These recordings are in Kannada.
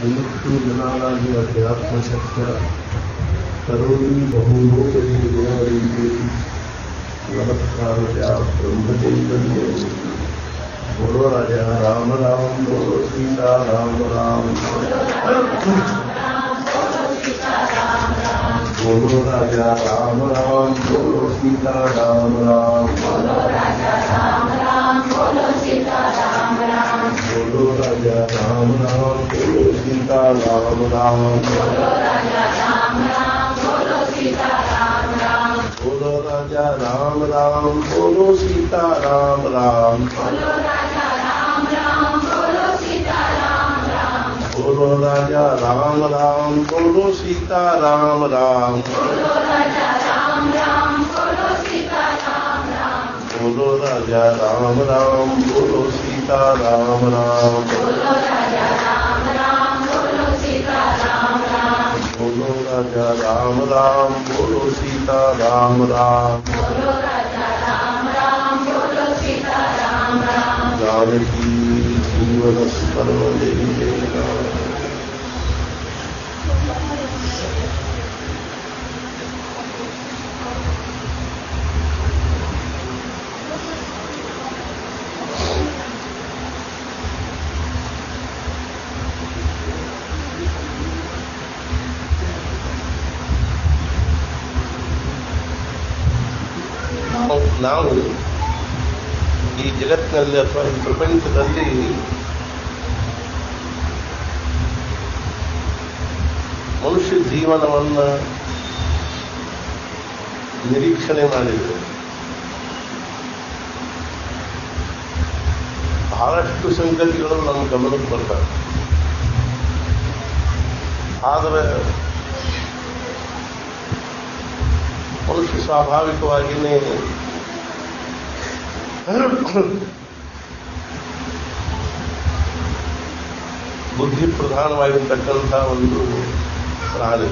ಮುನ್ನೂರು ಜನಾನಾಗಿ ಅಧ್ಯಾತ್ಮಶಕ್ತ ಕರೋಮಿ ಬಹುಲೋಕದಿ ಗುಣವರಿಗೆ ನಮಸ್ಕಾರ ಬ್ರಹ್ಮಚೈತನ್ಯ बोलो राजा राम राम बोलो सीता राम राम बोलो राजा राम राम बोलो सीता राम राम बोलो राजा राम राम बोलो सीता राम राम बोलो राजा राम राम बोलो सीता राम राम बोलो राजा राम राम बोलो सीता राम राम बोलो राजा राम राम बोलो सीता राम राम बोलो राजा राम राम बोलो सीता राम राम बोलो राजा राम राम बोलो सीता राम राम बोलो राजा राम राम बोलो सीता राम राम बोलो राजा राम राम बोलो सीता राम राम जानकी जीवन स्मरण देवी ನಾವು ಈ ಜಗತ್ತಿನಲ್ಲಿ ಅಥವಾ ಈ ಪ್ರಪಂಚದಲ್ಲಿ ಮನುಷ್ಯ ಜೀವನವನ್ನ ನಿರೀಕ್ಷಣೆ ಮಾಡಿದರೆ ಬಹಳಷ್ಟು ಸಂಗತಿಗಳು ನಮ್ಮ ಗಮನಕ್ಕೆ ಬರ್ತವೆ ಆದರೆ ಮನುಷ್ಯ ಸ್ವಾಭಾವಿಕವಾಗಿಯೇ ಬುದ್ಧಿ ಪ್ರಧಾನವಾಗಿರ್ತಕ್ಕಂಥ ಒಂದು ಪ್ರಾಣಿ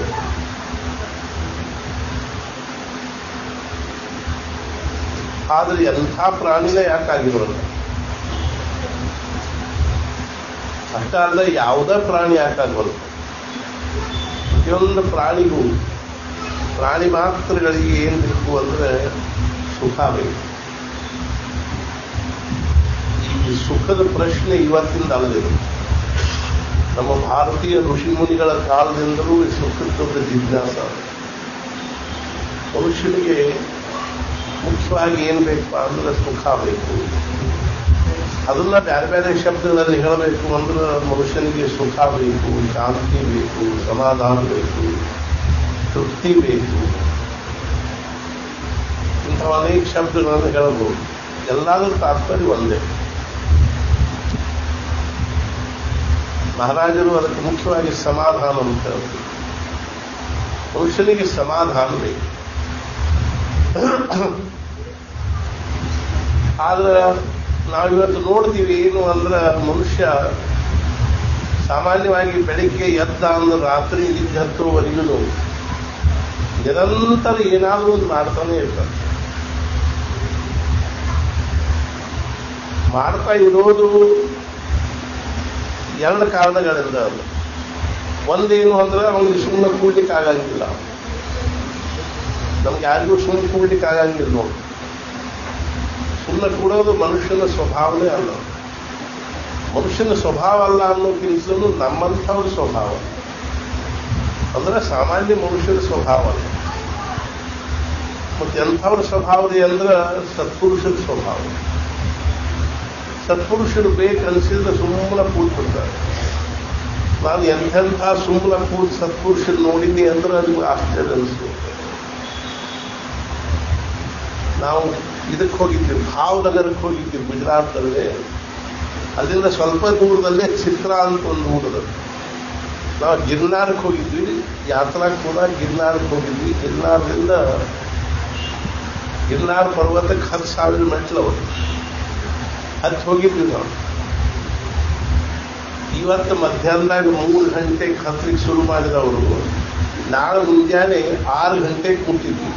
ಆದರೆ ಎಂಥ ಪ್ರಾಣಿನೇ ಯಾಕಾಗಿರೋಲ್ಲ ಅಷ್ಟ ಅಲ್ಲ ಯಾವುದೇ ಪ್ರಾಣಿ ಯಾಕಾಗಬಾರದು ಪ್ರತಿಯೊಂದು ಪ್ರಾಣಿಗೂ ಪ್ರಾಣಿ ಮಾತ್ರಗಳಿಗೆ ಏನ್ ಬೇಕು ಅಂದ್ರೆ ಸುಖ ಬೇಕು ಈ ಸುಖದ ಪ್ರಶ್ನೆ ಇವತ್ತಿಂದ ಅಲ್ಲದಿರು ನಮ್ಮ ಭಾರತೀಯ ಋಷಿಮುನಿಗಳ ಕಾಲದಿಂದಲೂ ಈ ಸುಖದ ಜಿಜ್ಞಾಸ ಮನುಷ್ಯನಿಗೆ ಮುಖ್ಯವಾಗಿ ಏನ್ ಬೇಕಪ್ಪ ಅಂದ್ರೆ ಸುಖ ಬೇಕು ಅದನ್ನ ಬೇರೆ ಬೇರೆ ಶಬ್ದಗಳಲ್ಲಿ ಹೇಳಬೇಕು ಅಂದ್ರೆ ಮನುಷ್ಯನಿಗೆ ಸುಖ ಬೇಕು ಶಾಂತಿ ಬೇಕು ಸಮಾಧಾನ ಬೇಕು ತೃಪ್ತಿ ಬೇಕು ಇಂತಹ ಅನೇಕ ಶಬ್ದಗಳನ್ನು ಹೇಳಬಹುದು ಎಲ್ಲಾದರೂ ತಾತ್ಪರ್ಯ ಒಂದೇ ಮಹಾರಾಜರು ಅದಕ್ಕೆ ಮುಖ್ಯವಾಗಿ ಸಮಾಧಾನ ಅಂತ ಹೇಳ್ತಾರೆ ಮನುಷ್ಯನಿಗೆ ಸಮಾಧಾನ ಬೇಕು ಆದ್ರೆ ನಾವಿವತ್ತು ನೋಡ್ತೀವಿ ಏನು ಅಂದ್ರೆ ಮನುಷ್ಯ ಸಾಮಾನ್ಯವಾಗಿ ಬೆಳಿಗ್ಗೆ ಎದ್ದ ಅಂದ್ರೆ ರಾತ್ರಿ ನಿದ್ದೆ ಹತ್ತುವರೆಗೂ ನಿರಂತರ ಏನಾದರೂ ಒಂದು ಮಾಡ್ತಾನೆ ಇರ್ತಾರೆ ಮಾಡ್ತಾ ಇರೋದು ಎರಡು ಕಾರಣಗಳಿಂದ ಅದು ಒಂದೇನು ಅಂದ್ರೆ ಅವನಿಗೆ ಸುಮ್ಮನೆ ಕೂಡ್ಲಿಕ್ಕೆ ಆಗಂಗಿಲ್ಲ ನಮ್ಗೆ ಯಾರಿಗೂ ಸುಮ್ಮನೆ ಕೂಡ್ಲಿಕ್ಕೆ ಆಗಂಗಿಲ್ಲ ನೋಡಿ ಸುಮ್ಮನೆ ಕೂಡೋದು ಮನುಷ್ಯನ ಸ್ವಭಾವನೇ ಅಲ್ಲ ಮನುಷ್ಯನ ಸ್ವಭಾವ ಅಲ್ಲ ಅನ್ನೋಕ್ಕಿಂತಲೂ ನಮ್ಮಂಥವ್ರ ಸ್ವಭಾವ ಅಂದ್ರೆ ಸಾಮಾನ್ಯ ಮನುಷ್ಯನ ಸ್ವಭಾವ ಅಲ್ಲ ಮತ್ತೆ ಎಂಥವ್ರ ಸ್ವಭಾವದೇ ಅಂದ್ರೆ ಸತ್ಪುರುಷರ ಸ್ವಭಾವ ಸತ್ಪುರುಷರು ಬೇಕನ್ಸಿದ್ರೆ ಸುಮ್ಮನೆ ಕೂತ್ಬಿಡ್ತಾರೆ ನಾನು ಎಂಥೆಂಥ ಸುಮ್ಮನೆ ಕೂತ್ ಸತ್ಪುರುಷರು ನೋಡಿದ್ನಿ ಅಂದ್ರೆ ಅದು ಆಶ್ಚರ್ಯ ಅನಿಸ್ತು ನಾವು ಇದಕ್ಕೆ ಹೋಗಿದ್ದೀವಿ ಭಾವನಗರಕ್ಕೆ ಹೋಗಿದ್ದೀವಿ ಗುಜರಾತ್ನಲ್ಲಿ ಅಲ್ಲಿಂದ ಸ್ವಲ್ಪ ದೂರದಲ್ಲೇ ಚಿತ್ರ ಅಂತ ಒಂದು ಊರದ ನಾವು ಗಿರ್ನಾರ್ಗೆ ಹೋಗಿದ್ವಿ ಯಾತ್ರಾ ಕೂಡ ಗಿರ್ನಾರ್ಗೆ ಹೋಗಿದ್ವಿ ಗಿರ್ನಾರ್ದಿಂದ ಗಿರ್ನಾರ್ ಪರ್ವತಕ್ಕೆ ಹತ್ತು ಸಾವಿರ ಮೆಟ್ಲು ಅವರು ಹತ್ತು ಹೋಗಿದ್ವಿ ನಾವು ಇವತ್ತು ಮಧ್ಯಾಹ್ನದಾಗ ಮೂರು ಗಂಟೆಗೆ ಹತ್ತಲಿಕ್ಕೆ ಶುರು ಮಾಡಿದವರು ನಾಳೆ ಮುಂಜಾನೆ ಆರು ಗಂಟೆಗೆ ಕೂತಿದ್ವಿ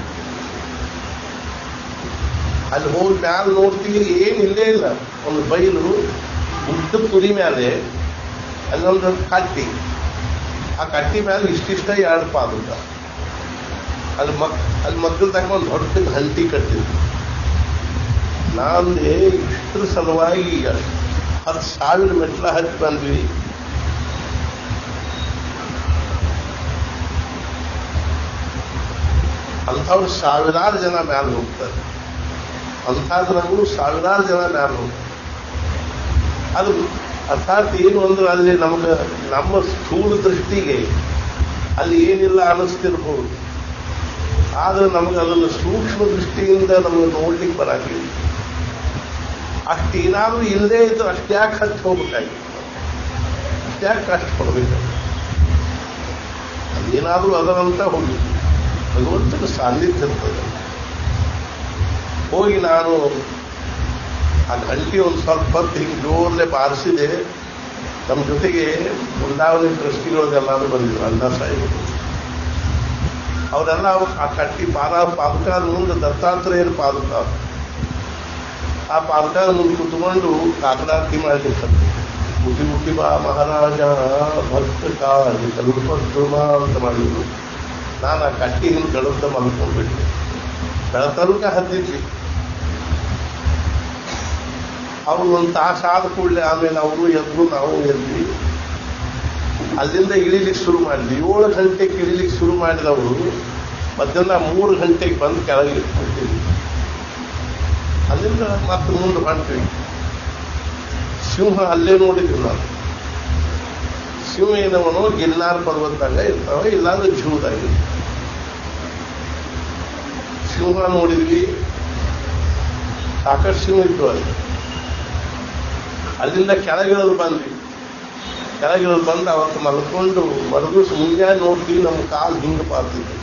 ಅಲ್ಲಿ ಹೋಗಿ ಮ್ಯಾಲ ನೋಡ್ತೀವಿ ಏನು ಇಲ್ಲೇ ಇಲ್ಲ ಒಂದು ಬೈಲು ಉದ್ದ ಪುರಿ ಮೇಲೆ ಅಲ್ಲೊಂದು ಕಟ್ಟಿ ಆ ಕಟ್ಟಿ ಮೇಲೆ ಇಷ್ಟಿಷ್ಟ ಎರಡು ಪಾದುಕ ಅಲ್ಲಿ ಮಕ್ ಅಲ್ಲಿ ಮಕ್ಕಳದಾಗ ಒಂದು ದೊಡ್ಡ ಹಂಟಿ ಕಟ್ಟಿದ್ರು ನಾಂದೆ ಇಷ್ಟರ ಸಲುವಾಗಿ ಹತ್ತು ಸಾವಿರ ಮೆಟ್ಲ ಹತ್ತಿ ಬಂದ್ವಿ ಅಂಥವ್ರು ಸಾವಿರಾರು ಜನ ಮ್ಯಾಲೆ ಹೋಗ್ತಾರೆ ಅಂಥದ್ರಾಗೂ ಸಾವಿರಾರು ಜನ ಮ್ಯಾಲೆ ಹೋಗ್ತಾರೆ ಅದು ಅರ್ಥಾತ್ ಏನು ಅಂದ್ರೆ ಅಲ್ಲಿ ನಮ್ಗೆ ನಮ್ಮ ಸ್ಥೂಲ ದೃಷ್ಟಿಗೆ ಅಲ್ಲಿ ಏನಿಲ್ಲ ಅನ್ನಿಸ್ತಿರ್ಬೋದು ಆದ್ರೆ ನಮಗೆ ಅದನ್ನು ಸೂಕ್ಷ್ಮ ದೃಷ್ಟಿಯಿಂದ ನಮಗೆ ನೋಡ್ಲಿಕ್ಕೆ ಬರಾಕಿಲ್ಲ ಅಷ್ಟೇನಾದ್ರೂ ಇಲ್ಲದೆ ಇದ್ರೆ ಅಷ್ಟ್ಯಾಕೆ ಹತ್ತಿ ಹೋಗ್ಬೇಕಾಗಿತ್ತು ಅಷ್ಟ್ಯಾಕೆ ಕಷ್ಟ ಪಡ್ಬೇಕು ಅದೇನಾದ್ರೂ ಅದರಂತ ಹೋಗಿ ಭಗವಂತನ ಸಾನ್ನಿಧ್ಯ ಇರ್ತದೆ ಹೋಗಿ ನಾನು ಆ ಗಂಟೆ ಒಂದು ಸ್ವಲ್ಪ ಹೊತ್ತು ಹಿಂಗೆ ಜೋರ್ಲೆ ಬಾರಿಸಿದೆ ನಮ್ಮ ಜೊತೆಗೆ ಬೃಂದಾವನ ಟ್ರಸ್ಟಿಗಳಿಗೆಲ್ಲಾರು ಬಂದಿದ್ರು ಅಣ್ಣ ಸಾಹೇಬರು ಅವರೆಲ್ಲ ಆ ಕಟ್ಟಿ ಪಾದ ಪಾದಕಾದ ಮುಂದೆ ದತ್ತಾತ್ರೇಯರ ಪಾದಕ ಆ ಪಾದಕಾದ ಮುಂದೆ ಕುತ್ಕೊಂಡು ಕಾಕಡಾರತಿ ಮಾಡಿರ್ತಾರೆ ಮುಟ್ಟಿ ಮುಟ್ಟಿ ಬಾ ಮಹಾರಾಜ ಭಕ್ತ ಕಾಳಿ ಕಲ್ಪದ್ರುಮ ಅಂತ ಮಾಡಿದ್ರು ನಾನು ಆ ಕಟ್ಟಿ ಹಿಂದೆ ಕಳೆದ ಮಲ್ಕೊಂಡ್ಬಿಟ್ಟೆ ಬೆಳತನಕ ಹತ್ತಿದ್ವಿ ಅವ್ರು ಒಂದು ತಾಸು ಆದ ಕೂಡಲೇ ಆಮೇಲೆ ಅವರು ಎದ್ರು ನಾವು ಎದ್ವಿ ಅಲ್ಲಿಂದ ಇಳಿಲಿಕ್ಕೆ ಶುರು ಮಾಡಿದ್ವಿ ಏಳು ಗಂಟೆಗೆ ಇಳಿಲಿಕ್ಕೆ ಶುರು ಮಾಡಿದವರು ಮಧ್ಯಾಹ್ನ ಮೂರು ಗಂಟೆಗೆ ಬಂದು ಕೆಳಗೆ ಇಟ್ಬಿಟ್ಟಿದ್ವಿ ಅಲ್ಲಿಂದ ಮತ್ತೆ ಮುಂದೆ ಹೊಂಟ್ವಿ ಸಿಂಹ ಅಲ್ಲೇ ನೋಡಿದ್ವಿ ನಾವು ಸಿಂಹ ಏನವನೋ ಗಿನ್ನಾರ್ ಪರ್ವತದಾಗ ಇರ್ತಾವ ಇಲ್ಲಾಂದ್ರೆ ಜೂದಾಗ ಸಿಂಹ ನೋಡಿದ್ವಿ ಸಾಕಷ್ಟು ಸಿಂಹ ಇತ್ತು ಅಲ್ಲಿ ಅಲ್ಲಿಂದ ಕೆಳಗಿಳಿದು ಬಂದ್ವಿ ಕೆಳಗಿಳಿದು ಬಂದು ಅವತ್ತು ಮಲ್ಕೊಂಡು ಮರದಿವ್ಸ ಮುಂಜಾನೆ ನೋಡ್ತೀವಿ ನಮ್ಮ ಕಾಲು ಹಿಂಗೆ ಪಾರ್ತಿದ್ವಿ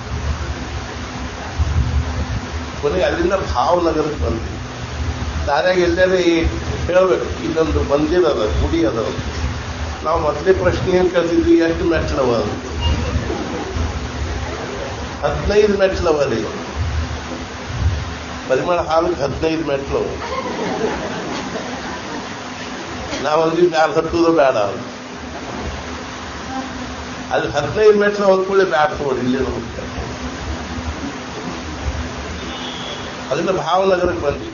ಕೊನೆಗೆ ಅಲ್ಲಿಂದ ಭಾವನಗರಕ್ಕೆ ಬಂದ್ವಿ ದಾರ್ಯಾಗ ಎಲ್ಲಾರೆ ಹೇಳ್ಬೇಕು ಇದೊಂದು ಮಂದಿರ ಗುಡಿ ಅದ ನಾವು ಮೊದಲೇ ಪ್ರಶ್ನೆ ಏನು ಕೇಳ್ತಿದ್ವಿ ಎಷ್ಟು ಮೆಟ್ಲವ ಅಂತ ಹದಿನೈದು ಮೆಟ್ಲವ ರೀ ಪರಿಮಳ ಹಾಲಕ್ಕೆ ಹದಿನೈದು ಮೆಟ್ಲವು ನಾವಂದ್ವಿ ಮ್ಯಾಲ ಹತ್ತುದು ಬೇಡ ಅಂತ ಅಲ್ಲಿ ಹದಿನೈದು ಮೆಟ್ಲು ಹೊಂದ್ಕೊಳ್ಳಿ ಬ್ಯಾಡ ನೋಡಿ ಇಲ್ಲಿ ನಮಗೆ ಅಲ್ಲಿಂದ ಭಾವನಗರಕ್ಕೆ ಬಂದ್ವಿ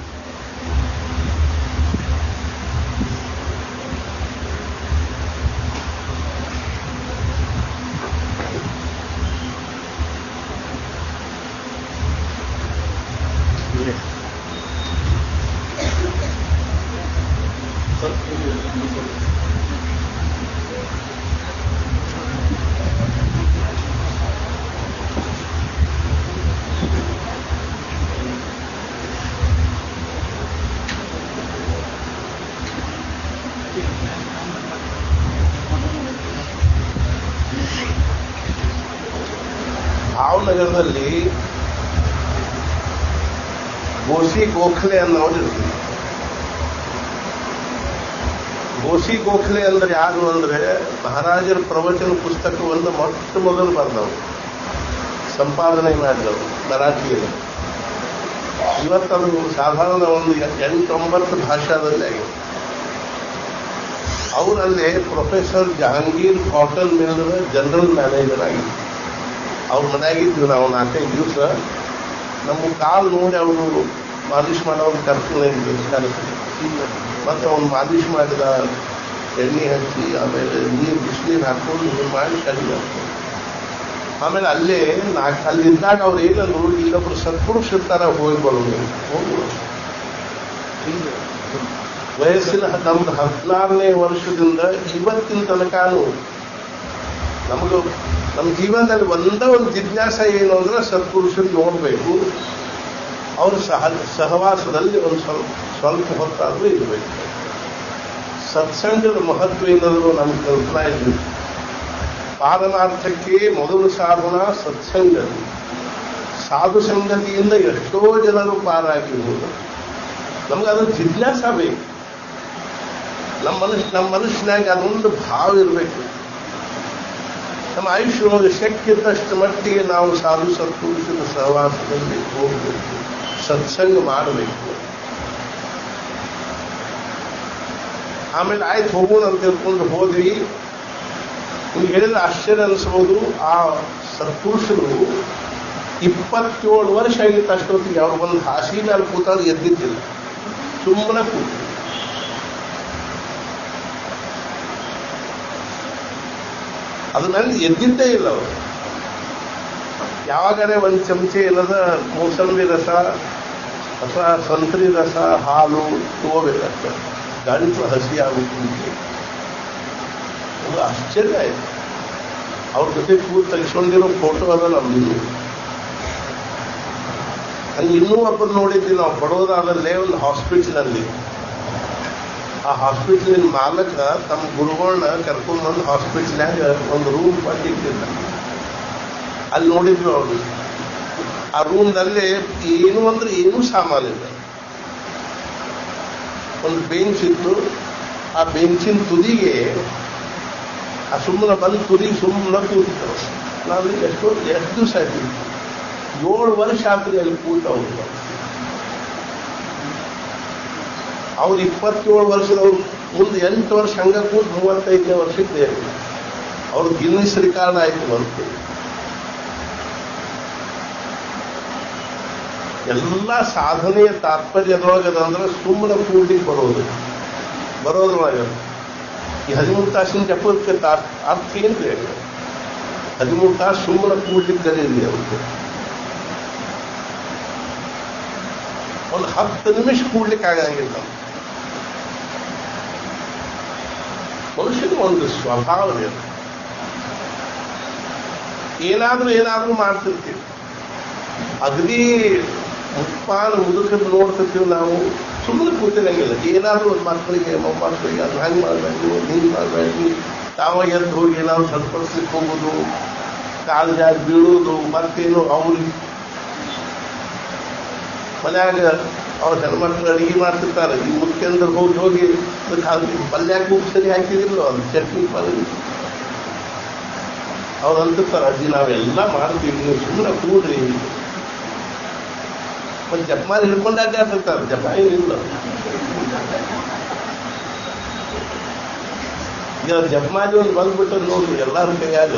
ಭಾವನಗರದಲ್ಲಿ ಗೋಸಿ ಗೋಖಲೆ ಅನ್ನೋರು ಇರ್ತೀವಿ ಗೋಸಿ ಗೋಖಲೆ ಅಂದ್ರೆ ಯಾರು ಅಂದ್ರೆ ಮಹಾರಾಜರ ಪ್ರವಚನ ಪುಸ್ತಕವನ್ನು ಮೊಟ್ಟ ಮೊದಲು ಬರೆದವರು ಸಂಪಾದನೆ ಮಾಡಿದವರು ಮರಾಠಿಯಲ್ಲಿ ಇವತ್ತದು ಸಾಧಾರಣ ಒಂದು ಎಂಟೊಂಬತ್ತು ಭಾಷಾದಲ್ಲಿ ಆಗಿದೆ ಅವರಲ್ಲಿ ಪ್ರೊಫೆಸರ್ ಜಹಾಂಗೀರ್ ಕಾಟನ್ ಮಿಲ್ನ ಜನರಲ್ ಮ್ಯಾನೇಜರ್ ಆಗಿದ್ರು ಅವ್ರ ಮನೆಯಾಗಿದ್ವಿ ನಾವು ನಾಲ್ಕೈದು ದಿವಸ ನಮ್ಮ ಕಾಲು ನೋಡಿ ಅವರು ಮಾಲಿಷ್ ಮಾಡೋರು ಕರ್ಕೊಂಡು ಮತ್ತೆ ಅವ್ನು ಮಾಲಿಷ್ ಮಾಡಿದ ಎಣ್ಣೆ ಹಚ್ಚಿ ಆಮೇಲೆ ನೀರು ಬಿಸಿನೀರು ಹಾಕೊಂಡು ನೀರು ಮಾಡಿ ಕಡಿಮೆ ಆಗ್ತದೆ ಆಮೇಲೆ ಅಲ್ಲೇ ನಾಲ್ಕು ಅಲ್ಲಿದ್ದಾಗ ಅವ್ರು ಏನಂದ್ರು ಇಲ್ಲೊಬ್ರು ಸತ್ಪುರುಷ ಇರ್ತಾರ ಹೋಗಿ ಬರೋದು ಹೋಗಿ ವಯಸ್ಸಿನ ನಮ್ದು ಹದಿನಾರನೇ ವರ್ಷದಿಂದ ಇವತ್ತಿನ ತನಕನೂ ನಮಗೂ ನಮ್ಮ ಜೀವನದಲ್ಲಿ ಒಂದೇ ಒಂದು ಜಿಜ್ಞಾಸ ಏನು ಅಂದ್ರೆ ಸತ್ಪುರುಷರು ನೋಡಬೇಕು ಅವ್ರ ಸಹ ಸಹವಾಸದಲ್ಲಿ ಒಂದು ಸ್ವಲ್ಪ ಸ್ವಲ್ಪ ಹೊತ್ತಾದರೂ ಇರಬೇಕು ಸತ್ಸಂಗದ ಮಹತ್ವ ಏನಾದರೂ ನಮ್ಗೆ ಕಲ್ಪನಾ ಇದ್ವಿ ಪಾಲನಾರ್ಥಕ್ಕೆ ಮೊದಲು ಸಾಧನ ಸತ್ಸಂಗತಿ ಸಾಧು ಸಂಗತಿಯಿಂದ ಎಷ್ಟೋ ಜನರು ಪಾರಾಗಿರ್ಬೋದು ನಮ್ಗೆ ಅದೊಂದು ಜಿಜ್ಞಾಸ ಬೇಕು ನಮ್ಮ ಮನುಷ್ಯ ನಮ್ಮ ಮನುಷ್ಯನಾಗ ಅದೊಂದು ಭಾವ ಇರಬೇಕು ನಮ್ಮ ಆಯುಷ್ಯೊಳಗೆ ಶಕ್ತಿ ಇದ್ದಷ್ಟು ಮಟ್ಟಿಗೆ ನಾವು ಸಾಧು ಸತ್ಪುರುಷರ ಸಹವಾಸದಲ್ಲಿ ಹೋಗಬೇಕು ಸತ್ಸಂಗ ಮಾಡಬೇಕು ಆಮೇಲೆ ಆಯ್ತು ಹೋಗೋಣ ಅಂತ ತಿಳ್ಕೊಂಡು ಹೋದ್ವಿ ನಿಮ್ಗೆ ಹೇಳಿದ್ರೆ ಆಶ್ಚರ್ಯ ಅನಿಸ್ಬೋದು ಆ ಸತ್ಪುರುಷರು ಇಪ್ಪತ್ತೇಳು ವರ್ಷ ಆಗಿತ್ತು ಅಷ್ಟೊತ್ತಿಗೆ ಅವ್ರು ಒಂದು ಹಾಸಿ ಮೇಲೆ ಕೂತಾಗ ಎದ್ದಿದ್ದಿಲ್ಲ ಸುಮ್ಮನೆ ಕೂತು ಅದು ನಂದು ಎದ್ದಿದ್ದೇ ಇಲ್ಲ ಅವರು ಯಾವಾಗಲೇ ಒಂದು ಚಮಚೆ ಇಲ್ಲದ ಮೂಸಂಬಿ ರಸ ಅಥವಾ ಸಂತ್ರಿ ರಸ ಹಾಲು ತಗೋಬೇಕಷ್ಟೆ ಗಂಟು ಹಸಿ ಆಗುತ್ತೆ ಅದು ಆಶ್ಚರ್ಯ ಆಯ್ತು ಅವ್ರ ಜೊತೆ ಕೂತ್ ತೆಗೆಸ್ಕೊಂಡಿರೋ ಫೋಟೋ ಅದ ನಮ್ದು ಹಂಗೆ ಇನ್ನೂ ಒಬ್ಬರು ನೋಡಿದ್ವಿ ನಾವು ಬಡೋದಾದಲ್ಲೇ ಒಂದು ಹಾಸ್ಪಿಟ್ಲಲ್ಲಿ ಆ ಹಾಸ್ಪಿಟ್ಲಿನ ಮಾಲಕ ತಮ್ಮ ಗುರುಗಳನ್ನ ಕರ್ಕೊಂಡು ಬಂದು ಹಾಸ್ಪಿಟ್ಲ್ನಾಗ ಒಂದು ರೂಮ್ ಬಂದಿಟ್ಟಿದ್ದ ಅಲ್ಲಿ ನೋಡಿದ್ವಿ ಅವರು ಆ ರೂಮ್ನಲ್ಲಿ ಏನು ಅಂದ್ರೆ ಏನೂ ಸಾಮಾನಿಲ್ಲ ಒಂದು ಬೆಂಚ್ ಇತ್ತು ಆ ಬೆಂಚಿನ ತುದಿಗೆ ಆ ಸುಮ್ಮನೆ ಬಂದು ತುದಿಗೆ ಸುಮ್ಮನೆ ಕೂತಿತ್ತು ನಾವು ಎಷ್ಟೋ ಎಷ್ಟು ದಿವಸ ಆಯ್ತು ಏಳು ವರ್ಷ ಆಗ್ತದೆ ಅಲ್ಲಿ ಕೂತ ಅವರು ಅವ್ರು ಇಪ್ಪತ್ತೇಳು ವರ್ಷದವ್ರು ಮುಂದೆ ಎಂಟು ವರ್ಷ ಹಂಗ ಕೂತ್ ಮೂವತ್ತೈದನೇ ವರ್ಷಕ್ಕೆ ಅವ್ರು ಗಿನ್ನಿಸ್ ರಿಕಾರ್ಡ್ ಆಯ್ತು ಬಂತು ಎಲ್ಲ ಸಾಧನೆಯ ತಾತ್ಪರ್ಯದೊಳಗದಂದ್ರೆ ಸುಮ್ಮನೆ ಕೂಡ್ಲಿಕ್ಕೆ ಬರೋದು ಬರೋದ್ರೊಳಗೆ ಈ ಹದಿಮೂರು ತಾಸಿನ ಜಪಕ್ಕೆ ತಾ- ಅರ್ಥ ಏನ್ರಿ ಹದಿಮೂರು ತಾಸು ಸುಮ್ಮನೆ ಕೂಡ್ಲಿಕ್ಕೆ ಕರೀರಿ ಅವ್ರಿಗೆ ಒಂದು ಹತ್ತು ನಿಮಿಷ ಕೂಡ್ಲಿಕ್ಕೆ ಆಗಂಗಿಲ್ಲ ಮನುಷ್ಯನ ಒಂದು ಸ್ವಭಾವ ಇದೆ ಏನಾದ್ರೂ ಏನಾದ್ರೂ ಮಾಡ್ತಿರ್ತೀವಿ ಅಗದಿ ಮುಪ್ಪಾನ ಮುದುಕನ್ನು ನೋಡ್ತಿರ್ತೀವಿ ನಾವು ಸುಮ್ಮನೆ ಕೂತಿರಂಗಿಲ್ಲ ಏನಾದ್ರೂ ಒಂದು ಮಕ್ಕಳಿಗೆ ಮೊಮ್ಮಕ್ಕಳಿಗೆ ಅದು ಹಂಗೆ ಮಾಡಬೇಕು ಹಿಂಗೆ ಮಾಡಬೇಕು ತಾವ ಎದ್ದು ಹೋಗಿ ಏನಾದ್ರು ಸರಿಪಡಿಸ್ಲಿಕ್ಕೆ ಹೋಗೋದು ಕಾಲು ಜಾರಿ ಬೀಳೋದು ಮತ್ತೇನು ಅವ್ರಿಗೆ ಮನ್ಯಾಗ ಅವ್ರ ಹೆಣ್ಮಕ್ಳು ಅಡಿಗೆ ಮಾಡ್ತಿರ್ತಾರೆ ಈ ಮುಖ್ಯಂದ್ರ ಹೋಗಿ ಹೋಗಿ ಪಲ್ಯಾಕ ಉಪ್ಪು ಸರಿ ಹಾಕಿದಿಲ್ಲ ಅದು ಚಟ್ನಿ ಪಲ್ಯ ಅವ್ರು ಅಂತಿರ್ತಾರೆ ಅಜ್ಜಿ ನಾವೆಲ್ಲ ಮಾಡ್ತೀವಿ ನೀವು ಸುಮ್ಮನೆ ಕೂಡ್ರಿ ಒಂದು ಜಪ್ಮಾರಿ ಹಿಡ್ಕೊಂಡು ಅಡ್ಡಾಡ್ತಿರ್ತಾರೆ ಜಪ ಏನಿಲ್ಲ ಈಗ ಜಪ್ಮಾರಿ ಒಂದು ಬಂದ್ಬಿಟ್ಟು ನೋಡ್ರಿ ಎಲ್ಲಾರ ಕೈಯಾಗ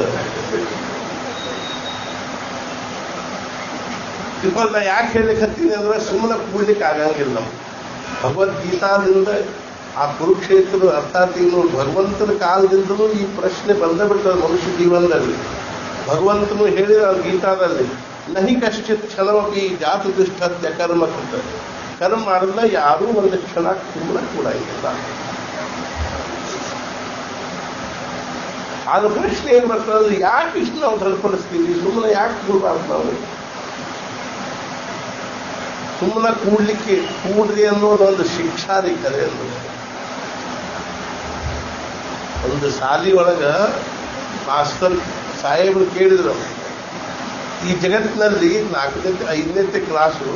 ತಿಳ್ಕೊಂಡು ನಾ ಯಾಕೆ ಹೇಳಲಿಕ್ಕೆ ಹತ್ತೀನಿ ಅಂದ್ರೆ ಸುಮ್ಮನೆ ಕೂಡ್ಲಿಕ್ಕೆ ಆಗಂಗಿಲ್ಲ ನಮ್ಗೆ ಭಗವದ್ಗೀತಾದಿಂದ ಆ ಕುರುಕ್ಷೇತ್ರ ಅರ್ಥಾತ್ ಇನ್ನು ಭಗವಂತನ ಕಾಲದಿಂದಲೂ ಈ ಪ್ರಶ್ನೆ ಬಂದ ಬಿಡ್ತದೆ ಮನುಷ್ಯ ಜೀವನದಲ್ಲಿ ಭಗವಂತನು ಹೇಳಿದ ಆ ಗೀತಾದಲ್ಲಿ ನಹಿ ಕಶ್ಚಿತ್ ಕ್ಷಣವಾಗಿ ಜಾತು ದುಷ್ಟತ್ಯ ಕರ್ಮ ಕೃತ ಕರ್ಮ ಮಾಡಿದ್ರೆ ಯಾರೂ ಒಂದು ಕ್ಷಣ ಸುಮ್ಮನೆ ಕೂಡ ಇಲ್ಲ ಆದ ಪ್ರಶ್ನೆ ಏನ್ ಬರ್ತದೆ ಅಂದ್ರೆ ಯಾಕೆ ಇಷ್ಟು ನಾವು ಸರಿಪಡಿಸ್ತೀವಿ ಸುಮ್ಮನೆ ಯಾಕೆ ಕೂಡಬಾರ್ದು ನಾವು ಸುಮ್ಮನೆ ಕೂಡ್ಲಿಕ್ಕೆ ಕೂಡ್ರಿ ಅನ್ನೋದು ಒಂದು ಶಿಕ್ಷಾರಿ ಕರೆ ಅನ್ನೋದು ಒಂದು ಶಾಲಿ ಒಳಗ ಮಾಸ್ತರ್ ಸಾಹೇಬರು ಕೇಳಿದ್ರು ಈ ಜಗತ್ತಿನಲ್ಲಿ ನಾಲ್ಕನೇ ಐದನೇ ಕ್ಲಾಸು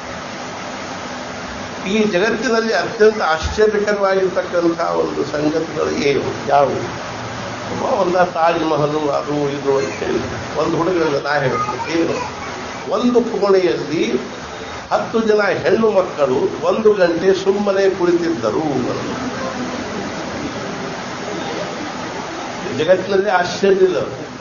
ಈ ಜಗತ್ತಿನಲ್ಲಿ ಅತ್ಯಂತ ಆಶ್ಚರ್ಯಕರವಾಗಿರ್ತಕ್ಕಂಥ ಒಂದು ಸಂಗತಿಗಳು ಏನು ಯಾವುವು ಒಬ್ಬ ಒಂದ ತಾಜ್ ಮಹಲು ಅದು ಇದು ಅಂತ ಹೇಳಿ ಒಂದು ಹುಡುಗನಿಗೆ ನಾ ಹೇಳ್ತೀನಿ ಏನು ಒಂದು ಕೋಣೆಯಲ್ಲಿ ಹತ್ತು ಜನ ಹೆಣ್ಣು ಮಕ್ಕಳು ಒಂದು ಗಂಟೆ ಸುಮ್ಮನೆ ಕುಳಿತಿದ್ದರು ಅಂದ್ರು. ಜಗತ್ತಿನಲ್ಲಿ ಆಶ್ಚರ್ಯ ಇಲ್ಲ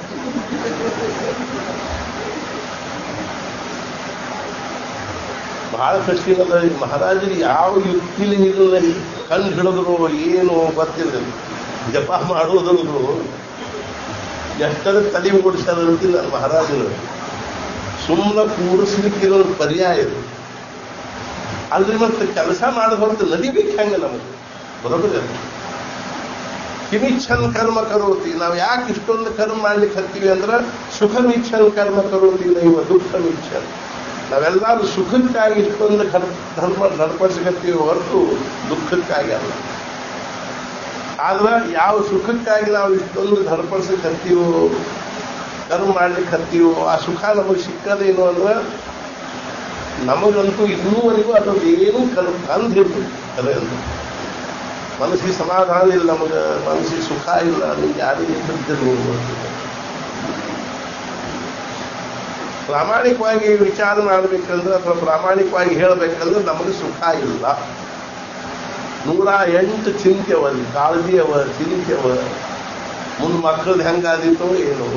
ಬಹಳ ಕಷ್ಟಿಲ್ಲ ಮಹಾರಾಜರು ಯಾವ ಯುಕ್ತಿಲಿ ಇಲ್ಲ ಕಂಡು ಹಿಡಿದ್ರು ಏನು ಗೊತ್ತಿಲ್ಲ ಜಪ ಮಾಡೋದಂದ್ರು ಎಷ್ಟರ ತಲೆ ಓಡಿಸೋದಂತಿಲ್ಲ ಮಹಾರಾಜರು ಸುಮ್ಮನೆ ಕೂಡಿಸ್ಲಿಕ್ಕೆ ಇರೋದು ಪರ್ಯಾಯ ಇದು ಅಲ್ರಿ ಮತ್ತೆ ಕೆಲಸ ಮಾಡಿದ ಹೊರತು ನಡಿಬೇಕು ಹೆಂಗ ನಮಗೆ ಬರೋಬರಿ ಅದು ಕಿಮಿಚ್ಛನ್ ಕರ್ಮ ಕರೋತಿ ನಾವು ಯಾಕೆ ಇಷ್ಟೊಂದು ಕರ್ಮ ಮಾಡ್ಲಿಕ್ಕೆ ಹತ್ತೀವಿ ಅಂದ್ರೆ ಸುಖಮಿಚ್ಛನ್ ಕರ್ಮ ಕರೋತಿ ನೈವ ದುಃಖಮಿಚ್ಛನ್ ನಾವೆಲ್ಲರೂ ಸುಖಕ್ಕಾಗಿ ಇಷ್ಟೊಂದು ಕರ್- ಧರ್ಮ ನಡ್ಪಡಿಸಕತ್ತೀವಿ ಹೊರತು ದುಃಖಕ್ಕಾಗಿ ಅಲ್ಲ ಆದ್ರೆ ಯಾವ ಸುಖಕ್ಕಾಗಿ ನಾವು ಇಷ್ಟೊಂದು ಧರ್ಪಡಿಸಕ್ಕೆ ಹತ್ತೀವೋ ಕರ್ಮ ಮಾಡ್ಲಿಕ್ಕೆ ಹತ್ತೀವೋ ಆ ಸುಖ ನಮಗೆ ಸಿಕ್ಕದೇನು ಅಂದ್ರೆ ನಮಗಂತೂ ಇನ್ನೂವರೆಗೂ ಅದ್ರದ್ದು ಏನೂ ಕಲ್ ಅಂದ್ ಹಿಡ್ದು ಕರೆ ಅಂತ ಮನಸ್ಸಿಗೆ ಸಮಾಧಾನ ಇಲ್ಲ ನಮಗೆ ಮನಸ್ಸಿಗೆ ಸುಖ ಇಲ್ಲ ನಿಮ್ಗೆ ಯಾರಿಗೂ ಇದ್ದಿಲ್ಲ ಪ್ರಾಮಾಣಿಕವಾಗಿ ವಿಚಾರ ಮಾಡಬೇಕಂದ್ರೆ ಅಥವಾ ಪ್ರಾಮಾಣಿಕವಾಗಿ ಹೇಳಬೇಕಂದ್ರೆ ನಮಗೆ ಸುಖ ಇಲ್ಲ ನೂರ ಎಂಟು ಚಿಂತೆ ಅವ ಕಾಳಜಿ ಅವ ಚಿಂತೆ ಅವ ಮುಂದೆ ಮಕ್ಕಳದ್ದು ಹೆಂಗಾದಿತ್ತೋ ಏನೋ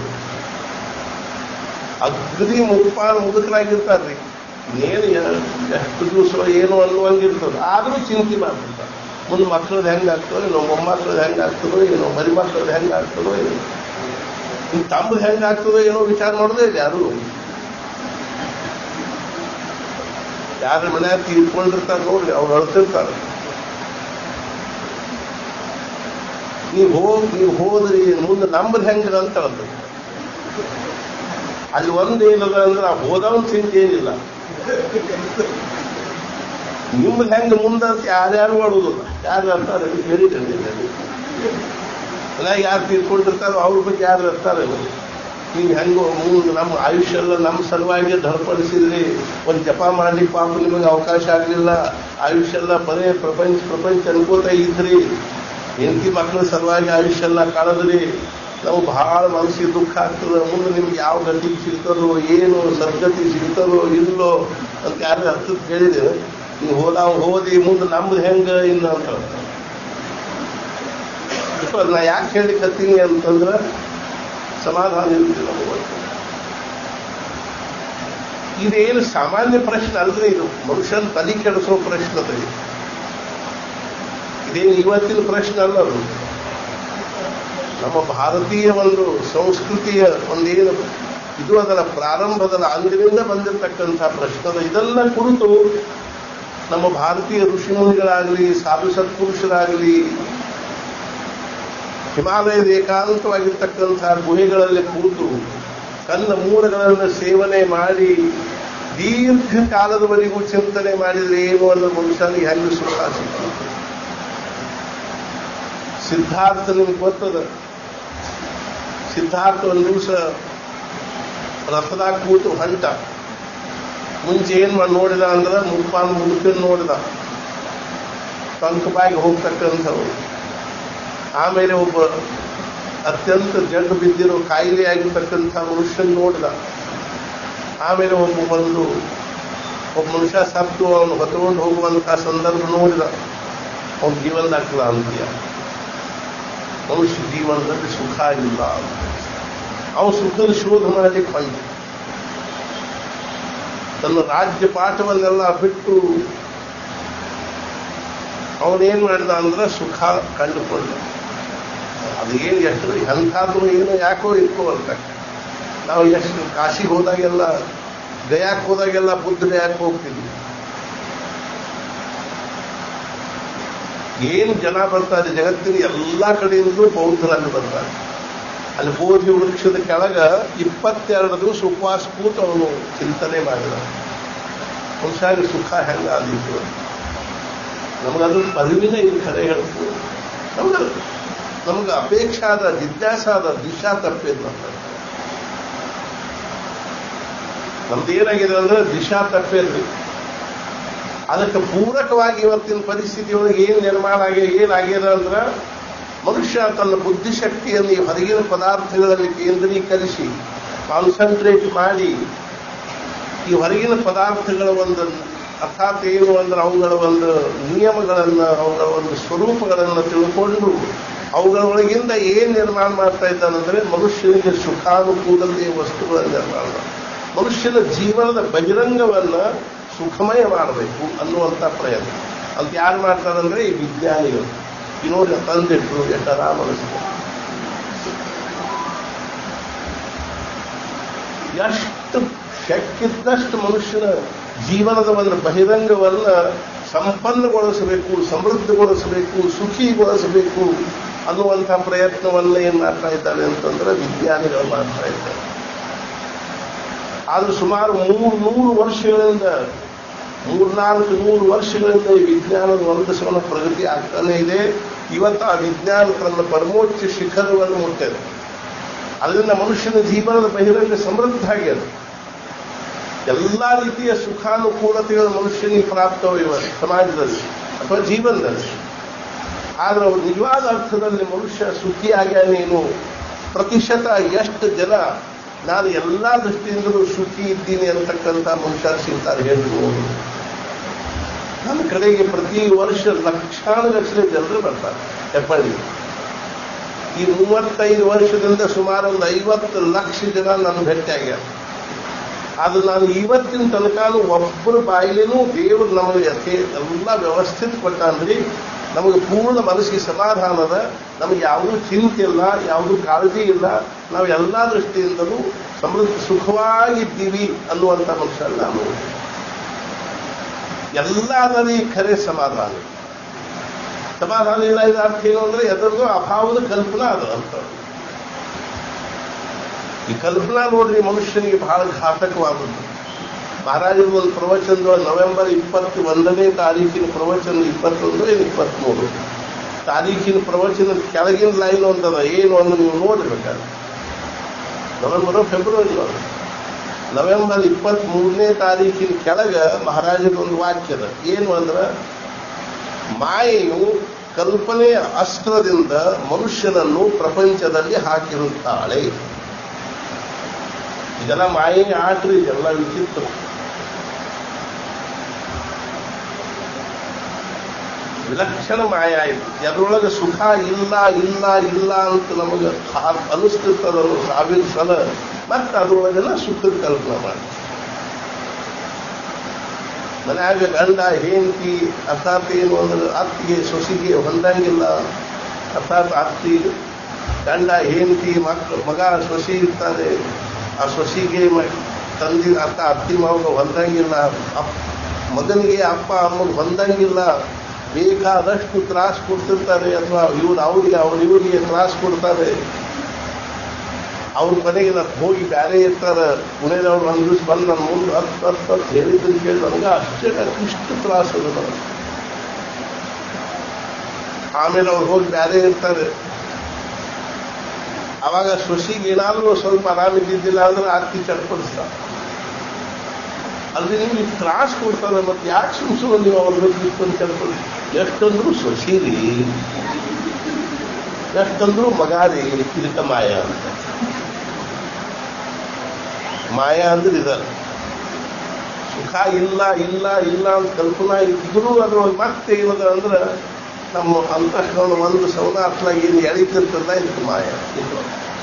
ಅಗ್ರಿ ಮುಪ್ಪಾಲು ಮುದುಕರಾಗಿರ್ತಾರ್ರಿ ಇನ್ನೇನು ಎಷ್ಟು ದಿವಸ ಏನು ಅನ್ನುವಂಗಿರ್ತದೆ ಆದರೂ ಚಿಂತೆ ಮಾಡ್ತಿರ್ತಾರೆ ಮುಂದೆ ಮಕ್ಕಳದ್ದು ಹೆಂಗಾಗ್ತದೋ ಏನೋ ಮೊಮ್ಮಕ್ಕಳದ್ದು ಹೆಂಗಾಗ್ತದೋ ಏನೋ ಮರಿ ಮಕ್ಕಳದ್ದು ಹೆಂಗಾಗ್ತದೋ ಏನೋ ಇನ್ನು ತಮ್ಮದು ಹೆಂಗಾಗ್ತದೋ ಏನೋ ವಿಚಾರ ಮಾಡೋದೇ ಇಲ್ಲ ಯಾರು ಯಾರ ಮನ್ಯಾಗ ತೀರ್ಕೊಂಡಿರ್ತಾರೆ ನೋಡ್ರಿ ಅವ್ರು ಅಳ್ತಿರ್ತಾರೆ ನೀವು ಹೋಗಿ ನೀವು ಹೋದ್ರಿ ಮುಂದೆ ನಮ್ಮದು ಹೆಂಗ ಅಂತ ಹೇಳ್ತಾರೆ ಅಲ್ಲಿ ಒಂದು ಏನದ ಅಂದ್ರೆ ಆ ಹೋದವನ್ ಚಿಂತೆ ಏನಿಲ್ಲ ನಿಮ್ದು ಹೆಂಗ ಮುಂದೆ ಅಂತ ಯಾರ್ಯಾರು ಮಾಡುವುದಿಲ್ಲ ಯಾರು ಅಂತಾರೆ ಹೇಳಿದ್ದೇನೆ ಮನ್ಯಾಗ ಯಾರು ತೀರ್ಕೊಂಡಿರ್ತಾರೋ ಅವ್ರ ಬಗ್ಗೆ ಯಾರು ಇರ್ತಾರೆ ನೀವು ಹೆಂಗೋ ಮುಂದೆ ನಮ್ಮ ಆಯುಷ್ಯ ಎಲ್ಲ ನಮ್ಮ ಸಲುವಾಗಿ ಧರ್ಪಡಿಸಿದ್ರಿ ಒಂದು ಜಪ ಮಾಡಿ ಪಾಪ ನಿಮಗೆ ಅವಕಾಶ ಆಗಲಿಲ್ಲ ಆಯುಷ್ಯ ಎಲ್ಲ ಬರೇ ಪ್ರಪಂಚ ಪ್ರಪಂಚ ಅನ್ಕೋತಾ ಇದ್ರಿ ಹೆಂಡತಿ ಮಕ್ಕಳ ಸಲುವಾಗಿ ಆಯುಷ್ಯ ಎಲ್ಲ ಕಳೆದ್ರಿ ನಾವು ಬಹಳ ಮನಸ್ಸಿಗೆ ದುಃಖ ಆಗ್ತದೆ ಮುಂದೆ ನಿಮ್ಗೆ ಯಾವ ಗತಿ ಸಿಗ್ತದೋ ಏನು ಸದ್ಗತಿ ಸಿಗ್ತದೋ ಇಲ್ಲೋ ಅಂತ ಯಾರು ಅರ್ಥ ಕೇಳಿದ್ರೆ ನೀವು ಹೋದಾವ್ ಹೋದಿ ಮುಂದೆ ನಮ್ದು ಹೆಂಗ ಇನ್ನು ಅಂತ ಹೇಳ್ತಾರೆ. ಸೊ ನಾ ಯಾಕೆ ಹೇಳಿಕತ್ತೀನಿ ಅಂತಂದ್ರೆ ಸಮಾಧಾನ ಇರುತ್ತೆ ನಮಗೆ ಇದೇನು ಸಾಮಾನ್ಯ ಪ್ರಶ್ನೆ ಅಲ್ರಿ ಇದು ಮನುಷ್ಯನ ತಲೆ ಕೆಡಿಸೋ ಪ್ರಶ್ನೆ ಅದು ಇದು. ಇದೇನು ಇವತ್ತಿನ ಪ್ರಶ್ನೆ ಅಲ್ಲ ಅದು ನಮ್ಮ ಭಾರತೀಯ ಒಂದು ಸಂಸ್ಕೃತಿಯ ಒಂದೇನು ಇದು ಅದರ ಪ್ರಾರಂಭದ ಅಂದಿನಿಂದ ಬಂದಿರತಕ್ಕಂಥ ಪ್ರಶ್ನೆ ಅದು. ಇದೆಲ್ಲ ಕುರಿತು ನಮ್ಮ ಭಾರತೀಯ ಋಷಿಮುನಿಗಳಾಗಲಿ ಸಾಧು ಸತ್ಪುರುಷರಾಗಲಿ ಹಿಮಾಲಯದ ಏಕಾಂತವಾಗಿರ್ತಕ್ಕಂಥ ಗುಹೆಗಳಲ್ಲಿ ಕೂತು ಕನ್ನ ಮೂರಗಳನ್ನು ಸೇವನೆ ಮಾಡಿ ದೀರ್ಘಕಾಲದವರೆಗೂ ಚಿಂತನೆ ಮಾಡಿದರೆ ಏನು ಅನ್ನೋ ಮನುಷ್ಯನಿಗೆ ಹೆಂಗೆ ಸುಖ ಸಿಗ್ತದೆ ಸಿದ್ಧಾರ್ಥ ನಿಮ್ಗೆ ಗೊತ್ತದ ಸಿದ್ಧಾರ್ಥ ಒಂದು ದಿವಸ ರಥದಾಗ ಕೂತು ಹೊಂಟ ಮುಂಚೆ ಏನ್ ಮಾಡಿ ನೋಡಿದ ಅಂದ್ರೆ ಮುಪ್ಪಾನ್ ಮುದುಕನ್ ನೋಡಿದ ಟಂಕ ಬಾಯಿಗೆ ಹೋಗ್ತಕ್ಕಂಥವ್ರು ಆಮೇಲೆ ಒಬ್ಬ ಅತ್ಯಂತ ಜಡ್ಡು ಬಿದ್ದಿರೋ ಕಾಯಿಲೆ ಆಗಿರ್ತಕ್ಕಂಥ ಮನುಷ್ಯನ್ ನೋಡಿದ ಆಮೇಲೆ ಒಬ್ಬ ಬಂದು ಒಬ್ಬ ಮನುಷ್ಯ ಸತ್ತು ಅವನು ಹೊತ್ಕೊಂಡು ಹೋಗುವಂತಹ ಸಂದರ್ಭ ನೋಡಿದ ಅವನ ಜೀವನದಾಗ್ತದ ಅಂತ್ಯ ಮನುಷ್ಯ ಜೀವನದಲ್ಲಿ ಸುಖ ಇಲ್ಲ ಅವನು ಸುಖದ ಶೋಧ ಮಾಡಲಿಕ್ಕೆ ಹೊಂಟ ತನ್ನ ರಾಜ್ಯ ಪಾಠವನ್ನೆಲ್ಲ ಬಿಟ್ಟು ಅವನೇನ್ ಮಾಡಿದ ಅಂದ್ರೆ ಸುಖ ಕಂಡುಕೊಂಡ ಅದೇನು ಎಷ್ಟು ಎಂಥಾದ್ರೂ ಏನು ಯಾಕೋ ಇರ್ಕೋ ಅಂತ ನಾವು ಎಷ್ಟು ಕಾಶಿಗೆ ಹೋದಾಗೆಲ್ಲ ಗಯಾಕ್ ಹೋದಾಗೆಲ್ಲ ಬುದ್ಧ ಯಾಕೆ ಹೋಗ್ತಿದ್ವಿ ಏನು ಜನ ಬರ್ತಾರೆ ಜಗತ್ತಿನ ಎಲ್ಲಾ ಕಡೆಯಿಂದಲೂ ಬೌದ್ಧರಲ್ಲಿ ಬರ್ತಾರೆ ಅಲ್ಲಿ ಬೋಧಿ ವೃಕ್ಷದ ಕೆಳಗ ಇಪ್ಪತ್ತೆರಡು ದಿವಸ ಉಪವಾಸ ಕೂತು ಅವನು ಚಿಂತನೆ ಮಾಡಿದ ಮನುಷ್ಯಾಗ ಸುಖ ಹೆಂಗ ಆದಿತ್ತು ನಮಗದ್ರ ಪರಿವಿನ ಇದು ಖರೆ ಹೇಳ್ತು ನಮ್ಗ ನಮ್ಗೆ ಅಪೇಕ್ಷೆ ಆದ ಜಿಜ್ಞಾಸ ಆದ ದಿಶಾ ತಪ್ಪಿದ್ ನಮ್ಗೆ ನಮ್ದು ಏನಾಗಿದೆ ಅಂದ್ರೆ ದಿಶಾ ತಪ್ಪಿದ್ರಿ ಅದಕ್ಕೆ ಪೂರಕವಾಗಿ ಇವತ್ತಿನ ಪರಿಸ್ಥಿತಿ ಒಳಗೆ ಏನ್ ನಿರ್ಮಾಣ ಆಗಿ ಏನಾಗ್ಯದ ಅಂದ್ರೆ ಮನುಷ್ಯ ತನ್ನ ಬುದ್ಧಿಶಕ್ತಿಯನ್ನು ಈ ಹೊರಗಿನ ಪದಾರ್ಥಗಳಲ್ಲಿ ಕೇಂದ್ರೀಕರಿಸಿ ಕಾನ್ಸಂಟ್ರೇಟ್ ಮಾಡಿ ಈ ಹೊರಗಿನ ಪದಾರ್ಥಗಳ ಒಂದು ಅರ್ಥಾತ್ ಏನು ಅಂದ್ರೆ ಅವುಗಳ ಒಂದು ನಿಯಮಗಳನ್ನು ಅವುಗಳ ಒಂದು ಸ್ವರೂಪಗಳನ್ನು ತಿಳ್ಕೊಂಡು ಅವುಗಳ ಒಳಗಿಂದ ಏನ್ ನಿರ್ಮಾಣ ಮಾಡ್ತಾ ಇದ್ದಾನಂದ್ರೆ ಮನುಷ್ಯನಿಗೆ ಸುಖಾನುಕೂಲತೆಯ ವಸ್ತುಗಳ ನಿರ್ಮಾಣ ಮನುಷ್ಯನ ಜೀವನದ ಬಹಿರಂಗವನ್ನ ಸುಖಮಯ ಮಾಡಬೇಕು ಅನ್ನುವಂಥ ಪ್ರಯತ್ನ ಅಂತ ಯಾರು ಮಾಡ್ತಾರಂದ್ರೆ ಈ ವಿಜ್ಞಾನಿಗಳು ಈ ನೋಡಿ ತಂದಿಟ್ರು ಎಷ್ಟು ಆರಾಮ ಅನಿಸ್ತದೆ ಎಷ್ಟು ಶಕ್ತಿದ್ದಷ್ಟು ಮನುಷ್ಯನ ಜೀವನದ ಒಂದು ಬಹಿರಂಗವನ್ನ ಸಂಪನ್ನಗೊಳಿಸಬೇಕು ಸಮೃದ್ಧಗೊಳಿಸಬೇಕು ಸುಖಿಗೊಳಿಸಬೇಕು ಅನ್ನುವಂಥ ಪ್ರಯತ್ನವನ್ನ ಏನ್ ಮಾಡ್ತಾ ಇದ್ದಾರೆ ಅಂತಂದ್ರೆ ವಿಜ್ಞಾನಿಗಳು ಮಾಡ್ತಾ ಇದ್ದಾರೆ ಆದ್ರೂ ಸುಮಾರು ಮೂರು ನೂರು ವರ್ಷಗಳಿಂದ ಮೂರ್ನಾಲ್ಕು ನೂರು ವರ್ಷಗಳಿಂದ ಈ ವಿಜ್ಞಾನದ ಒಂದಸವನ ಪ್ರಗತಿ ಆಗ್ತಾನೆ ಇದೆ ಇವತ್ತು ಆ ವಿಜ್ಞಾನ ತನ್ನ ಪರಮೋಚ್ಚ ಶಿಖರವನ್ನು ಮುಟ್ಟಿದೆ ಅದರಿಂದ ಮನುಷ್ಯನ ಜೀವನದ ಬಹಿರಂಗ ಸಮೃದ್ಧ ಆಗ್ಯದ ಎಲ್ಲಾ ರೀತಿಯ ಸುಖಾನುಕೂಲತೆಗಳು ಮನುಷ್ಯನಿಗೆ ಪ್ರಾಪ್ತವಿವೆ ಸಮಾಜದಲ್ಲಿ ಅಥವಾ ಜೀವನದಲ್ಲಿ ಆದ್ರೆ ಅವ್ರು ನಿಜವಾದ ಅರ್ಥದಲ್ಲಿ ಮನುಷ್ಯ ಸುಖಿಯಾಗ್ಯಾನೇನು ಪ್ರತಿಶತ ಎಷ್ಟು ಜನ ನಾನು ಎಲ್ಲಾ ದೃಷ್ಟಿಯಿಂದಲೂ ಸುಖಿ ಇದ್ದೀನಿ ಅಂತಕ್ಕಂಥ ಮನುಷ್ಯ ಸಿಗ್ತಾರೆ ಹೇಳ್ಬೋದು ನನ್ನ ಕಡೆಗೆ ಪ್ರತಿ ವರ್ಷ ಲಕ್ಷಾನುಗಟ್ಟಲೆ ಜನರು ಬರ್ತಾರೆ ಹೆಬ್ಬಳ್ಳಿ ಈ ಮೂವತ್ತೈದು ವರ್ಷದಿಂದ ಸುಮಾರು ಒಂದು ಐವತ್ತು ಲಕ್ಷ ಜನ ನನ್ನ ಭೇಟಿಯಾಗ್ಯಾರ ಅದು ನಾನು ಇವತ್ತಿನ ತನಕಾನು ಒಬ್ಬರ ಬಾಯಿಲೇನೂ ದೇವರು ನಮಗೆ ಯಥೇ ಎಲ್ಲ ವ್ಯವಸ್ಥಿತ ಕೊಟ್ಟಾನ್ರಿ ನಮಗೆ ಪೂರ್ಣ ಮನಸ್ಸಿಗೆ ಸಮಾಧಾನದ ನಮಗೆ ಯಾವುದೂ ಚಿಂತೆ ಇಲ್ಲ ಯಾವುದೂ ಕಾಳಜಿ ಇಲ್ಲ ನಾವು ಎಲ್ಲ ದೃಷ್ಟಿಯಿಂದಲೂ ಸಮೃದ್ಧ ಸುಖವಾಗಿದ್ದೀವಿ ಅನ್ನುವಂಥ ಮನುಷ್ಯ ನಾನು ಎಲ್ಲದರಲ್ಲಿ ಖರೆ ಸಮಾಧಾನ ಸಮಾಧಾನ ಇಲ್ಲ ಇದರ ಅರ್ಥ ಏನು ಅಂದ್ರೆ ಎದರದು ಅಭಾವದ ಕಲ್ಪನಾ ಅದು ಅಂತ ಈ ಕಲ್ಪನಾ ನೋಡ್ರಿ ಮನುಷ್ಯನಿಗೆ ಬಹಳ ಘಾತಕವಾದದ್ದು ಮಹಾರಾಜರು ಒಂದು ಪ್ರವಚನದೊಳಗೆ ನವೆಂಬರ್ ಇಪ್ಪತ್ತು ಒಂದನೇ ತಾರೀಕಿನ ಪ್ರವಚನ ಇಪ್ಪತ್ತೊಂದು ಏನು ಇಪ್ಪತ್ಮೂರು ತಾರೀಕಿನ ಪ್ರವಚನ ಕೆಳಗಿನ ಲೈನ್ ಒಂದದ ಏನು ಒಂದು ನೀವು ನೋಡ್ಬೇಕಾದ್ರೆ ನವೆಂಬರ್ ಫೆಬ್ರವರಿ ಒಳಗೆ ನವೆಂಬರ್ ಇಪ್ಪತ್ತ್ ಮೂರನೇ ತಾರೀಕಿನ ಕೆಳಗೆ ಮಹಾರಾಜರ ಒಂದು ವಾಕ್ಯದ ಏನು ಅಂದ್ರೆ ಮಾಯೆಯು ಕಲ್ಪನೆಯ ಅಸ್ತ್ರದಿಂದ ಮನುಷ್ಯನನ್ನು ಪ್ರಪಂಚದಲ್ಲಿ ಹಾಕಿರುತ್ತಾಳೆ ಇದೆಲ್ಲ ಮಾಯೆ ಆಟ್ರಿ ಇದೆಲ್ಲ ವಿಚಿತ್ರ ವಿಲಕ್ಷಣ ಮಾಯ ಇದು ಎದ್ರೊಳಗೆ ಸುಖ ಇಲ್ಲ ಇಲ್ಲ ಇಲ್ಲ ಅಂತ ನಮಗೆ ಅನಿಸ್ತಿರ್ತದನ್ನು ಸಾವಿರ ಸಲ ಮತ್ತೆ ಅದ್ರೊಳಗೆಲ್ಲ ಸುಖದ ಕಲ್ಪನೆ ಮಾಡಿ ಮನ್ಯಾಗ ಗಂಡ ಹೆಂಡತಿ ಅರ್ಥಾತ್ ಏನು ಅಂದ್ರೆ ಅತ್ತಿಗೆ ಸೊಸಿಗೆ ಹೊಂದಂಗಿಲ್ಲ ಅರ್ಥಾತ್ ಅತ್ತಿ ಗಂಡ ಹೆಂಡತಿ ಮಕ್ಕಳು ಮಗ ಸೊಸಿ ಇರ್ತಾರೆ ಆ ಸೊಸಿಗೆ ಮ- ತಂದೆ ಅರ್ಥ ಅತ್ತಿ ಮಗ ಹೊಂದಂಗಿಲ್ಲ ಅಪ್ ಮಗನಿಗೆ ಅಪ್ಪ ಅಮ್ಮಗೆ ಹೊಂದಂಗಿಲ್ಲ ಬೇಕಾದಷ್ಟು ತ್ರಾಸ ಕೊಡ್ತಿರ್ತಾರೆ ಅಥವಾ ಇವ್ರು ಅವ್ರಿಗೆ ಅವ್ರು ಇವರಿಗೆ ತ್ರಾಸ ಕೊಡ್ತಾರೆ ಅವ್ರ ಮನೆಗೆ ನಾನು ಹೋಗಿ ಬ್ಯಾರೆ ಇರ್ತಾರೆ ಪುಣೆದವ್ರು ಒಂದು ದಿವಸ ಬಂದು ನನ್ನ ಮುಂದೆ ಹತ್ತು ಹತ್ತು ಹತ್ತು ಹೇಳಿದ್ದನ್ನು ಕೇಳಿ ನನಗೆ ಆಶ್ಚರ್ಯ ಇಷ್ಟು ತ್ರಾಸ ಅದು ನನಗೆ ಆಮೇಲೆ ಅವ್ರು ಹೋಗಿ ಬ್ಯಾರೆ ಇರ್ತಾರೆ ಅವಾಗ ಸೊಸಿಗೆ ಏನಾದ್ರೂ ಸ್ವಲ್ಪ ಆರಾಮಿದ್ದಿದ್ದಿಲ್ಲ ಅಂದ್ರೆ ಅತ್ತಿ ಚಡ್ಪಡಿಸ್ತಾರೆ ಅಲ್ಲಿ ನಿಮ್ಗೆ ತ್ರಾಸ ಕೊಡ್ತಾರೆ ಮತ್ತೆ ಯಾಕೆ ಸುಮ್ ಸುಮ್ಮನೆ ನೀವು ಅವ್ರ ಬಗ್ಗೆ ಇಟ್ಕೊಂಡು ಚಡ್ಪಡಿ ಎಷ್ಟಂದ್ರೂ ಸೊಸಿರಿ ಎಷ್ಟಂದ್ರೂ ಮಗಾರಿ ಇದಕ್ಕೆ ಮಾಯ ಅಂತ ಮಾಯ ಅಂದ್ರೆ ಇದ ಸುಖ ಇಲ್ಲ ಇಲ್ಲ ಇಲ್ಲ ಅಂತ ಕಲ್ಪನಾ ಇದ್ರೂ ಅದ್ರೊಳಗೆ ಮತ್ತೆ ಏನದ ಅಂದ್ರೆ ನಮ್ಮ ಅಂತಃಕರಣ ಒಂದು ಸೌನಾರ್ಥನಾಗಿ ಏನು ಎಳಿತಿರ್ತದ ಇದಕ್ಕೆ ಮಾಯ ಇದು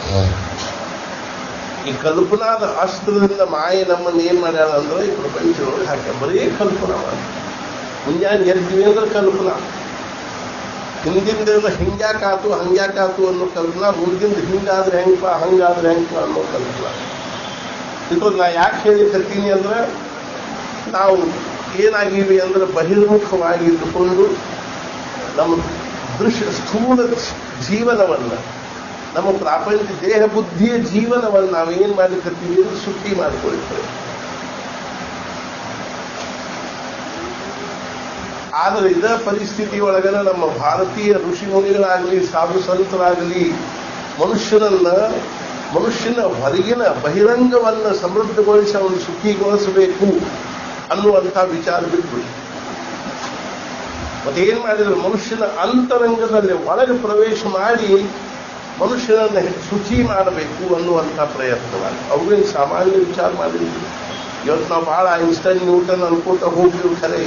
ಈ ಕಲ್ಪನಾದ ಅಸ್ತ್ರದಿಂದ ಮಾಯೆ ನಮ್ಮನ್ನು ಏನ್ ಮಾಡ್ಯಾಳ ಅಂದ್ರೆ ಈ ಪ್ರಪಂಚದೊಳಗೆ ಹಾಕ ಬರೀ ಕಲ್ಪನಾ ಮಾಡಿ ಮುಂಜಾನೆ ಎದ್ವಿ ಅಂದ್ರೆ ಕಲ್ಪನಾ ಹಿಂದಿಂದ ಹಿಂಗ್ಯಾಕಾತು ಹಂಗ್ಯಾಕಾತು ಅನ್ನೋ ಕಲ್ಪನಾ ಮುಂದಿಂದ ಹಿಂಗಾದ್ರೆ ಹೆಂಗಪ್ಪ ಹಂಗಾದ್ರೆ ಹೆಂಗಪ್ಪ ಅನ್ನೋ ಕಲ್ಪನಾ ಇದು ನಾ ಯಾಕೆ ಹೇಳಿಕತ್ತೀನಿ ಅಂದ್ರೆ ನಾವು ಏನಾಗಿವಿ ಅಂದ್ರೆ ಬಹಿರ್ಮುಖವಾಗಿ ಇಟ್ಟುಕೊಂಡು ನಮ್ಮ ದೃಶ್ಯ ಸ್ಥೂಲ ಜೀವನವನ್ನ ನಮ್ಮ ಪ್ರಾಪಂಚ ದೇಹ ಬುದ್ಧಿಯ ಜೀವನವನ್ನು ನಾವು ಏನ್ ಮಾಡ್ಲಿಕ್ಕತ್ತೀವಿ ಅಂದ್ರೆ ಸುಟ್ಟಿ ಮಾಡಿಕೊಳ್ತೇವೆ ಆದರೆ ಇದ ಪರಿಸ್ಥಿತಿ ಒಳಗನ ನಮ್ಮ ಭಾರತೀಯ ಋಷಿ ಮುನಿಗಳಾಗಲಿ ಸಾಧು ಸಂತರಾಗಲಿ ಮನುಷ್ಯನನ್ನ ಮನುಷ್ಯನ ಹೊರಗಿನ ಬಹಿರಂಗವನ್ನ ಸಮೃದ್ಧಗೊಳಿಸಿ ಅವನು ಸುಖಿಗೊಳಿಸಬೇಕು ಅನ್ನುವಂಥ ವಿಚಾರ ಬಿಟ್ಟು ಮತ್ತೇನ್ ಮಾಡಿದ್ರು ಮನುಷ್ಯನ ಅಂತರಂಗದಲ್ಲಿ ಒಳಗೆ ಪ್ರವೇಶ ಮಾಡಿ ಮನುಷ್ಯನನ್ನ ಶುಚಿ ಮಾಡಬೇಕು ಅನ್ನುವಂಥ ಪ್ರಯತ್ನವಾಗಿ ಅವುಗಳೇನು ಸಾಮಾನ್ಯ ವಿಚಾರ ಮಾಡಿದ್ವಿ ಇವತ್ತು ನಾವು ಬಹಳ ಐನ್ಸ್ಟೈನ್ ನ್ಯೂಟನ್ ಅನ್ಕೋತ ಹೋಗ್ತೀವಿ ಖರೆ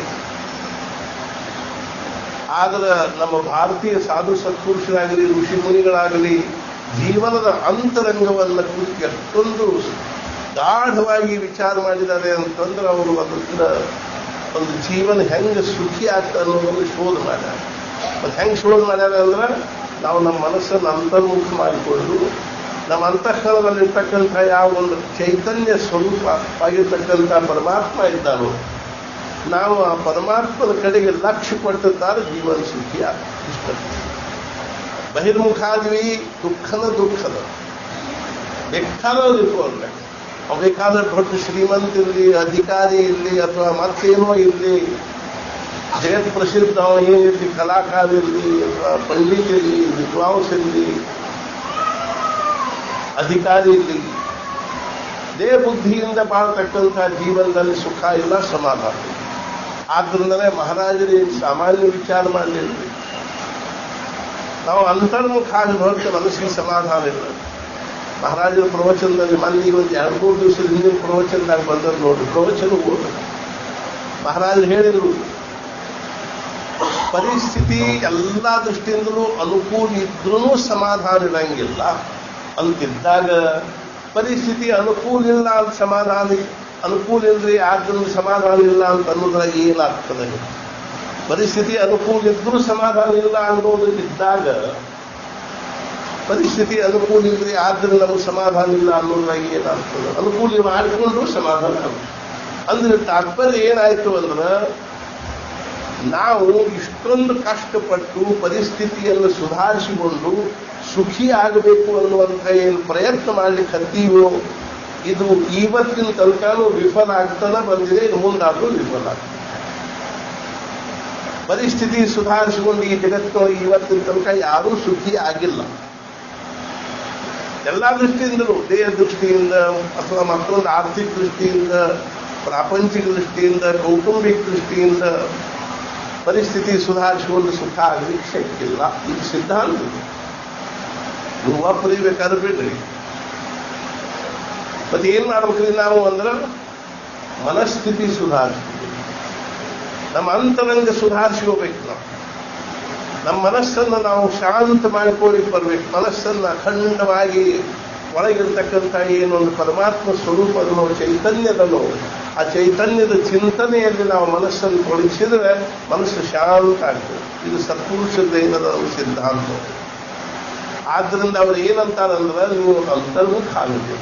ಆದ್ರೆ ನಮ್ಮ ಭಾರತೀಯ ಸಾಧು ಸತ್ಪುರುಷರಾಗಲಿ ಋಷಿ ಮುನಿಗಳಾಗಲಿ ಜೀವನದ ಅಂತರಂಗವನ್ನ ಕುರಿತು ಎಷ್ಟೊಂದು ಗಾಢವಾಗಿ ವಿಚಾರ ಮಾಡಿದ್ದಾರೆ ಅಂತಂದ್ರೆ ಅವರು ಅದರಿಂದ ಒಂದು ಜೀವನ ಹೆಂಗೆ ಸುಖಿ ಆಗ್ತದೆ ಅನ್ನೋದನ್ನು ಶೋಧ ಮಾಡ್ಯಾರ ಮತ್ತೆ ಹೆಂಗೆ ಶೋಧ ಮಾಡ್ಯಾರ ಅಂದ್ರೆ ನಾವು ನಮ್ಮ ಮನಸ್ಸನ್ನು ಅಂತರ್ಮುಖ ಮಾಡಿಕೊಂಡು ನಮ್ಮ ಅಂತಃಕರಣದಲ್ಲಿರ್ತಕ್ಕಂಥ ಯಾವ ಒಂದು ಚೈತನ್ಯ ಸ್ವರೂಪ ಆಗಿರ್ತಕ್ಕಂಥ ಪರಮಾತ್ಮ ಇದ್ದಾನೋ ನಾವು ಆ ಪರಮಾತ್ಮನ ಕಡೆಗೆ ಲಕ್ಷ್ಯ ಕೊಟ್ಟಿದ್ದಾರೆ ಜೀವನ ಸುಖಿ ಇಷ್ಟ ಬಹಿರ್ಮುಖಾದ್ವಿ ದುಃಖನ ದುಃಖದ ಬೇಕಾದವ್ರು ಇಟ್ಕೊಂಡ್ರೆ ಅವ್ ಬೇಕಾದ್ರೆ ದೊಡ್ಡ ಶ್ರೀಮಂತ ಇರಲಿ ಅಧಿಕಾರಿ ಇರಲಿ ಅಥವಾ ಮತ್ತೇನೋ ಇರಲಿ ಜಗತ್ ಪ್ರಸಿದ್ಧ ಅವ ಏನಿರಲಿ ಕಲಾಕಾರ ಇರಲಿ ಅಥವಾ ಪಂಡಿತ ಇರಲಿ ವಿದ್ವಾಂಸ ಇರಲಿ ಅಧಿಕಾರಿ ಇರಲಿ ದೇಹ ಬುದ್ಧಿಯಿಂದ ಬಾಳ್ತಕ್ಕಂಥ ಜೀವನದಲ್ಲಿ ಸುಖ ಇಲ್ಲ ಸಮಾಧಾನ ಇಲ್ಲ. ಆದ್ರಿಂದಲೇ ಮಹಾರಾಜರು ಏನು ಸಾಮಾನ್ಯ ವಿಚಾರ ಮಾಡಲಿಲ್ಲ ನಾವು ಅಂತರ್ಮುಖ ಆಗಿ ಹೊರತು ಮನಸ್ಸಿಗೆ ಸಮಾಧಾನ ಇಲ್ಲ ಮಹಾರಾಜರ ಪ್ರವಚನದಲ್ಲಿ ಮೊನ್ನೆ ಒಂದು ಎರಡು ಮೂರು ದಿವಸದ ಹಿಂದಿನ ಪ್ರವಚನದಾಗ ಬಂದದ್ದು ನೋಡಿ ಪ್ರವಚನ ಓದು ಮಹಾರಾಜರು ಹೇಳಿದರು ಪರಿಸ್ಥಿತಿ ಎಲ್ಲ ದೃಷ್ಟಿಯಿಂದಲೂ ಅನುಕೂಲ ಇದ್ರೂ ಸಮಾಧಾನ ಇರಂಗಿಲ್ಲ ಅಂತಿದ್ದಾಗ ಪರಿಸ್ಥಿತಿ ಅನುಕೂಲ ಇಲ್ಲ ಅಂತ ಸಮಾಧಾನ ಅನುಕೂಲ ಇಲ್ರಿ ಆದ್ರಿಂದ ಸಮಾಧಾನ ಇಲ್ಲ ಅಂತ ಅನ್ನೋದ್ರಾಗ ಏನಾಗ್ತದೆ ಪರಿಸ್ಥಿತಿ ಅನುಕೂಲ ಇದ್ರೂ ಸಮಾಧಾನ ಇಲ್ಲ ಅನ್ನೋದು ಇದ್ದಾಗ ಪರಿಸ್ಥಿತಿ ಅನುಕೂಲ ಇಲ್ರಿ ಆದ್ರಿಂದ ನಮಗೆ ಸಮಾಧಾನ ಇಲ್ಲ ಅನ್ನೋದ್ರಾಗ ಏನಾಗ್ತದೆ ಅನುಕೂಲ ಮಾಡಿಕೊಂಡು ಸಮಾಧಾನ ಆಗುತ್ತೆ. ಅಂದ್ರೆ ತಾತ್ಪರ್ಯ ಏನಾಯ್ತು ಅಂದ್ರೆ ನಾವು ಇಷ್ಟೊಂದು ಕಷ್ಟಪಟ್ಟು ಪರಿಸ್ಥಿತಿಯನ್ನು ಸುಧಾರಿಸಿಕೊಂಡು ಸುಖಿ ಆಗಬೇಕು ಅನ್ನುವಂಥ ಏನು ಪ್ರಯತ್ನ ಮಾಡ್ಲಿಕ್ಕೆ ಹತ್ತೀವೋ ಇದು ಇವತ್ತಿನ ತನಕನೂ ವಿಫಲ ಆಗ್ತಾನೆ ಬಂದಿದೆ ಇನ್ನು ಮುಂದಾದ್ರೂ ವಿಫಲ ಆಗ್ತದೆ ಪರಿಸ್ಥಿತಿ ಸುಧಾರಿಸಿಕೊಂಡು ಈ ಜಗತ್ತಿನೊಳಗೆ ಇವತ್ತಿನ ತನಕ ಯಾರೂ ಸುಖಿ ಆಗಿಲ್ಲ ಎಲ್ಲ ದೃಷ್ಟಿಯಿಂದಲೂ ದೇಹ ದೃಷ್ಟಿಯಿಂದ ಅಥವಾ ಮತ್ತೊಂದು ಆರ್ಥಿಕ ದೃಷ್ಟಿಯಿಂದ ಪ್ರಾಪಂಚಿಕ ದೃಷ್ಟಿಯಿಂದ ಕೌಟುಂಬಿಕ ದೃಷ್ಟಿಯಿಂದ ಪರಿಸ್ಥಿತಿ ಸುಧಾರಿಸಿಕೊಂಡು ಸುಖ ಆಗಲಿಕ್ಕೆ ಶಕ್ಯ ಇಲ್ಲ ಇದು ಸಿದ್ಧಾಂತ ನೀವು ಒಪ್ಪರಿಬೇಕಾದ್ರೆ ಬಿಡ್ರಿ ಮತ್ತೆ ಏನ್ ಮಾಡ್ಬೇಕ್ರಿ ನಾವು ಅಂದ್ರೆ ಮನಸ್ಥಿತಿ ಸುಧಾರಿಸ್ತೀವಿ ನಮ್ಮ ಅಂತರಂಗ ಸುಧಾರಿಸ್ಕೋಬೇಕು ನಾವು ನಮ್ಮ ಮನಸ್ಸನ್ನು ನಾವು ಶಾಂತ ಮಾಡಿಕೊಳ್ಳಿಕ್ಕೆ ಬರ್ಬೇಕು ಮನಸ್ಸನ್ನು ಅಖಂಡವಾಗಿ ಒಳಗಿರ್ತಕ್ಕಂಥ ಏನೊಂದು ಪರಮಾತ್ಮ ಸ್ವರೂಪದಲ್ಲೋ ಚೈತನ್ಯದಲ್ಲೋ ಆ ಚೈತನ್ಯದ ಚಿಂತನೆಯಲ್ಲಿ ನಾವು ಮನಸ್ಸನ್ನು ತೊಡಗಿಸಿದ್ರೆ ಮನಸ್ಸು ಶಾಂತ ಆಗ್ತದೆ ಇದು ಸತ್ಪುರುಷದ ಏನದ ಒಂದು ಸಿದ್ಧಾಂತ ಆದ್ರಿಂದ ಅವ್ರು ಏನಂತಾರಂದ್ರೆ ನೀವು ಅಂತರ್ಮುಖ ಆಗಬೇಕು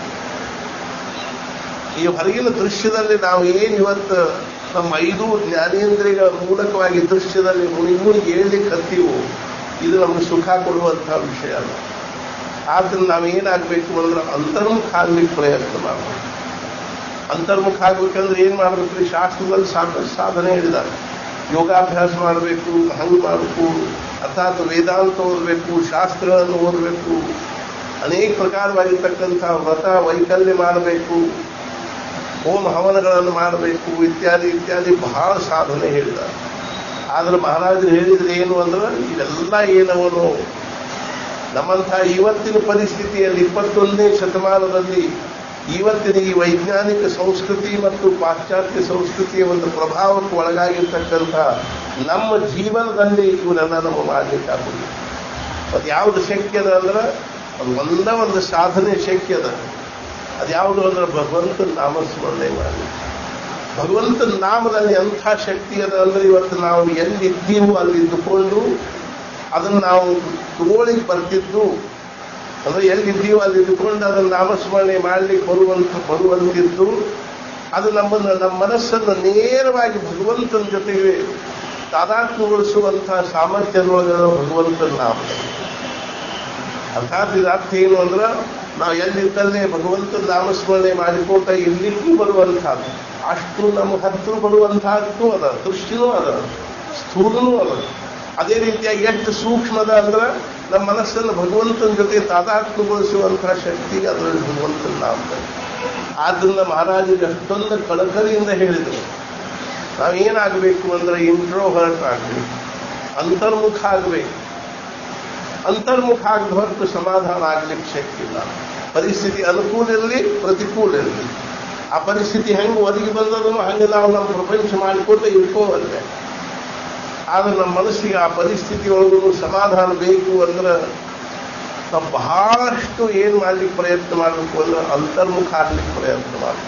ಈ ಹೊರಗಿನ ದೃಶ್ಯದಲ್ಲಿ ನಾವು ಏನು ಇವತ್ತು ನಮ್ಮ ಐದು ಜ್ಞಾನೇಂದ್ರಿಯಗಳ ಮೂಲಕವಾಗಿ ದೃಶ್ಯದಲ್ಲಿ ಮುನಿ ಮುನಿಗೆ ಹೇಳಲಿಕ್ಕೆ ಹತ್ತೀವೋ ಇದು ನಮಗೆ ಸುಖ ಕೊಡುವಂತಹ ವಿಷಯ ಅಲ್ಲ ಆದ್ರಿಂದ ನಾವು ಏನಾಗಬೇಕು ಅಂದ್ರೆ ಅಂತರ್ಮುಖ ಆಗ್ಲಿಕ್ಕೆ ಪ್ರಯತ್ನ ಮಾಡಬೇಕು ಅಂತರ್ಮುಖ ಆಗ್ಬೇಕಂದ್ರೆ ಏನ್ ಮಾಡ್ಬೇಕ್ರಿ ಶಾಸ್ತ್ರದಲ್ಲಿ ಸಾಕಷ್ಟು ಸಾಧನೆ ಹೇಳಿದ್ದಾರೆ ಯೋಗಾಭ್ಯಾಸ ಮಾಡಬೇಕು ಹಂಗೆ ಮಾಡಬೇಕು ಅರ್ಥಾತ್ ವೇದಾಂತ ಓದಬೇಕು ಶಾಸ್ತ್ರಗಳನ್ನು ಓದಬೇಕು ಅನೇಕ ಪ್ರಕಾರವಾಗಿರ್ತಕ್ಕಂಥ ವ್ರತ ವೈಕಲ್ಯ ಮಾಡಬೇಕು ಹೋಮ ಹವನಗಳನ್ನು ಮಾಡಬೇಕು ಇತ್ಯಾದಿ ಇತ್ಯಾದಿ ಬಹಳ ಸಾಧನೆ ಹೇಳಿದ್ದಾರೆ ಆದ್ರೆ ಮಹಾರಾಜರು ಹೇಳಿದ್ರೆ ಏನು ಅಂದ್ರೆ ಇವೆಲ್ಲ ಏನವನು ನಮ್ಮಂಥ ಇವತ್ತಿನ ಪರಿಸ್ಥಿತಿಯಲ್ಲಿ ಇಪ್ಪತ್ತೊಂದನೇ ಶತಮಾನದಲ್ಲಿ ಇವತ್ತಿನ ಈ ವೈಜ್ಞಾನಿಕ ಸಂಸ್ಕೃತಿ ಮತ್ತು ಪಾಶ್ಚಾತ್ಯ ಸಂಸ್ಕೃತಿಯ ಒಂದು ಪ್ರಭಾವಕ್ಕೆ ಒಳಗಾಗಿರ್ತಕ್ಕಂಥ ನಮ್ಮ ಜೀವನದಲ್ಲಿ ಇವನ್ನೆಲ್ಲ ನಮ್ಮ ಮಾಡಲಿಕ್ಕಾಗುದಿಲ್ಲ ಅದು ಯಾವುದು ಶಕ್ಯ ಅದ ಅಂದ್ರೆ ಅದು ಒಂದ ಒಂದು ಸಾಧನೆ ಶಕ್ಯ ಅದ ಅದ್ಯಾವುದು ಅಂದ್ರೆ ಭಗವಂತನ ನಾಮಸ್ಮರಣೆ ಮಾಡಿ ಭಗವಂತನ ನಾಮದಲ್ಲಿ ಎಂಥ ಶಕ್ತಿ ಅದ ಅಂದ್ರೆ ಇವತ್ತು ನಾವು ಎಲ್ಲಿದ್ದೀವೋ ಅಲ್ಲಿ ಇದ್ದುಕೊಂಡು ಅದನ್ನು ನಾವು ತಗೊಳ್ಳಿಕ್ಕೆ ಬರ್ತಿದ್ದು ಅಂದ್ರೆ ಎಲ್ಲಿದ್ದೀವೋ ಅಲ್ಲಿ ಇದ್ದುಕೊಂಡು ಅದನ್ನು ನಾಮಸ್ಮರಣೆ ಮಾಡ್ಲಿಕ್ಕೆ ಬರುವಂತ ಬರುವಂತಿದ್ದು ಅದು ನಮ್ಮನ್ನು ನಮ್ಮ ಮನಸ್ಸನ್ನು ನೇರವಾಗಿ ಭಗವಂತನ ಜೊತೆಗೆ ತಾದಾತ್ಮ್ಯಗೊಳಿಸುವಂತಹ ಸಾಮರ್ಥ್ಯದೊಳಗೆ ಭಗವಂತನ ನಾಮ ಅರ್ಥಾತ್ ಇದು ಅರ್ಥ ಏನು ಅಂದ್ರೆ ನಾವು ಎಲ್ಲಿದ್ದಲ್ಲೇ ಭಗವಂತನ ನಾಮಸ್ಮರಣೆ ಮಾಡಿಕೊಂಡ ಇರ್ಲಿಕ್ಕೂ ಬರುವಂತಹದ್ದು ಅಷ್ಟು ನಮ್ಮ ಹತ್ರ ಬರುವಂತಹದ್ದು ಅದ ದೃಷ್ಟಿನೂ ಅದ ಸ್ಥೂಲನೂ ಅದ ಅದೇ ರೀತಿಯಾಗಿ ಎಷ್ಟು ಸೂಕ್ಷ್ಮದ ಅಂದ್ರೆ ನಮ್ಮ ಮನಸ್ಸನ್ನು ಭಗವಂತನ ಜೊತೆ ತಾದಾತ್ಮ್ಯಗೊಳಿಸುವಂತಹ ಶಕ್ತಿ ಅದರಲ್ಲಿ ಭಗವಂತನ ನಾಮದಲ್ಲಿ ಆದ್ರಿಂದ ಮಹಾರಾಜರು ಅಷ್ಟೊಂದು ಕಳಕಳಿಯಿಂದ ಹೇಳಿದರು ನಾವೇನಾಗಬೇಕು ಅಂದ್ರೆ ಇಂಟ್ರೋವರ್ಟ್ ಆಗಬೇಕು ಅಂತರ್ಮುಖ ಆಗಬೇಕು ಅಂತರ್ಮುಖ ಆಗದ ಹೊರತು ಸಮಾಧಾನ ಆಗ್ಲಿಕ್ಕೆ ಶಕ್ತಿ ಇಲ್ಲ ಪರಿಸ್ಥಿತಿ ಅನುಕೂಲ ಇರಲಿ ಪ್ರತಿಕೂಲ ಇರಲಿ ಆ ಪರಿಸ್ಥಿತಿ ಹೆಂಗೆ ಒದಗಿ ಬಂದದೋ ಹಂಗೆ ನಾವು ನಮ್ಮ ಪ್ರಪಂಚ ಮಾಡಿಕೊಟ್ಟು ಇಟ್ಕೋವಲ್ಲೆ ಆದ್ರೆ ನಮ್ಮ ಮನಸ್ಸಿಗೆ ಆ ಪರಿಸ್ಥಿತಿ ಒಳಗೂ ಸಮಾಧಾನ ಬೇಕು ಅಂದ್ರೆ ನಾವು ಬಹಳಷ್ಟು ಏನ್ ಮಾಡ್ಲಿಕ್ಕೆ ಪ್ರಯತ್ನ ಮಾಡಬೇಕು ಅಂದ್ರೆ ಅಂತರ್ಮುಖ ಆಗ್ಲಿಕ್ಕೆ ಪ್ರಯತ್ನ ಮಾಡಬೇಕು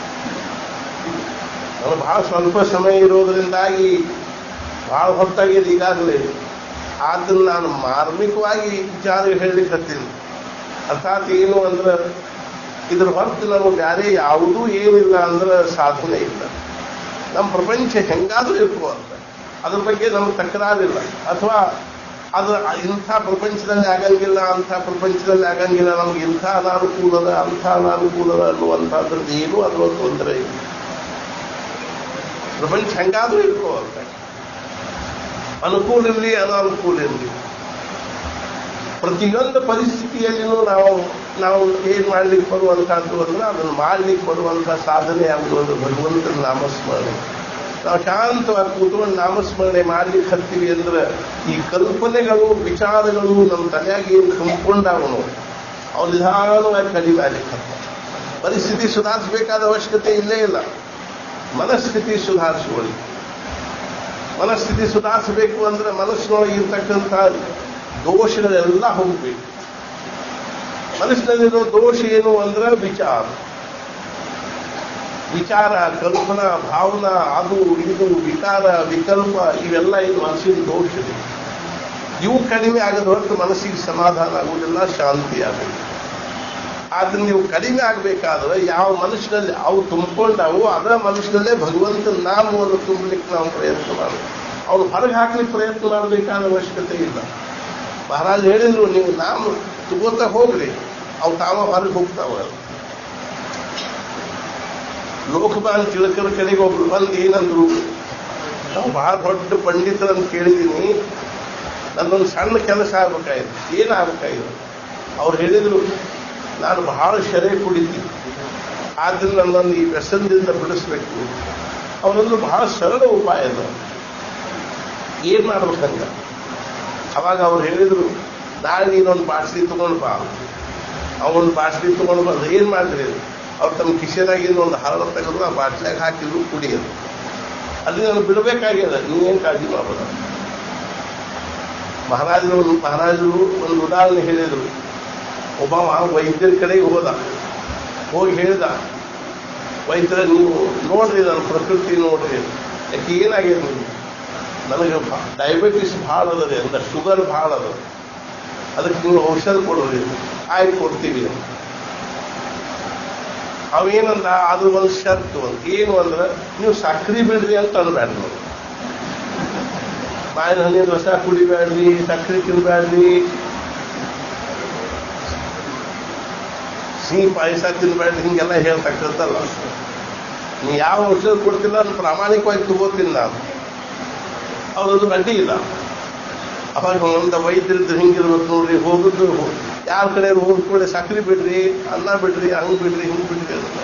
ನಾನು ಬಹಳ ಸ್ವಲ್ಪ ಸಮಯ ಇರೋದ್ರಿಂದಾಗಿ ಬಹಳ ಹೊತ್ತಾಗಿದೆ ಈಗಾಗಲೇ ಆದ್ರೆ ನಾನು ಮಾರ್ಮಿಕವಾಗಿ ವಿಚಾರ ಹೇಳಲಿಕ್ಕೆ ಹತ್ತೀನಿ ಅರ್ಥಾತ್ ಏನು ಅಂದ್ರೆ ಇದ್ರ ಹೊರತು ನಮಗೆ ಬೇರೆ ಯಾವುದೂ ಏನಿಲ್ಲ ಅಂದ್ರೆ ಸಾಧನೆ ಇಲ್ಲ ನಮ್ಮ ಪ್ರಪಂಚ ಹೆಂಗಾದ್ರೂ ಇರ್ಕೋ ಅಂತ ಅದ್ರ ಬಗ್ಗೆ ನಮ್ಗೆ ತಕರಾರಿಲ್ಲ ಅಥವಾ ಅದು ಇಂಥ ಪ್ರಪಂಚದಲ್ಲಿ ಆಗಂಗಿಲ್ಲ ಅಂಥ ಪ್ರಪಂಚದಲ್ಲಿ ಆಗಂಗಿಲ್ಲ ನಮ್ಗೆ ಇಂಥ ಅನಾನುಕೂಲದ ಅಂಥ ಅನಾನುಕೂಲದ ಅನ್ನುವಂಥದ್ರದ್ದು ಏನೂ ಅದರೊಂದು ತೊಂದರೆ ಇಲ್ಲ ಪ್ರಪಂಚ ಹೆಂಗಾದ್ರೂ ಇರ್ಕೋ ಅಂತ ಅನುಕೂಲ ಇರಲಿ ಅನಾನುಕೂಲ ಇರಲಿ ಪ್ರತಿಯೊಂದು ಪರಿಸ್ಥಿತಿಯಲ್ಲಿನೂ ನಾವು ನಾವು ಏನ್ ಮಾಡ್ಲಿಕ್ಕೆ ಬರುವಂತಹದ್ದು ಅಂದ್ರೆ ಅದನ್ನು ಮಾಡ್ಲಿಕ್ಕೆ ಬರುವಂತ ಸಾಧನೆ ಯಾವುದು ಅಂದ್ರೆ ಭಗವಂತನ ನಾಮಸ್ಮರಣೆ ನಾವು ಶಾಂತವಾಗಿ ಕೂತ್ಕೊಂಡು ನಾಮಸ್ಮರಣೆ ಮಾಡ್ಲಿಕ್ಕೆ ಹತ್ತೀವಿ ಅಂದ್ರೆ ಈ ಕಲ್ಪನೆಗಳು ವಿಚಾರಗಳು ನಮ್ಮ ತಲೆಯಾಗಿ ಏನು ತುಂಬಿಕೊಂಡವನು ಅವ್ರು ನಿಧಾನವಾಗಿ ಕಡಿಮೆ ಪರಿಸ್ಥಿತಿ ಸುಧಾರಿಸಬೇಕಾದ ಅವಶ್ಯಕತೆ ಇಲ್ಲೇ ಇಲ್ಲ ಮನಸ್ಥಿತಿ ಸುಧಾರಿಸಿಕೊಳ್ಳಿ ಮನಸ್ಥಿತಿ ಸುಧಾರಿಸಬೇಕು ಅಂದ್ರೆ ಮನಸ್ಸಿನೊಳಗೆ ಇರ್ತಕ್ಕಂಥ ದೋಷಗಳೆಲ್ಲ ಹೋಗ್ಬೇಕು ಮನಸ್ಸಿನಲ್ಲಿರೋ ದೋಷ ಏನು ಅಂದ್ರೆ ವಿಚಾರ ವಿಚಾರ ಕಲ್ಪನಾ ಭಾವನಾ ಅದು ಇದು ವಿಕಾರ ವಿಕಲ್ಪ ಇವೆಲ್ಲ ಇದು ಮನಸ್ಸಿನ ದೋಷ ಇದೆ. ಇವು ಕಡಿಮೆ ಆಗದ ಹೊರತು ಮನಸ್ಸಿಗೆ ಸಮಾಧಾನ ಆಗುವುದಿಲ್ಲ ಶಾಂತಿ ಆಗಬೇಕು ಆದ್ರೆ ನೀವು ಕಡಿಮೆ ಆಗಬೇಕಾದ್ರೆ ಯಾವ ಮನುಷ್ಯನಲ್ಲಿ ಅವು ತುಂಬಿಕೊಂಡವು ಅದರ ಮನುಷ್ಯನಲ್ಲೇ ಭಗವಂತನ ನಾಮವನ್ನು ತುಂಬಲಿಕ್ಕೆ ನಾವು ಪ್ರಯತ್ನ ಮಾಡಬೇಕು ಅವನು ಹೊರಗೆ ಹಾಕ್ಲಿಕ್ಕೆ ಪ್ರಯತ್ನ ಮಾಡಬೇಕಾದ ಅವಶ್ಯಕತೆ ಇಲ್ಲ ಮಹಾರಾಜ್ ಹೇಳಿದ್ರು ನೀವು ನಾಮ ತಗೋತಾ ಹೋಗ್ರಿ ಅವು ತಾವ ಹೊರಗೆ ಹೋಗ್ತಾವ ಲೋಕಮಾನ್ ತಿಳಕರ ಕಡೆಗೆ ಒಬ್ರು ಬಂದು ಏನಂದ್ರು ನಾವು ಬಹಳ ದೊಡ್ಡ ಪಂಡಿತರನ್ನು ಕೇಳಿದ್ದೀನಿ ನನ್ನೊಂದು ಸಣ್ಣ ಕೆಲಸ ಆಗ್ಬೇಕಾಯ್ತು ಏನಾಗಬೇಕಾಯ್ತು ಅವ್ರು ಹೇಳಿದ್ರು ನಾನು ಬಹಳ ಶರೆ ಕುಡಿತೀನಿ ಆದ್ರಿಂದ ನನ್ನನ್ನು ಈ ವ್ಯಸನದಿಂದ ಬಿಡಿಸ್ಬೇಕು ಅವರೊಂದು ಬಹಳ ಸರಳ ಉಪಾಯ ಅದು ಏನ್ ಮಾಡ್ಬೇಕಂಗ ಅವಾಗ ಅವ್ರು ಹೇಳಿದ್ರು ನಾಳೆ ನೀನೊಂದು ಬಾಟ್ಲಿ ತಗೊಂಡು ಬಾ ಅವನೊಂದು ಬಾಟ್ಲಿ ತಗೊಂಡು ಬಂದು ಏನ್ ಮಾಡಿದ್ರಿ ಅವ್ರು ತಮ್ಮ ಕಿಶೆನಾಗಿಂದ ಒಂದು ಹರಳ ತೆಗೆದು ಆ ಬಾಟ್ಲಿಯಾಗ ಹಾಕಿದ್ರು ಕುಡಿಯೋದು ಅಲ್ಲಿ ನಾನು ಬಿಡಬೇಕಾಗ್ಯದ ನೀವೇನು ಕಾಳಜಿ ಮಾಡ್ಬೋದ ಮಹಾರಾಜರು ಒಂದು ಮಹಾರಾಜರು ಒಂದು ಉದಾಹರಣೆ ಹೇಳಿದರು ಒಬ್ಬ ವೈದ್ಯರ ಕಡೆಗೆ ಹೋದ ಹೋಗಿ ಹೇಳಿದ ವೈದ್ಯರ ನೀವು ನೋಡ್ರಿ ನನ್ನ ಪ್ರಕೃತಿ ನೋಡ್ರಿ ಯಾಕೆ ಏನಾಗಿದೆ ನೀವು ನನಗೆ ಡಯಾಬಿಟಿಸ್ ಭಾಳ ಅದ ರೀ ಅಂದ್ರೆ ಶುಗರ್ ಭಾಳ ಅದ ಅದಕ್ಕೆ ನೀವು ಔಷಧ ಕೊಡ್ರಿ ಆಯ್ತು ಕೊಡ್ತೀವಿ ಅವೇನಂದ ಅದು ಒಂದು ಶರ್ತ್ ಒಂದು ಏನು ಅಂದ್ರೆ ನೀವು ಸಕ್ರಿ ಬಿಡ್ರಿ ಅಂತ ಅನ್ಬೇಡ ನೀವು ಮಾವಿನ ಹಣ್ಣಿನ ರಸ ಕುಡಿಬೇಡ್ರಿ ಸಕ್ರೆ ತಿನ್ಬೇಡ್ರಿ ಸಿಹಿ ಪಾಯಸ ತಿನ್ಬೇಡ್ರಿ ಹಿಂಗೆಲ್ಲ ಹೇಳ್ತಕ್ಕಂಥಲ್ಲ ನೀ ಯಾವ ಔಷಧ ಕೊಡ್ತಿಲ್ಲ ಅದು ಪ್ರಾಮಾಣಿಕವಾಗಿ ತಗೋತೀನಿ ನಾನು ಅವ್ರದ್ದು ಅಡ್ಡಿ ಇಲ್ಲ ಅವಾಗ ಒಂದು ವೈದ್ಯರದ್ದು ಹಿಂಗಿರ್ಬೇಕು ನೋಡ್ರಿ ಹೋಗುದು ಯಾರ ಕಡೆ ಹೋದ ಕೂಡ ಸಕ್ರೆ ಬಿಡ್ರಿ ಅನ್ನ ಬಿಡ್ರಿ ಹಂಗ್ ಬಿಡ್ರಿ ಹಿಂಗ್ ಬಿಡ್ರಿ ಅಂತ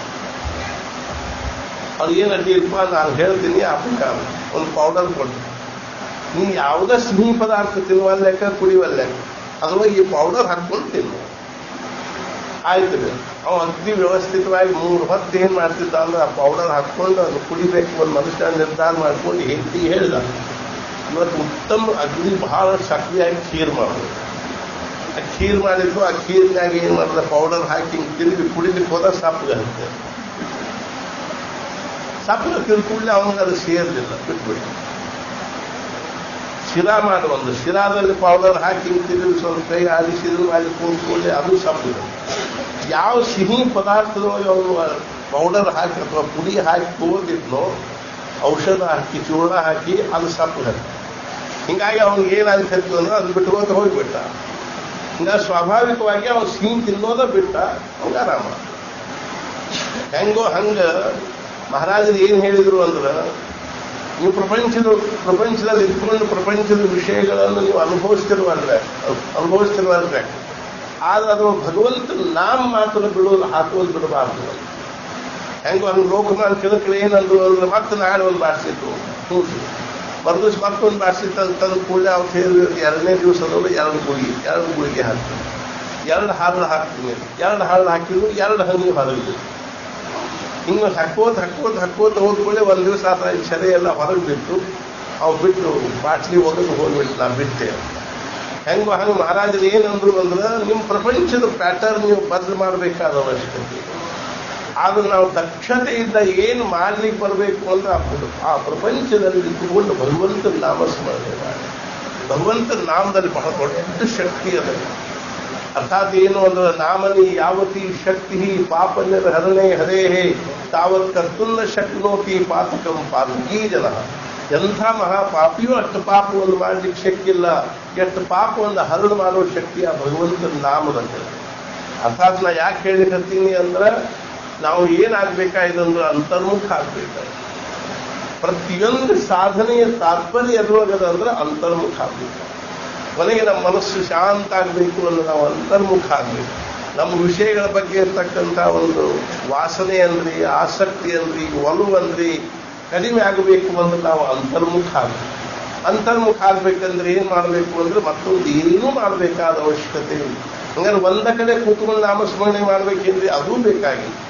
ಅದು ಏನು ಅಡ್ಡಿ ಇಲ್ಪ ನಾನು ಹೇಳ್ತೀನಿ ಆ ಪ್ರಕಾರ ಒಂದು ಪೌಡರ್ ಕೊಟ್ಟು ನೀ ಯಾವುದೇ ಸಿಹಿ ಪದಾರ್ಥ ತಿನ್ನುವಲ್ಲೆಕ್ಕ ಕುಡಿಯುವಲ್ಲೆಕ್ಕ ಅದ್ರೊಳಗೆ ಈ ಪೌಡರ್ ಹಾಕ್ಕೊಂಡು ತಿನ್ನು ಆಯ್ತು ರೀ ಅವ ಅಗ್ದಿ ವ್ಯವಸ್ಥಿತವಾಗಿ ಮೂರು ಹೊತ್ತು ಏನ್ ಮಾಡ್ತಿದ್ದ ಅಂದ್ರೆ ಆ ಪೌಡರ್ ಹಾಕ್ಕೊಂಡು ಅದು ಕುಡಿಬೇಕು ಒಂದು ಮನುಷ್ಯ ನಿರ್ಧಾರ ಮಾಡ್ಕೊಂಡು ಹೆಂಡತಿ ಹೇಳಿದ ಇವತ್ತು ಉತ್ತಮ ಅಗ್ದಿ ಬಹಳ ಸಕ್ರಿಯಾಗಿ ಖೀರ್ ಮಾಡೋದು ಆ ಖೀರ್ ಮಾಡಿದ್ರು ಆ ಖೀರ್ನಾಗ ಏನ್ ಮಾಡಿದ ಪೌಡರ್ ಹಾಕಿ ಹಿಂಗ್ ತಿರುಗಿ ಕುಡಿಲಿಕ್ಕೆ ಹೋದ ಸಪ್ಪಗತ್ತೆ ಸಪ್ಪಗ ತಿರುಗಿ ಕೂಡಲೇ ಅವನಿಗೆ ಅದು ಸೇರ್ಲಿಲ್ಲ ಬಿಟ್ಬಿಟ್ಟು ಶಿರಾ ಮಾಡಿ ಒಂದು ಶಿರಾದಲ್ಲಿ ಪೌಡರ್ ಹಾಕಿ ಹಿಂಗ್ ತಿರುಗಿ ಸ್ವಲ್ಪ ಕೈ ಆಡಿಸಿದ್ರು ಅಲ್ಲಿ ಕೂತ್ಕೊಳ್ಳಿ ಅದು ಸಪ್ಪಗ ಯಾವ ಸಿಹಿ ಪದಾರ್ಥದೊಳಗೆ ಅವನು ಪೌಡರ್ ಹಾಕಿ ಅಥವಾ ಪುಡಿ ಹಾಕಿ ತಗೋದಿದ್ನೋ ಔಷಧ ಹಾಕಿ ಚೂರ್ಣ ಹಾಕಿ ಅದು ಸಪ್ಪಗ ಹಿಂಗಾಗಿ ಅವ್ನಿಗೆ ಏನಾಗುತ್ತೆ ಅಂದ್ರೆ ಅದು ಬಿಟ್ಕೋತ ಹೋಗ್ಬಿಟ್ಟ ಹಿಂಗಾಗಿ ಸ್ವಾಭಾವಿಕವಾಗಿ ಅವ್ನು ಸಿಹಿ ತಿನ್ನೋದ ಬಿಟ್ಟ ಅವಾಗ ಆರಾಮ ಹೆಂಗೋ ಹಂಗ ಮಹಾರಾಜರು ಏನ್ ಹೇಳಿದ್ರು ಅಂದ್ರೆ ನೀವು ಪ್ರಪಂಚದ ಪ್ರಪಂಚದಲ್ಲಿ ಇದ್ಕೊಂಡು ಪ್ರಪಂಚದ ವಿಷಯಗಳನ್ನು ನೀವು ಅನುಭವಿಸ್ತಿರುವಲ್ರೆ ಅನುಭವಿಸ್ತಿರುವಲ್ರೆ ಆದ್ರೆ ಅದು ಭಗವಂತ ನಾಮ ಮಾತ್ರ ಬಿಡೋದು ಹಾಕೋದು ಬಿಡಬಾರ್ದು ಹೆಂಗೋ ಹಂಗೆ ಲೋಕಮಾನ್ ತಿಳಕಡೆ ಏನಂದ್ರು ಅಂದ್ರೆ ಮತ್ತೆ ನಾಳೆ ಒಂದು ಬಾರಿಸಿತ್ತು ಹ್ಞೂ ಮರು ದಿವಸ ಮತ್ತೊಂದು ಬಾರಿಸಿ ತಂದು ತಂದು ಕೂಡಲೇ ಅವ್ರು ಹೇಳಿ ಎರಡನೇ ದಿವಸದೊಳಗೆ ಎರಡು ಗುಳಿಗೆ ಎರಡು ಗುಳಿಗೆ ಹಾಕ್ತೀನಿ ಎರಡು ಹಾಲು ಹಾಕ್ತೀನಿ ಎರಡು ಹಾಲು ಹಾಕಿದ್ರು ಎರಡು ಹಂಗೆ ಹೊರಗಿದೆ ಹಿಂಗೆ ಹಾಕೋತ ಹಾಕೋತ ಹಾಕೋತ ಹೋದ್ಕೊಳ್ಳಿ ಒಂದು ದಿವಸ ಆತ ಈ ಸೆರೆ ಎಲ್ಲ ಹೊರಗೆ ಬಿಟ್ಟು ಅವು ಬಿಟ್ಟು ಬಾಟ್ಲಿ ಒಗೆದು ಹೋಗ್ಬಿಟ್ಟು ನಾ ಬಿಟ್ಟೆ ಹೆಂಗೋ ಹಂಗೆ ಮಹಾರಾಜರು ಏನಂದ್ರು ಅಂದ್ರೆ ನಿಮ್ಮ ಪ್ರಪಂಚದ ಪ್ಯಾಟರ್ನ್ ನೀವು ಬದಲು ಮಾಡಬೇಕಾದ ಅವಶ್ಯಕತೆ ಆದ್ರೆ ನಾವು ದಕ್ಷತೆಯಿಂದ ಏನು ಮಾಡ್ಲಿಕ್ಕೆ ಬರಬೇಕು ಅಂದ್ರೆ ಆ ಪ್ರಪಂಚದಲ್ಲಿ ಇದ್ದುಕೊಂಡು ಭಗವಂತನ ನಾಮಸ್ಮರಣೆ ಮಾಡಿ ಭಗವಂತನ ನಾಮದಲ್ಲಿ ಬಹಳ ದೊಡ್ಡ ಶಕ್ತಿ ಅದ ಅರ್ಥಾತ್ ಏನು ಅಂದ್ರೆ ನಾಮನಿ ಯಾವತಿ ಶಕ್ತಿ ಪಾಪನ್ಯದ ಹರಣೆ ಹರೇ ತಾವತ್ ಕರ್ತುಲ್ಲ ಶಕ್ನೋತಿ ಪಾತಕಂ ಪಾತಕೀ ಜನ ಎಂಥ ಮಹಾಪಾಪಿಯೂ ಅಷ್ಟು ಪಾಪವನ್ನು ಮಾಡ್ಲಿಕ್ಕೆ ಶಕ್ತಿ ಇಲ್ಲ ಎಷ್ಟು ಪಾಪವನ್ನು ಹರಣ ಮಾಡೋ ಶಕ್ತಿ ಆ ಭಗವಂತನ ನಾಮದಲ್ಲಿ ಅರ್ಥಾತ್ ನಾ ಯಾಕೆ ಹೇಳಿಕತ್ತೀನಿ ಅಂದ್ರೆ ನಾವು ಏನಾಗಬೇಕಾಗಿದೆ ಅಂದ್ರೆ ಅಂತರ್ಮುಖ ಆಗ್ಬೇಕಾಗಿದೆ ಪ್ರತಿಯೊಂದು ಸಾಧನೆಯ ತಾತ್ಪರ್ಯ ಎದುರಾಗದ ಅಂದ್ರೆ ಅಂತರ್ಮುಖ ಆಗ್ಬೇಕು ಕೊನೆಗೆ ನಮ್ಮ ಮನಸ್ಸು ಶಾಂತ ಆಗಬೇಕು ಅಂದ್ರೆ ನಾವು ಅಂತರ್ಮುಖ ಆಗಬೇಕು ನಮ್ಮ ವಿಷಯಗಳ ಬಗ್ಗೆ ಇರ್ತಕ್ಕಂಥ ಒಂದು ವಾಸನೆ ಅಂದ್ರಿ ಆಸಕ್ತಿ ಅಂದ್ರಿ ಒಲವು ಅಂದ್ರಿ ಕಡಿಮೆ ಆಗಬೇಕು ಅಂದ್ರೆ ನಾವು ಅಂತರ್ಮುಖ ಆಗಬೇಕು ಅಂತರ್ಮುಖ ಆಗ್ಬೇಕಂದ್ರೆ ಏನ್ ಮಾಡಬೇಕು ಅಂದ್ರೆ ಮತ್ತೊಂದು ಏನೂ ಮಾಡಬೇಕಾದ ಅವಶ್ಯಕತೆ ಇಲ್ಲ ಹಂಗಾರೆ ಒಂದ ಕಡೆ ಕೂತ್ಕೊಂಡು ನಾಮಸ್ಮರಣೆ ಮಾಡ್ಬೇಕೆಂದ್ರೆ ಅದೂ ಬೇಕಾಗಿಲ್ಲ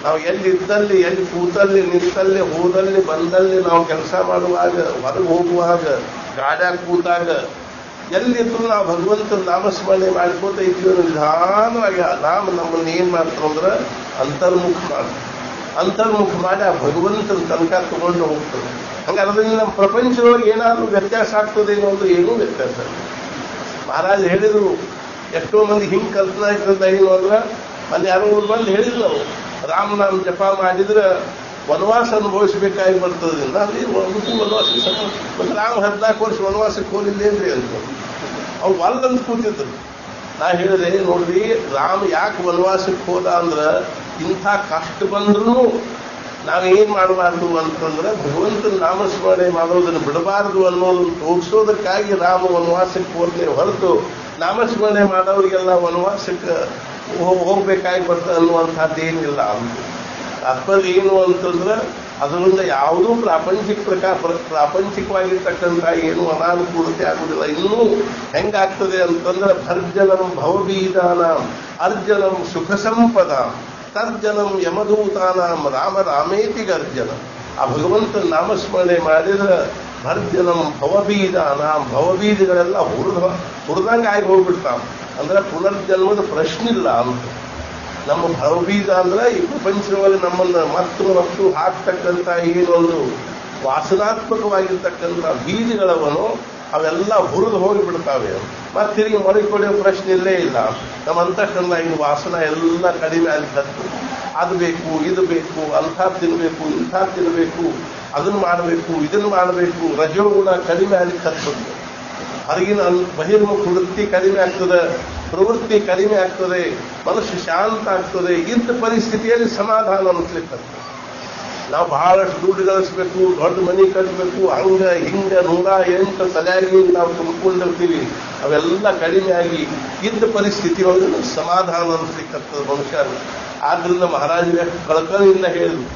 ನಾವು ಎಲ್ಲಿ ಇದ್ದಲ್ಲಿ ಎಲ್ಲಿ ಕೂತಲ್ಲಿ ನಿಂತಲ್ಲಿ ಹೋದಲ್ಲಿ ಬಂದಲ್ಲಿ ನಾವು ಕೆಲಸ ಮಾಡುವಾಗ ಹೊರಗೆ ಹೋಗುವಾಗ ಗಾಡ್ಯಾಗ ಕೂತಾಗ ಎಲ್ಲಿದ್ರು ನಾವು ಭಗವಂತನ ನಾಮಸ್ಮರಣೆ ಮಾಡ್ಕೋತ ಇದ್ದೀವಿ ನಿಧಾನವಾಗಿ ಆ ನಾಮ ನಮ್ಮನ್ನ ಏನ್ ಮಾಡ್ತಾರ ಅಂದ್ರೆ ಅಂತರ್ಮುಖ ಮಾಡ ಅಂತರ್ಮುಖ ಮಾಡಿ ಆ ಭಗವಂತನ ತನಕ ತಗೊಂಡು ಹೋಗ್ತದೆ ಹಂಗಾರೆ ಅದರಿಂದ ನಮ್ಮ ಪ್ರಪಂಚದೊಳಗೆ ಏನಾದ್ರೂ ವ್ಯತ್ಯಾಸ ಆಗ್ತದೇನೋ ಅಂದ್ರೆ ಏನೂ ವ್ಯತ್ಯಾಸ ಇಲ್ಲ ಮಹಾರಾಜ್ ಹೇಳಿದ್ರು ಎಷ್ಟೋ ಮಂದಿ ಹಿಂಗ್ ಕಲ್ಪನಾ ಇರ್ತದ ಏನು ಅಂದ್ರೆ ಅಲ್ಲಿ ಯಾರೋ ಒಂದು ಬಂದು ಹೇಳಿದ್ರು ನಾವು ರಾಮನಾಮ ಜಪ ಮಾಡಿದ್ರೆ ವನವಾಸ ಅನುಭವಿಸ್ಬೇಕಾಗಿ ಬರ್ತದೆ ಅಲ್ಲಿ ಒಂದು ವನವಾಸ ಸಮ- ಮತ್ತೆ ರಾಮ ಹದಿನಾಲ್ಕು ವರ್ಷ ವನವಾಸಕ್ಕೆ ಹೋಗಿಲ್ಲೇನ್ರಿ ಅಂತ ಅವ್ರು ಹೊಲ್ದಂತ ಕೂತಿದ್ರು ನಾ ಹೇಳಿದೆ ನೋಡ್ರಿ ರಾಮ ಯಾಕೆ ವನವಾಸಕ್ಕೆ ಹೋದ ಅಂದ್ರ ಇಂಥ ಕಷ್ಟ ಬಂದ್ರೂ ನಾವೇನ್ ಮಾಡಬಾರ್ದು ಅಂತಂದ್ರೆ ಭಗವಂತನ ನಾಮಸ್ಮರಣೆ ಮಾಡೋದನ್ನು ಬಿಡಬಾರದು ಅನ್ನೋದನ್ನು ತೋರಿಸೋದಕ್ಕಾಗಿ ರಾಮ ವನವಾಸಕ್ಕೆ ಹೋದ್ನೆ ಹೊರತು ನಾಮಸ್ಮರಣೆ ಮಾಡೋರಿಗೆಲ್ಲ ವನವಾಸಕ್ಕೆ ಹೋಗ್- ಹೋಗ್ಬೇಕಾಗಿ ಬರ್ತದೆ ಅನ್ನುವಂಥದ್ದು ಏನಿಲ್ಲ ಅಂತ ತಾತ್ಪರ್ಯ ಏನು ಅಂತಂದ್ರೆ ಅದರಿಂದ ಯಾವುದೂ ಪ್ರಾಪಂಚಿಕ ಪ್ರಕಾರ ಪ್ರ- ಪ್ರಾಪಂಚಿಕವಾಗಿರ್ತಕ್ಕಂಥ ಏನು ಅನಾನುಕೂಲತೆ ಆಗುದಿಲ್ಲ ಇನ್ನೂ ಹೆಂಗಾಗ್ತದೆ ಅಂತಂದ್ರೆ ಭರ್ಜನಂ ಭವಬೀಜಾನ ಅರ್ಜನಂ ಸುಖ ಸಂಪದ ತರ್ಜನಂ ಯಮದೂತಾನಾಂ ರಾಮ ರಾಮೇತಿ ಗರ್ಜನ ಆ ಭಗವಂತನ ನಾಮಸ್ಮರಣೆ ಮಾಡಿದ್ರೆ ಭರ್ಜನಂ ಭವಬೀಜಾನಾಂ ಭವಬೀಜಗಳೆಲ್ಲ ಹುರಿದ ಹುರಿದಂಗೆ ಆಗಿ ಹೋಗ್ಬಿಡ್ತಾವ ಅಂದ್ರೆ ಪುನರ್ಜನ್ಮದ ಪ್ರಶ್ನೆ ಇಲ್ಲ ಅಂತ ನಮ್ಮ ಭವಬೀಜ ಅಂದ್ರೆ ಈ ಪ್ರಪಂಚದಲ್ಲಿ ನಮ್ಮನ್ನ ಮತ್ತು ಮತ್ತು ಹಾಕ್ತಕ್ಕಂಥ ಏನೊಂದು ವಾಸನಾತ್ಮಕವಾಗಿರ್ತಕ್ಕಂಥ ಬೀಜಗಳವನು ಅವೆಲ್ಲ ಹುರಿದು ಹೋಗಿಬಿಡ್ತಾವೆ ಮತ್ತೆ ತಿರುಗಿ ಮೊಳಕೊಡೋ ಪ್ರಶ್ನೆ ಇಲ್ಲೇ ಇಲ್ಲ ನಮ್ಮ ಅಂತಃಕರಣ ಇನ್ನು ವಾಸನ ಎಲ್ಲ ಕಡಿಮೆ ಆಗ್ತದೆ ಅದು ಬೇಕು ಇದು ಬೇಕು ಅಂಥದ್ದು ತಿನ್ಬೇಕು ಇಂಥದ್ದು ತಿನ್ಬೇಕು ಅದನ್ನ ಮಾಡಬೇಕು ಇದನ್ನ ಮಾಡಬೇಕು ರಜೋಗುಣ ಕಡಿಮೆ ಆಗ್ಲಿಕ್ಕೆ ಹೊರಗಿನ ಅನ್- ಬಹಿರ್ಮುಖ ವೃತ್ತಿ ಕಡಿಮೆ ಆಗ್ತದೆ ಪ್ರವೃತ್ತಿ ಕಡಿಮೆ ಆಗ್ತದೆ ಮನಸ್ಸು ಶಾಂತ ಆಗ್ತದೆ ಇಂಥ ಪರಿಸ್ಥಿತಿಯಲ್ಲಿ ಸಮಾಧಾನ ಅನಿಸ್ಲಿಕ್ಕೆ ನಾವು ಬಹಳಷ್ಟು ದುಡ್ಡು ಗಳಿಸ್ಬೇಕು ದೊಡ್ಡ ಮನೆ ಕಟ್ಟಬೇಕು ಹಂಗ ಹಿಂಗ ನೂರ ಎಂಟು ತಲೆಯಾಗಿ ನಾವು ತುಂಬಿಕೊಂಡಿರ್ತೀವಿ ಅವೆಲ್ಲ ಕಡಿಮೆ ಆಗಿ ಇದ್ದ ಪರಿಸ್ಥಿತಿ ಒಳಗೆ ಸಮಾಧಾನ ಅನಿಸ್ಲಿಕ್ಕತ್ತದ ಮನುಷ್ಯ ಆದ್ರಿಂದ ಮಹಾರಾಜರು ಎಷ್ಟು ಕಳಕಳಿಯಿಂದ ಹೇಳಿದ್ರು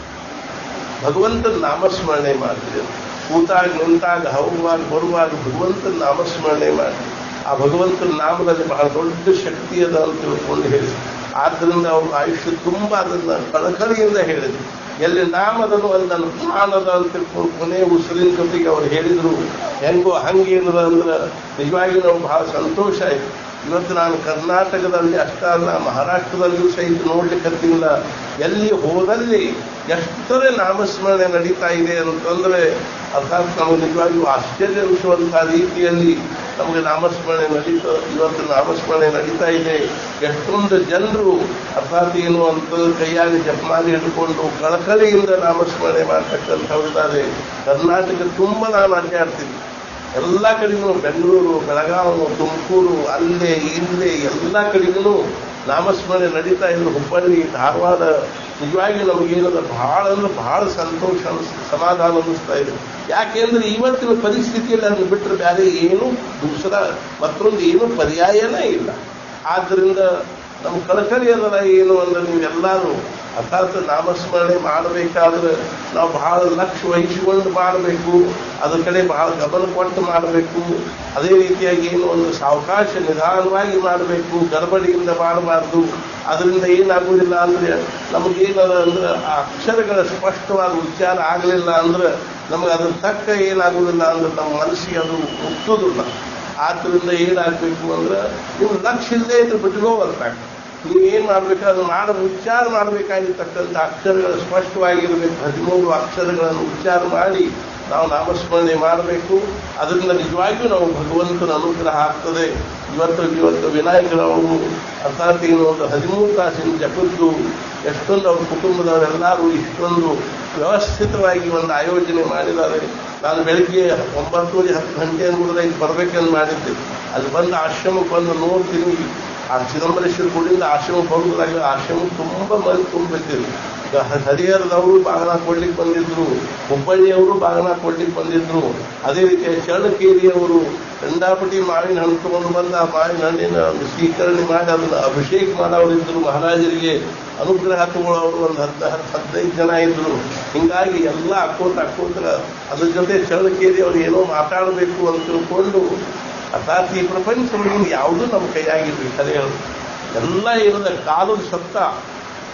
ಭಗವಂತನ ನಾಮಸ್ಮರಣೆ ಮಾಡ್ತೀರಿ ಕೂತಾಗ ನಿಂತಾಗ ಹೋಗುವಾಗ ಬರುವಾಗ ಭಗವಂತನ ನಾಮಸ್ಮರಣೆ ಮಾಡಿ ಆ ಭಗವಂತನ ನಾಮದಲ್ಲಿ ಬಹಳ ದೊಡ್ಡ ಶಕ್ತಿ ಅದ ಅಂತ ತಿಳ್ಕೊಂಡು ಹೇಳಿ ಆದ್ರಿಂದ ಅವ್ರ ಆಯುಷ್ಯ ತುಂಬಾ ಅದನ್ನ ಕಳಕಳಿಯಿಂದ ಹೇಳಿದ್ರು ಎಲ್ಲಿ ನಾಮದನು ಅಲ್ಲಿ ನನ್ನ ಪ್ರಾಣದ ಅಂತ ತಿಳ್ಕೊಂಡು ಕೊನೆ ಉಸಿರಿನ ಜೊತೆಗೆ ಅವ್ರು ಹೇಳಿದ್ರು ಹೆಂಗೋ ಹಂಗೇನದ ಅಂದ್ರೆ ನಿಜವಾಗಿ ನಾವು ಬಹಳ ಸಂತೋಷ ಆಯ್ತು ಇವತ್ತು ನಾನು ಕರ್ನಾಟಕದಲ್ಲಿ ಅಷ್ಟ ಅಲ್ಲ ಮಹಾರಾಷ್ಟ್ರದಲ್ಲಿಯೂ ಸಹಿತ ನೋಡ್ಲಿಕ್ಕತ್ತಿಲ್ಲ ಎಲ್ಲಿ ಹೋದಲ್ಲಿ ಎಷ್ಟರೇ ನಾಮಸ್ಮರಣೆ ನಡೀತಾ ಇದೆ ಅಂತಂದ್ರೆ ಅರ್ಥಾತ್ ನಮಗೆ ನಿಜವಾಗಿಯೂ ಆಶ್ಚರ್ಯ ಅನಿಸುವಂತಹ ರೀತಿಯಲ್ಲಿ ನಮಗೆ ನಾಮಸ್ಮರಣೆ ನಡೀತಾ ಇವತ್ತು ನಾಮಸ್ಮರಣೆ ನಡೀತಾ ಇದೆ ಎಷ್ಟೊಂದು ಜನರು ಅರ್ಥಾತ್ ಏನು ಅಂತ ಕೈಯಾಗಿ ಜಪಮಾಲಿ ಹಿಡ್ಕೊಂಡು ಕಳಕಳಿಯಿಂದ ನಾಮಸ್ಮರಣೆ ಮಾಡ್ತಕ್ಕಂಥವ್ರಿದ್ದಾರೆ ಕರ್ನಾಟಕ ತುಂಬ ನಾನು ಅಡ್ಡಾಡ್ತೀನಿ ಎಲ್ಲ ಕಡೆಗೂ ಬೆಂಗಳೂರು ಬೆಳಗಾವಿ ತುಮಕೂರು ಅಲ್ಲೇ ಇಲ್ಲೇ ಎಲ್ಲ ಕಡೆಗೂ ನಾಮಸ್ಮರಣೆ ನಡೀತಾ ಇದ್ರು ಹುಬ್ಬಳ್ಳಿ ಧಾರವಾಡ ನಿಜವಾಗಿ ನಮಗೇನದ ಬಹಳ ಅಂದ್ರೆ ಬಹಳ ಸಂತೋಷ ಅನಿಸ್ ಸಮಾಧಾನ ಅನ್ನಿಸ್ತಾ ಇದೆ ಯಾಕೆಂದ್ರೆ ಇವತ್ತಿನ ಪರಿಸ್ಥಿತಿಯಲ್ಲಿ ಅದನ್ನು ಬಿಟ್ಟರೆ ಬೇರೆ ಏನು ದೂಸರ ಮತ್ತೊಂದು ಏನು ಪರ್ಯಾಯನೇ ಇಲ್ಲ ಆದ್ದರಿಂದ ನಮ್ಮ ಕಳಕಳಿ ಅದರ ಏನು ಅಂದ್ರೆ ನೀವೆಲ್ಲರೂ ಅರ್ಥಾತ್ ನಾಮಸ್ಮರಣೆ ಮಾಡಬೇಕಾದ್ರೆ ನಾವು ಬಹಳ ಲಕ್ಷ್ಯ ವಹಿಸಿಕೊಂಡು ಮಾಡಬೇಕು ಅದ್ರ ಕಡೆ ಬಹಳ ಗಮನ ಕೊಟ್ಟು ಮಾಡಬೇಕು ಅದೇ ರೀತಿಯಾಗಿ ಏನು ಒಂದು ಸಾವಕಾಶ ನಿಧಾನವಾಗಿ ಮಾಡಬೇಕು ಗರ್ಭಡಿಯಿಂದ ಮಾಡಬಾರ್ದು ಅದರಿಂದ ಏನಾಗುವುದಿಲ್ಲ ಅಂದ್ರೆ ನಮಗೇನದ ಅಂದ್ರೆ ಆ ಅಕ್ಷರಗಳ ಸ್ಪಷ್ಟವಾದ ಉಚ್ಚಾರ ಆಗಲಿಲ್ಲ ಅಂದ್ರೆ ನಮಗೆ ಅದ್ರ ತಕ್ಕ ಏನಾಗುವುದಿಲ್ಲ ಅಂದ್ರೆ ನಮ್ಮ ಮನಸ್ಸಿಗೆ ಅದು ಮುಟ್ಟುವುದಿಲ್ಲ ಆದ್ದರಿಂದ ಏನಾಗಬೇಕು ಅಂದ್ರೆ ನೀವು ಲಕ್ಷ್ಯ ಇಲ್ಲದೆ ಇದ್ರೆ ಬಿಟ್ಕೋ ಬರ್ತಾನೆ ನೀವು ಏನ್ ಮಾಡ್ಬೇಕು ಅದು ಮಾಡ ಉಚ್ಚಾರ ಮಾಡಬೇಕಾಗಿರ್ತಕ್ಕಂಥ ಅಕ್ಷರಗಳು ಸ್ಪಷ್ಟವಾಗಿರಬೇಕು ಹದಿಮೂರು ಅಕ್ಷರಗಳನ್ನು ಉಚ್ಚಾರ ಮಾಡಿ ನಾವು ನಾಮಸ್ಮರಣೆ ಮಾಡಬೇಕು ಅದರಿಂದ ನಿಜವಾಗಿಯೂ ನಾವು ಭಗವಂತನ ಅನುಗ್ರಹ ಆಗ್ತದೆ ಇವತ್ತು ಇವತ್ತು ವಿನಾಯಕರವರು ಅರ್ಥಾತ್ ಏನು ಒಂದು ಹದಿಮೂರು ತಾಸಿನ ಜಪದ್ದು ಎಷ್ಟೊಂದು ಅವ್ರ ಕುಟುಂಬದವರೆಲ್ಲರೂ ಇಷ್ಟೊಂದು ವ್ಯವಸ್ಥಿತವಾಗಿ ಒಂದು ಆಯೋಜನೆ ಮಾಡಿದ್ದಾರೆ ನಾನು ಬೆಳಿಗ್ಗೆ ಒಂಬತ್ತೂವರೆ ಹತ್ತು ಗಂಟೆ ಅನ್ಬಿಡಿದ್ರೆ ಇಲ್ಲಿ ಬರ್ಬೇಕಂತ ಮಾಡಿದ್ದೆ ಅಲ್ಲಿ ಬಂದು ಆಶ್ರಮಕ್ಕೆ ಬಂದು ನೋಡ್ತೀನಿ ಆ ಚಿದಂಬರೇಶ್ವರ ಗುಡಿಯಿಂದ ಆಶ್ರಮಕ್ಕೆ ಹೋಗುದಾಗ ಆಶ್ರಮ ತುಂಬ ಮಂದಿ ತುಂಬಿದ್ರು ಈಗ ಹರಿಹರದವರು ಬಾಗನ ಕೊಡ್ಲಿಕ್ಕೆ ಬಂದಿದ್ರು ಹುಬ್ಬಳ್ಳಿಯವರು ಬಾಗನ ಕೊಡ್ಲಿಕ್ಕೆ ಬಂದಿದ್ರು ಅದೇ ರೀತಿ ಚಳ್ಳಕೇರಿಯವರು ಗಂಡಾಪಟಿ ಮಾವಿನ ಹಣ್ಣು ತಗೊಂಡು ಬಂದ ಆ ಮಾವಿನ ಹಣ್ಣಿನ ಒಂದು ಸ್ವೀಕರಣೆ ಮಾಡಿ ಅದನ್ನ ಅಭಿಷೇಕ ಮಾಡೋರಿದ್ರು ಮಹಾರಾಜರಿಗೆ ಅನುಗ್ರಹ ತಗೊಳ್ಳೋರು ಒಂದು ಹತ್ತು ಹತ್ತು ಹದಿನೈದು ಜನ ಇದ್ರು ಹಿಂಗಾಗಿ ಎಲ್ಲ ಅಕ್ಕೋತ ಅಕ್ಕೋತ ಅದ್ರ ಜೊತೆ ಚಳ್ಳಕೇರಿ ಅವ್ರು ಏನೋ ಮಾತಾಡಬೇಕು ಅಂತ ತಿಳ್ಕೊಂಡು ಅರ್ಥಾತ್ ಈ ಪ್ರಪಂಚದಲ್ಲಿ ಯಾವುದೂ ನಮ್ಮ ಕೈಯಾಗಿರ್ಲಿ ಕರೆಗಳು ಎಲ್ಲ ಇರದ ಕಾಲದ ಸತ್ತ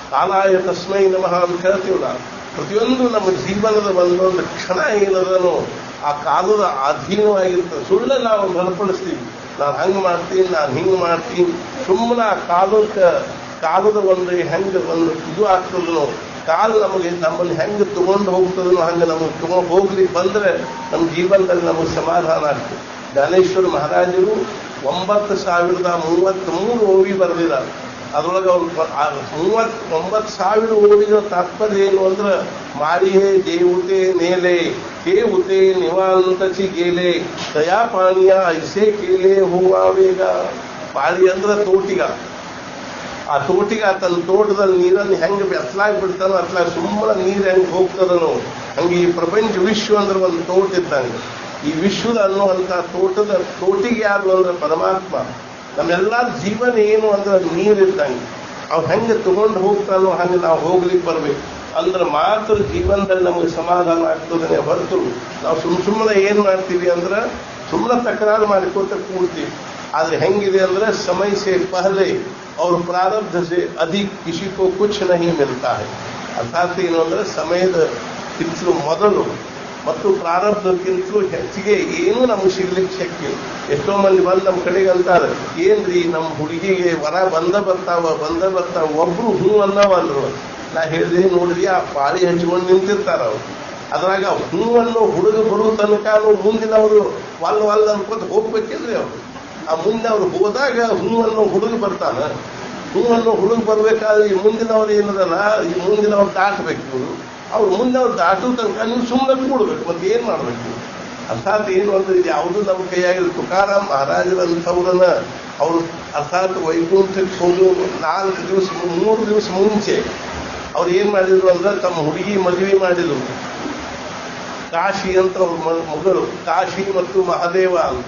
ಕಾಲಾಯ ತಸ್ಮೈ ನಮಃ ಅಂತ ಹೇಳ್ತೀವಲ್ಲ ಪ್ರತಿಯೊಂದು ನಮ್ಮ ಜೀವನದ ಒಂದೊಂದು ಕ್ಷಣ ಏನದನೋ ಆ ಕಾಲದ ಅಧೀನವಾಗಿರ್ತದೆ ಸುಳ್ಳೆ ನಾವು ಬಲಪಡಿಸ್ತೀವಿ ನಾನು ಹಂಗೆ ಮಾಡ್ತೀನಿ ನಾನು ಹಿಂಗೆ ಮಾಡ್ತೀನಿ ಸುಮ್ಮನೆ ಆ ಕಾಲಕ್ಕೆ ಕಾಲದ ಒಂದು ಹೆಂಗೆ ಒಂದು ಇದು ಆಗ್ತದನೋ ಕಾಲು ನಮಗೆ ನಮ್ಮನ್ನು ಹೆಂಗೆ ತಗೊಂಡು ಹೋಗ್ತದನೋ ಹಂಗೆ ನಮಗೆ ತಗೊಂಡು ಹೋಗ್ಲಿಕ್ಕೆ ಬಂದ್ರೆ ನಮ್ಮ ಜೀವನದಲ್ಲಿ ನಮಗೆ ಸಮಾಧಾನ ಆಗ್ತದೆ ಜ್ಞಾನೇಶ್ವರ ಮಹಾರಾಜರು ಒಂಬತ್ತು ಸಾವಿರದ ಮೂವತ್ತ್ ಮೂರು ಓವಿ ಬರೆದಿದ್ದಾರೆ ಅದ್ರೊಳಗೆ ಅವ್ರು ಮೂವತ್ ಒಂಬತ್ತು ಸಾವಿರ ಓವಿನ ತಾತ್ಪರ್ಯ ಏನು ಅಂದ್ರೆ ಮಾರಿಹೇ ದೇವತೆ ನೇಲೆ ಕೇವುತೆ ನಿವಾಂತಚಿ ಗೇಲೆ ದಯಾಪಾಣಿಯ ಐಸೆ ಕೇಲೆ ಹೂವಾವೇಗ ಪಾಳಿ ಅಂದ್ರೆ ತೋಟಿಗ ಆ ತೋಟಿಗ ತನ್ನ ತೋಟದಲ್ಲಿ ನೀರನ್ನು ಹೆಂಗೆ ಬೆತ್ತಲಾಗಿ ಬಿಡ್ತಾನೋ ಅತ್ಲಾಗ ಸುಮ್ಮನೆ ನೀರು ಹೆಂಗೆ ಹೋಗ್ತದನೋ ಹಂಗೆ ಈ ಪ್ರಪಂಚ ವಿಶ್ವ ಅಂದ್ರೆ ಒಂದು ತೋಟ ಇದ್ದಂಗೆ ಈ ವಿಶ್ವದ ಅನ್ನುವಂಥ ತೋಟದ ತೋಟಿಗೆ ಯಾರು ಅಂದ್ರೆ ಪರಮಾತ್ಮ ನಮ್ಮೆಲ್ಲ ಜೀವನ ಏನು ಅಂದ್ರೆ ನೀರು ಇದ್ದಂಗೆ ಅವ್ ಹೆಂಗೆ ತಗೊಂಡು ಹೋಗ್ತಾನೋ ಹಂಗೆ ನಾವು ಹೋಗ್ಲಿಕ್ಕೆ ಬರ್ಬೇಕು ಅಂದ್ರೆ ಮಾತ್ರ ಜೀವನದಲ್ಲಿ ನಮಗೆ ಸಮಾಧಾನ ಆಗ್ತದೆ ಹೊರತು ನಾವು ಸುಮ್ ಸುಮ್ಮನೆ ಏನ್ ಮಾಡ್ತೀವಿ ಅಂದ್ರೆ ಸುಮ್ಮನೆ ತಕರಾರು ಮಾಡಿಕೋತ ಕೂಡ್ತೀವಿ ಆದ್ರೆ ಹೆಂಗಿದೆ ಅಂದ್ರೆ ಸಮಯ ಸೆ ಪಹಲೆ ಅವ್ರ ಪ್ರಾರಬ್ಧ ಸೆ ಅಧಿಕ್ ಕಿಸಿ ಕೋ ಕುಚ್ ನಹಿ ಮಿಲ್ತಾ है ಅರ್ಥಾತ್ ಏನು ಅಂದ್ರೆ ಸಮಯದ ಕಿಂತಲೂ ಮೊದಲು ಮತ್ತು ಪ್ರಾರಬ್ಧಕ್ಕಿಂತಲೂ ಹೆಚ್ಚಿಗೆ ಏನೂ ನಮ್ಗೆ ಸಿಗ್ಲಿಕ್ಕೆ ಶಕ್ಯ ಇಲ್ಲ. ಎಷ್ಟೋ ಮಂದಿ ಬಂದು ನಮ್ಮ ಕಡೆಗೆ ಅಂತಾರೆ ಏನ್ರಿ ನಮ್ಮ ಹುಡುಗಿಗೆ ವರ ಬಂದ ಬರ್ತಾವ ಬಂದ ಬರ್ತಾವ ಒಬ್ರು ಹೂ ಅನ್ನವ ಅಂದ್ರು ನಾ ಹೇಳಿದೆ ನೋಡ್ರಿ ಆ ಪಾಳಿ ಹಚ್ಕೊಂಡು ನಿಂತಿರ್ತಾರ ಅವ್ರು ಅದ್ರಾಗ ಹೂವನ್ನು ಹುಡುಗ ಬರೋ ತನಕ ಮುಂದಿನವರು ವಲ್ ವಲ್ ಅನ್ಕೋತ ಹೋಗ್ಬೇಕಿಲ್ರಿ ಅವ್ರು ಆ ಮುಂದೆ ಅವ್ರು ಹೋದಾಗ ಹೂವನ್ನು ಹುಡುಗ ಬರ್ತಾನ ಹೂವನ್ನು ಹುಡುಗ ಬರ್ಬೇಕಾದ್ರೆ ಈ ಮುಂದಿನವ್ರು ಏನದಲ್ಲ ಈ ಮುಂದಿನವ್ರು ದಾಟಬೇಕು ಅವ್ರು ಮುಂದೆ ಅವ್ರು ದಾಟೋ ತನಕ ನೀವು ಸುಮ್ಮನೆ ಕೂಡ್ಬೇಕು ಮತ್ತೆ ಏನ್ ಮಾಡ್ಬೇಕು ಅರ್ಥಾತ್ ಏನು ಅಂದ್ರೆ ಇದು ಯಾವುದು ನಮ್ಮ ಕೈಯಾಗಿಲ್ಲ ತುಕಾರಾಮ್ ಮಹಾರಾಜರಂಥವ್ರನ್ನ ಅವರು ಅರ್ಥಾತ್ ವೈಕುಂಠಕ್ಕೆ ಹೋಗೋ ನಾಲ್ಕು ದಿವಸ ಮೂರು ದಿವಸ ಮುಂಚೆ ಅವ್ರು ಏನ್ ಮಾಡಿದ್ರು ಅಂದ್ರೆ ತಮ್ಮ ಹುಡುಗಿ ಮದುವೆ ಮಾಡಿದ್ರು ಕಾಶಿ ಅಂತ ಅವ್ರ ಮ- ಮಗಳು ಕಾಶಿ ಮತ್ತು ಮಹಾದೇವ ಅಂತ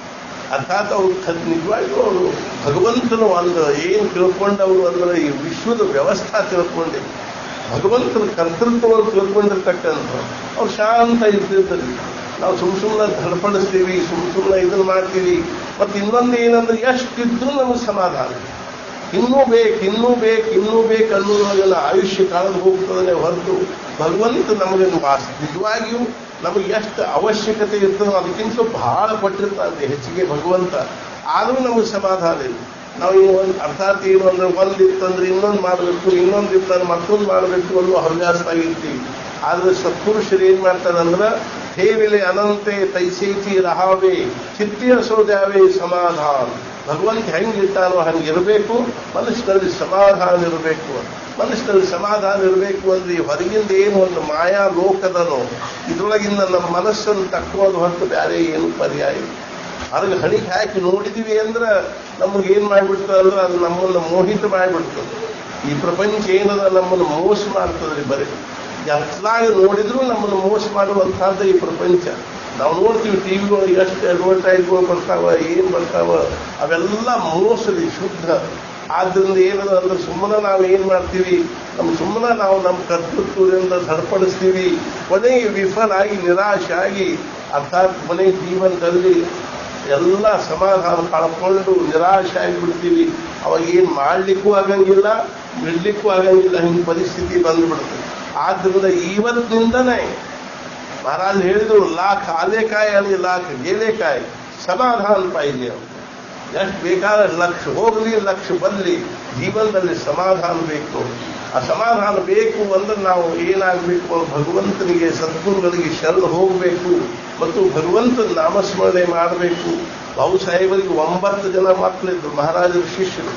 ಅರ್ಥಾತ್ ಅವ್ರು ಖ- ನಿಜವಾಗಿಯೂ ಅವರು ಭಗವಂತನ ಒಂದು ಏನು ತಿಳ್ಕೊಂಡವರು ಅಂದ್ರೆ ಈ ವಿಶ್ವದ ವ್ಯವಸ್ಥೆ ತಿಳ್ಕೊಂಡೆ ಭಗವಂತನ ಕರ್ತೃತ್ವವನ್ನು ತಿಳ್ಕೊಂಡಿರ್ತಕ್ಕಂಥ ಅವ್ರು ಶಾಂತ ಇರ್ತಿರ್ತಾರೆ ನಾವು ಸುಮ್ ಸುಮ್ಮನೆ ಧಡಪಡಿಸ್ತೀವಿ ಸುಮ್ ಸುಮ್ಮನೆ ಇದನ್ನ ಮಾಡ್ತೀವಿ ಮತ್ತೆ ಇನ್ನೊಂದು ಏನಂದ್ರೆ ಎಷ್ಟಿದ್ರು ನಮಗೆ ಸಮಾಧಾನ ಇನ್ನೂ ಬೇಕು ಇನ್ನೂ ಬೇಕು ಇನ್ನೂ ಬೇಕು ಅನ್ನೋದ್ರೊಳಗೆಲ್ಲ ಆಯುಷ್ಯ ಕಳೆದು ಹೋಗ್ತದೆ ಹೊರತು ಭಗವಂತ ನಮಗೆ ವಾಸ್- ನಿಜವಾಗಿಯೂ ನಮಗೆ ಎಷ್ಟು ಅವಶ್ಯಕತೆ ಇರ್ತದೋ ಅದಕ್ಕಿಂತಲೂ ಬಹಳ ಕೊಟ್ಟಿರ್ತಾನೆ ಹೆಚ್ಚಿಗೆ ಭಗವಂತ ಆದರೂ ನಮಗೆ ಸಮಾಧಾನ ಇಲ್ಲ ನಾವು ಈ ಒಂದು ಅರ್ಥಾತ್ ಏನು ಅಂದ್ರೆ ಒಂದು ಇತ್ತಂದ್ರೆ ಇನ್ನೊಂದು ಮಾಡಬೇಕು ಇನ್ನೊಂದು ಇತ್ತಂದ್ರೆ ಮತ್ತೊಂದು ಮಾಡಬೇಕು ಅನ್ನೋ ಹವ್ಯಾಸ ಆಗಿರ್ತೀವಿ ಆದ್ರೆ ಸತ್ಪುರುಷರು ಏನ್ ಮಾಡ್ತಾರಂದ್ರೆ ಹೇವಿಲೆ ಅನಂತೆ ತೈಸೇತಿ ರಹಾವೆ ಚಿತ್ತಿಯ ಸೋದ್ಯಾವೆ ಸಮಾಧಾನ ಭಗವಂತ ಹೆಂಗಿರ್ತಾನೋ ಹಂಗಿರಬೇಕು ಮನುಷ್ಯನಲ್ಲಿ ಸಮಾಧಾನ ಇರಬೇಕು ಮನುಷ್ಯನಲ್ಲಿ ಸಮಾಧಾನ ಇರಬೇಕು ಅಂದ್ರೆ ಈ ಹೊರಗಿಂದ ಏನು ಒಂದು ಮಾಯಾ ಲೋಕದನೋ ಇದ್ರೊಳಗಿಂದ ನಮ್ಮ ಮನಸ್ಸನ್ನು ತಕ್ಕೋದು ಹೊರತು ಬೇರೆ ಏನು ಪರ್ಯಾಯ ಇಲ್ಲ ಹೊರಗೆ ಹಣಿಗೆ ಹಾಕಿ ನೋಡಿದೀವಿ ಅಂದ್ರೆ ನಮಗೆ ಏನ್ ಮಾಡ್ಬಿಡ್ತದೆ ಅಂದ್ರೆ ಅದು ನಮ್ಮನ್ನು ಮೋಹಿತ ಮಾಡಿಬಿಡ್ತದೆ ಈ ಪ್ರಪಂಚ ಏನದ ನಮ್ಮನ್ನು ಮೋಸ ಮಾಡ್ತದ್ರಿ ಬರೀ ಎಷ್ಟಾಗ ನೋಡಿದ್ರು ನಮ್ಮನ್ನು ಮೋಸ ಮಾಡುವಂತಹದ್ದು ಈ ಪ್ರಪಂಚ ನಾವು ನೋಡ್ತೀವಿ ಟಿವಿಗಳು ಎಷ್ಟು ಅಡ್ವರ್ಟೈಸ್ಗಳು ಬರ್ತಾವ ಏನ್ ಬರ್ತಾವ ಅವೆಲ್ಲ ಮೋಸರಿ ಶುದ್ಧ ಆದ್ರಿಂದ ಏನದ ಅಂದ್ರೆ ಸುಮ್ಮನೆ ನಾವು ಏನ್ ಮಾಡ್ತೀವಿ ನಮ್ಮ ಸುಮ್ಮನೆ ನಾವು ನಮ್ಮ ಕರ್ತೃತ್ವದಿಂದ ಸರಿಪಡಿಸ್ತೀವಿ ಕೊನೆಗೆ ವಿಫಲಾಗಿ ನಿರಾಶೆ ಆಗಿ ಅರ್ಥಾತ್ ಮನೆ ಜೀವನದಲ್ಲಿ ಎಲ್ಲ ಸಮಾಧಾನ ಕಳ್ಕೊಂಡು ನಿರಾಶೆ ಆಗಿಬಿಡ್ತೀವಿ ಅವಾಗ ಏನ್ ಮಾಡ್ಲಿಕ್ಕೂ ಆಗಂಗಿಲ್ಲ ಬಿಡ್ಲಿಕ್ಕೂ ಆಗಂಗಿಲ್ಲ ಹಿಂಗ್ ಪರಿಸ್ಥಿತಿ ಬಂದ್ಬಿಡುತ್ತೆ ಆದ್ರಿಂದ ಇವತ್ತಿನಿಂದನೇ ಮಹಾರಾಜ್ ಹೇಳಿದ್ರು ಲಾಖ್ ಆಲೆಕಾಯಿ ಅಲ್ಲಿ ಲಾಖ್ ಗೆಲೆಕಾಯಿ ಸಮಾಧಾನ ಪಾಯಿದೆ ಅವ್ರು ಎಷ್ಟು ಬೇಕಾದ್ರೆ ಲಕ್ಷ ಹೋಗ್ಲಿ ಲಕ್ಷ ಬರಲಿ ಜೀವನದಲ್ಲಿ ಸಮಾಧಾನ ಬೇಕು ಆ ಸಮಾಧಾನ ಬೇಕು ಅಂದ್ರೆ ನಾವು ಏನಾಗಬೇಕು ಭಗವಂತನಿಗೆ ಸದ್ಗುರುಗಳಿಗೆ ಶರಣ ಹೋಗಬೇಕು ಮತ್ತು ಭಗವಂತನ ನಾಮಸ್ಮರಣೆ ಮಾಡಬೇಕು ಬಾಬು ಸಾಹೇಬರಿಗೆ ಒಂಬತ್ತು ಜನ ಮಕ್ಕಳಿದ್ರು ಮಹಾರಾಜರ ಶಿಷ್ಯರು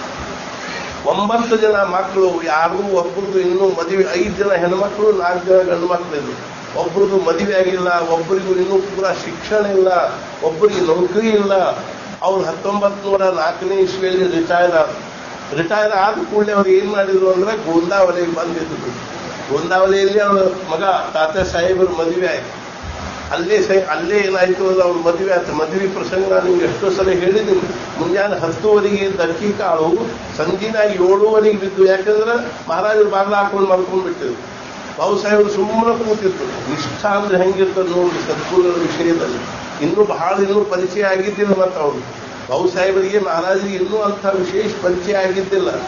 ಒಂಬತ್ತು ಜನ ಮಕ್ಕಳು ಯಾರಿಗೂ ಒಬ್ಬರದು ಇನ್ನೂ ಮದುವೆ ಐದು ಜನ ಹೆಣ್ಮಕ್ಳು ನಾಲ್ಕು ಜನ ಗಂಡು ಮಕ್ಕಳಿದ್ರು ಒಬ್ರದ್ದು ಮದುವೆ ಆಗಿಲ್ಲ ಒಬ್ಬರಿಗೂ ಇನ್ನೂ ಪೂರ ಶಿಕ್ಷಣ ಇಲ್ಲ ಒಬ್ಬರಿಗೆ ನೌಕರಿ ಇಲ್ಲ ಅವ್ರು ಹತ್ತೊಂಬತ್ತು ನೂರ ನಾಲ್ಕನೇ ಇಸ್ವಿಯಲ್ಲಿ ರಿಟೈರ್ ಆದ ರಿಟೈರ್ ಆದ ಕೂಡಲೇ ಅವ್ರು ಏನ್ ಮಾಡಿದ್ರು ಅಂದ್ರೆ ಗೋಂದಾವಲಿಗೆ ಬಂದಿದ್ರು ಗೋಂದಾವಲಿಯಲ್ಲಿ ಅವರ ಮಗ ತಾತ ಸಾಹೇಬರು ಮದುವೆ ಆಯ್ತು ಅಲ್ಲೇ ಸೈ ಅಲ್ಲೇ ಏನಾಯ್ತು ಅಂದ್ರೆ ಅವ್ರ ಮದುವೆ ಆಯ್ತು ಮದುವೆ ಪ್ರಸಂಗ ನಾನು ನಿಮ್ಗೆ ಎಷ್ಟೋ ಸಲ ಹೇಳಿದ್ದೀನಿ ಮುಂಜಾನೆ ಹತ್ತುವರೆಗೆ ದಕ್ಕಿ ಕಾಳು ಸಂಜಿನ ಏಳುವರೆಗೆ ಬಿದ್ದು ಯಾಕಂದ್ರೆ ಮಹಾರಾಜರು ಬಾಗ್ಲ ಹಾಕೊಂಡು ಮಲ್ಕೊಂಡ್ ಬಿಟ್ಟಿದ್ರು ಬಾಬು ಸಾಹೇಬರು ಸುಮ್ಮನೆ ಕೂತಿದ್ರು ನಿಷ್ಠ ಅಂದ್ರೆ ಹೆಂಗಿರ್ತದೆ ನೋಡಿ ಸದ್ಗುರುಗಳ ವಿಷಯದಲ್ಲಿ ಇನ್ನೂ ಬಹಳ ಇನ್ನೂ ಪರಿಚಯ ಆಗಿದ್ದಿಲ್ಲ ಮತ್ತೆ ಅವರು ಬಾಬು ಸಾಹೇಬರಿಗೆ ಮಹಾರಾಜರಿಗೆ ಇನ್ನೂ ಅಂಥ ವಿಶೇಷ ಪರಿಚಯ ಆಗಿದ್ದಿಲ್ಲ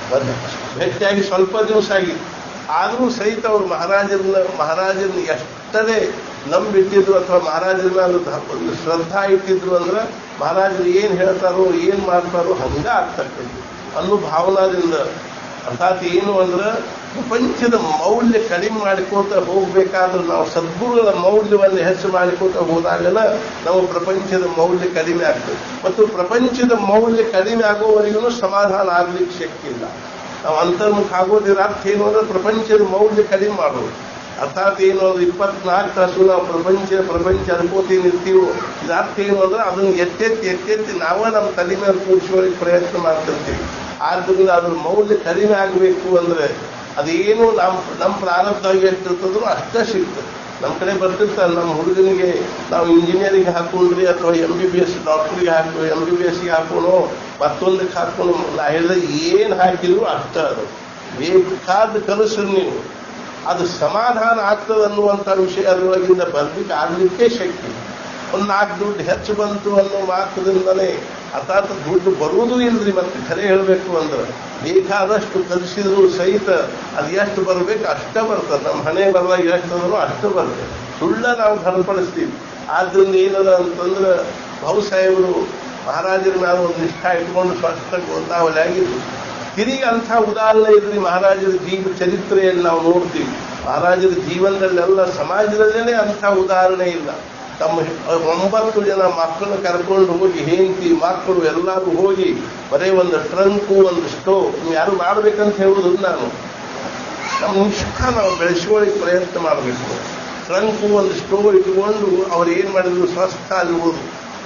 ಬಂದ ಭೇಟಿಯಾಗಿ ಸ್ವಲ್ಪ ದಿವಸ ಆಗಿತ್ತು ಆದರೂ ಸಹಿತ ಅವರು ಮಹಾರಾಜರನ್ನ ಮಹಾರಾಜರನ್ನ ಎಷ್ಟೇ ನಂಬಿಟ್ಟಿದ್ರು ಅಥವಾ ಮಹಾರಾಜರ ಮೇಲೆ ಒಂದು ಶ್ರದ್ಧಾ ಇಟ್ಟಿದ್ರು ಅಂದ್ರೆ ಮಹಾರಾಜರು ಏನ್ ಹೇಳ್ತಾರೋ ಏನ್ ಮಾಡ್ತಾರೋ ಹಂಗ ಆಗ್ತಕ್ಕಂಥ ಅನ್ನೋ ಭಾವನಾದಿಂದ ಅರ್ಥಾತ್ ಏನು ಅಂದ್ರೆ ಪ್ರಪಂಚದ ಮೌಲ್ಯ ಕಡಿಮೆ ಮಾಡಿಕೋತ ಹೋಗ್ಬೇಕಾದ್ರೆ ನಾವು ಸದ್ಗುರುಗಳ ಮೌಲ್ಯವನ್ನು ಹೆಚ್ಚು ಮಾಡಿಕೋತ ಹೋದಾಗಲ ನಾವು ಪ್ರಪಂಚದ ಮೌಲ್ಯ ಕಡಿಮೆ ಆಗ್ತದೆ ಮತ್ತು ಪ್ರಪಂಚದ ಮೌಲ್ಯ ಕಡಿಮೆ ಆಗೋವರೆಗೂ ಸಮಾಧಾನ ಆಗ್ಲಿಕ್ಕೆ ಶಕ್ತಿ ಇಲ್ಲ ನಾವು ಅಂತರ್ಮುಖ ಆಗೋದಿರ ಅರ್ಥ ಏನು ಅಂದ್ರೆ ಪ್ರಪಂಚದ ಮೌಲ್ಯ ಕಡಿಮೆ ಮಾಡೋದು ಅರ್ಥಾತ್ ಏನು ಅಂದ್ರೆ ಇಪ್ಪತ್ನಾಲ್ಕು ತಾಸು ನಾವು ಪ್ರಪಂಚ ಪ್ರಪಂಚ ಅನ್ಕೋತೀನಿ ಇರ್ತೀವೋ ಇದ್ರ ಅರ್ಥ ಏನು ಅಂದ್ರೆ ಅದನ್ನ ಎತ್ತೆತ್ತಿ ಎತ್ತೆತ್ತಿ ನಾವೇ ನಮ್ಮ ತಲೆ ಮೇಲೆ ಕೂಡಿಸುವಳಿಗೆ ಪ್ರಯತ್ನ ಮಾಡ್ತಿರ್ತೀವಿ ಆದ್ರಿಂದ ಅದ್ರ ಮೌಲ್ಯ ಕಡಿಮೆ ಆಗಬೇಕು ಅಂದ್ರೆ ಅದೇನು ನಮ್ಮ ನಮ್ಮ ಪ್ರಾರಬ್ಧ ಎಷ್ಟಿರ್ತದೋ ಅಷ್ಟೇ ಸಿಗ್ತದೆ ನಮ್ಮ ಕಡೆ ಬರ್ತಿರ್ತಾರೆ ನಮ್ಮ ಹುಡುಗನಿಗೆ ನಾವು ಇಂಜಿನಿಯರಿಂಗ್ ಹಾಕೊಂಡ್ರಿ ಅಥವಾ ಎಂ ಬಿ ಬಿ ಎಸ್ ಡಾಕ್ಟರ್ಗೆ ಹಾಕೋ ಎಂ ಬಿ ಬಿ ಎಸ್ಗೆ ಹಾಕೋಣೋ ಮತ್ತೊಂದಕ್ಕೆ ಹಾಕೋಣ ನಾ ಹೇಳಿದ್ರೆ ಏನು ಹಾಕಿದ್ರು ಅಷ್ಟ ಅದು ಬೇಕಾದ ಕಲಿಸ್ರಿ ನೀವು ಅದು ಸಮಾಧಾನ ಆಗ್ತದೆ ಅನ್ನುವಂಥ ವಿಷಯ ಅದರೊಳಗಿಂದ ಬರ್ಲಿಕ್ಕೆ ಆಗ್ಲಿಕ್ಕೆ ಶಕ್ತಿ ಒಂದು ನಾಲ್ಕು ದುಡ್ಡು ಹೆಚ್ಚು ಬಂತು ಅನ್ನೋ ಮಾತ್ರದಿಂದಲೇ ಅರ್ಥಾತ್ ದುಡ್ಡು ಬರುವುದೂ ಇಲ್ರಿ ಮತ್ತೆ ಖರೆ ಹೇಳಬೇಕು ಅಂದ್ರೆ ಬೇಕಾದಷ್ಟು ಕಲಿಸಿದ್ರು ಸಹಿತ ಅದು ಎಷ್ಟು ಬರಬೇಕು ಅಷ್ಟೇ ಬರ್ತದೆ ನಮ್ಮ ಹಣೆ ಬರುವಾಗ ಎಷ್ಟು ಅದರೋ ಅಷ್ಟು ಬರ್ತದೆ ಸುಳ್ಳ ನಾವು ಘನಪಡಿಸ್ತೀವಿ ಆದ್ರಿಂದ ಏನದ ಅಂತಂದ್ರೆ ಬಹು ಸಾಹೇಬರು ಮಹಾರಾಜರ ಮೇಲೆ ಒಂದು ನಿಷ್ಠ ಇಟ್ಕೊಂಡು ಸ್ಪಷ್ಟ ಗೋತಾವಲಾಗಿದ್ರು ತಿರುಗಿ ಅಂಥ ಉದಾಹರಣೆ ಇದ್ರಿ ಮಹಾರಾಜರ ಜೀವ ಚರಿತ್ರೆಯಲ್ಲಿ ನಾವು ನೋಡ್ತೀವಿ ಮಹಾರಾಜರ ಜೀವನದಲ್ಲೆಲ್ಲ ಸಮಾಜದಲ್ಲೇನೆ ಅಂಥ ಉದಾಹರಣೆ ಇಲ್ಲ ತಮ್ಮ ಒಂಬತ್ತು ಜನ ಮಕ್ಕಳನ್ನ ಕರ್ಕೊಂಡು ಹೋಗಿ ಹೆಂಡತಿ ಮಕ್ಕಳು ಎಲ್ಲರೂ ಹೋಗಿ ಬರೀ ಒಂದು ಟ್ರಂಕು ಒಂದು ಸ್ಟೋವ್ ನೀವು ಯಾರು ಮಾಡ್ಬೇಕಂತ ಹೇಳುವುದು ನಾನು ನಮ್ಮ ನಿಷ್ಠ ನಾವು ಬೆಳೆಸ್ಕೊಳ್ಳಿಕ್ಕೆ ಪ್ರಯತ್ನ ಮಾಡಬೇಕು ಟ್ರಂಕು ಒಂದು ಸ್ಟೋವ್ ಇಟ್ಕೊಂಡು ಅವ್ರು ಏನ್ ಮಾಡಿದ್ರು ಸ್ವಸ್ಥ ಅಲ್ಲಿ ಹೋದ್ರು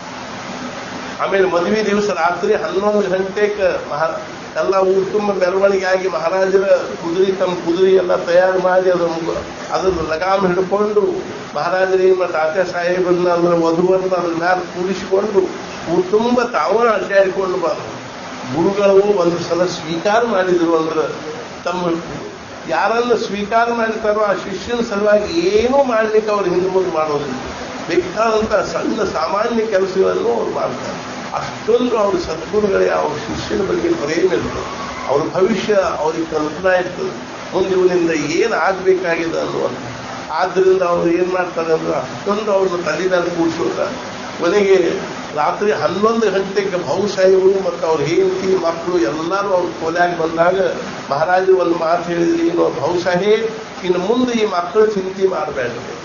ಆಮೇಲೆ ಮದುವೆ ದಿವಸ ರಾತ್ರಿ ಹನ್ನೊಂದು ಗಂಟೆಗೆ ಮಹಾ ಎಲ್ಲ ಊರು ತುಂಬ ಮೆರವಣಿಗೆ ಆಗಿ ಮಹಾರಾಜರ ಕುದುರೆ ತಮ್ಮ ಕುದುರೆ ಎಲ್ಲ ತಯಾರು ಮಾಡಿ ಅದ್ರ ಅದ್ರ ಲಗಾಮ್ ಹಿಡ್ಕೊಂಡು ಮಹಾರಾಜರು ಏನ್ ಮಾಡ್ತಾರೆ ಆಚೆ ಸಾಹೇಬರನ್ನ ಅಂದ್ರೆ ವಧುವನ್ನ ಅದ್ರ ಮ್ಯಾಲ ಕೂಡಿಸಿಕೊಂಡು ಊರು ತುಂಬ ತಾವ ಅಡ್ಡಾಡಿಕೊಂಡು ಬಂದ್ರು ಗುರುಗಳು ಒಂದು ಸಲ ಸ್ವೀಕಾರ ಮಾಡಿದ್ರು ಅಂದ್ರೆ ತಮ್ಮ ಯಾರನ್ನ ಸ್ವೀಕಾರ ಮಾಡಿರ್ತಾರೋ ಆ ಶಿಷ್ಯನ ಸಲುವಾಗಿ ಏನೂ ಮಾಡ್ಲಿಕ್ಕೆ ಅವ್ರು ಹಿಂದೆ ಮುಂದೆ ಮಾಡೋದಿಲ್ಲ ಬೇಕಾದಂತ ಸಣ್ಣ ಸಾಮಾನ್ಯ ಕೆಲಸಗಳನ್ನು ಅವ್ರು ಮಾಡ್ತಾರೆ ಅಷ್ಟೊಂದು ಅವ್ರ ಸದ್ಗುರುಗಳೇ ಅವ್ರ ಶಿಷ್ಯನ ಬಗ್ಗೆ ಪ್ರೇಮ ಇರ್ತದೆ ಅವ್ರ ಭವಿಷ್ಯ ಅವ್ರಿಗೆ ಕಲ್ಪನಾ ಇರ್ತದೆ ಮುಂದೆ ಇವನಿಂದ ಏನು ಆಗ್ಬೇಕಾಗಿದೆ ಅನ್ನುವಂಥ ಆದ್ರಿಂದ ಅವ್ರು ಏನ್ ಮಾಡ್ತಾರೆ ಅಂದ್ರೆ ಅಷ್ಟೊಂದು ಅವ್ರನ್ನ ತಲೆ ಮೇಲೆ ಕೂಡಿಸೋತಾರೆ ಕೊನೆಗೆ ರಾತ್ರಿ ಹನ್ನೊಂದು ಗಂಟೆಗೆ ಬಹುಸಾಹಿಗಳು ಮತ್ತು ಅವ್ರ ಹೆಂಡತಿ ಮಕ್ಕಳು ಎಲ್ಲರೂ ಅವ್ರ ಕೊಲೆಯಾಗಿ ಬಂದಾಗ ಮಹಾರಾಜರು ಒಂದು ಮಾತು ಹೇಳಿದ್ರಿ ಏನು ಬಹುಸಾಹೇ ಇನ್ನು ಮುಂದೆ ಈ ಮಕ್ಕಳು ಚಿಂತೆ ಮಾಡಬೇಡ್ರಿ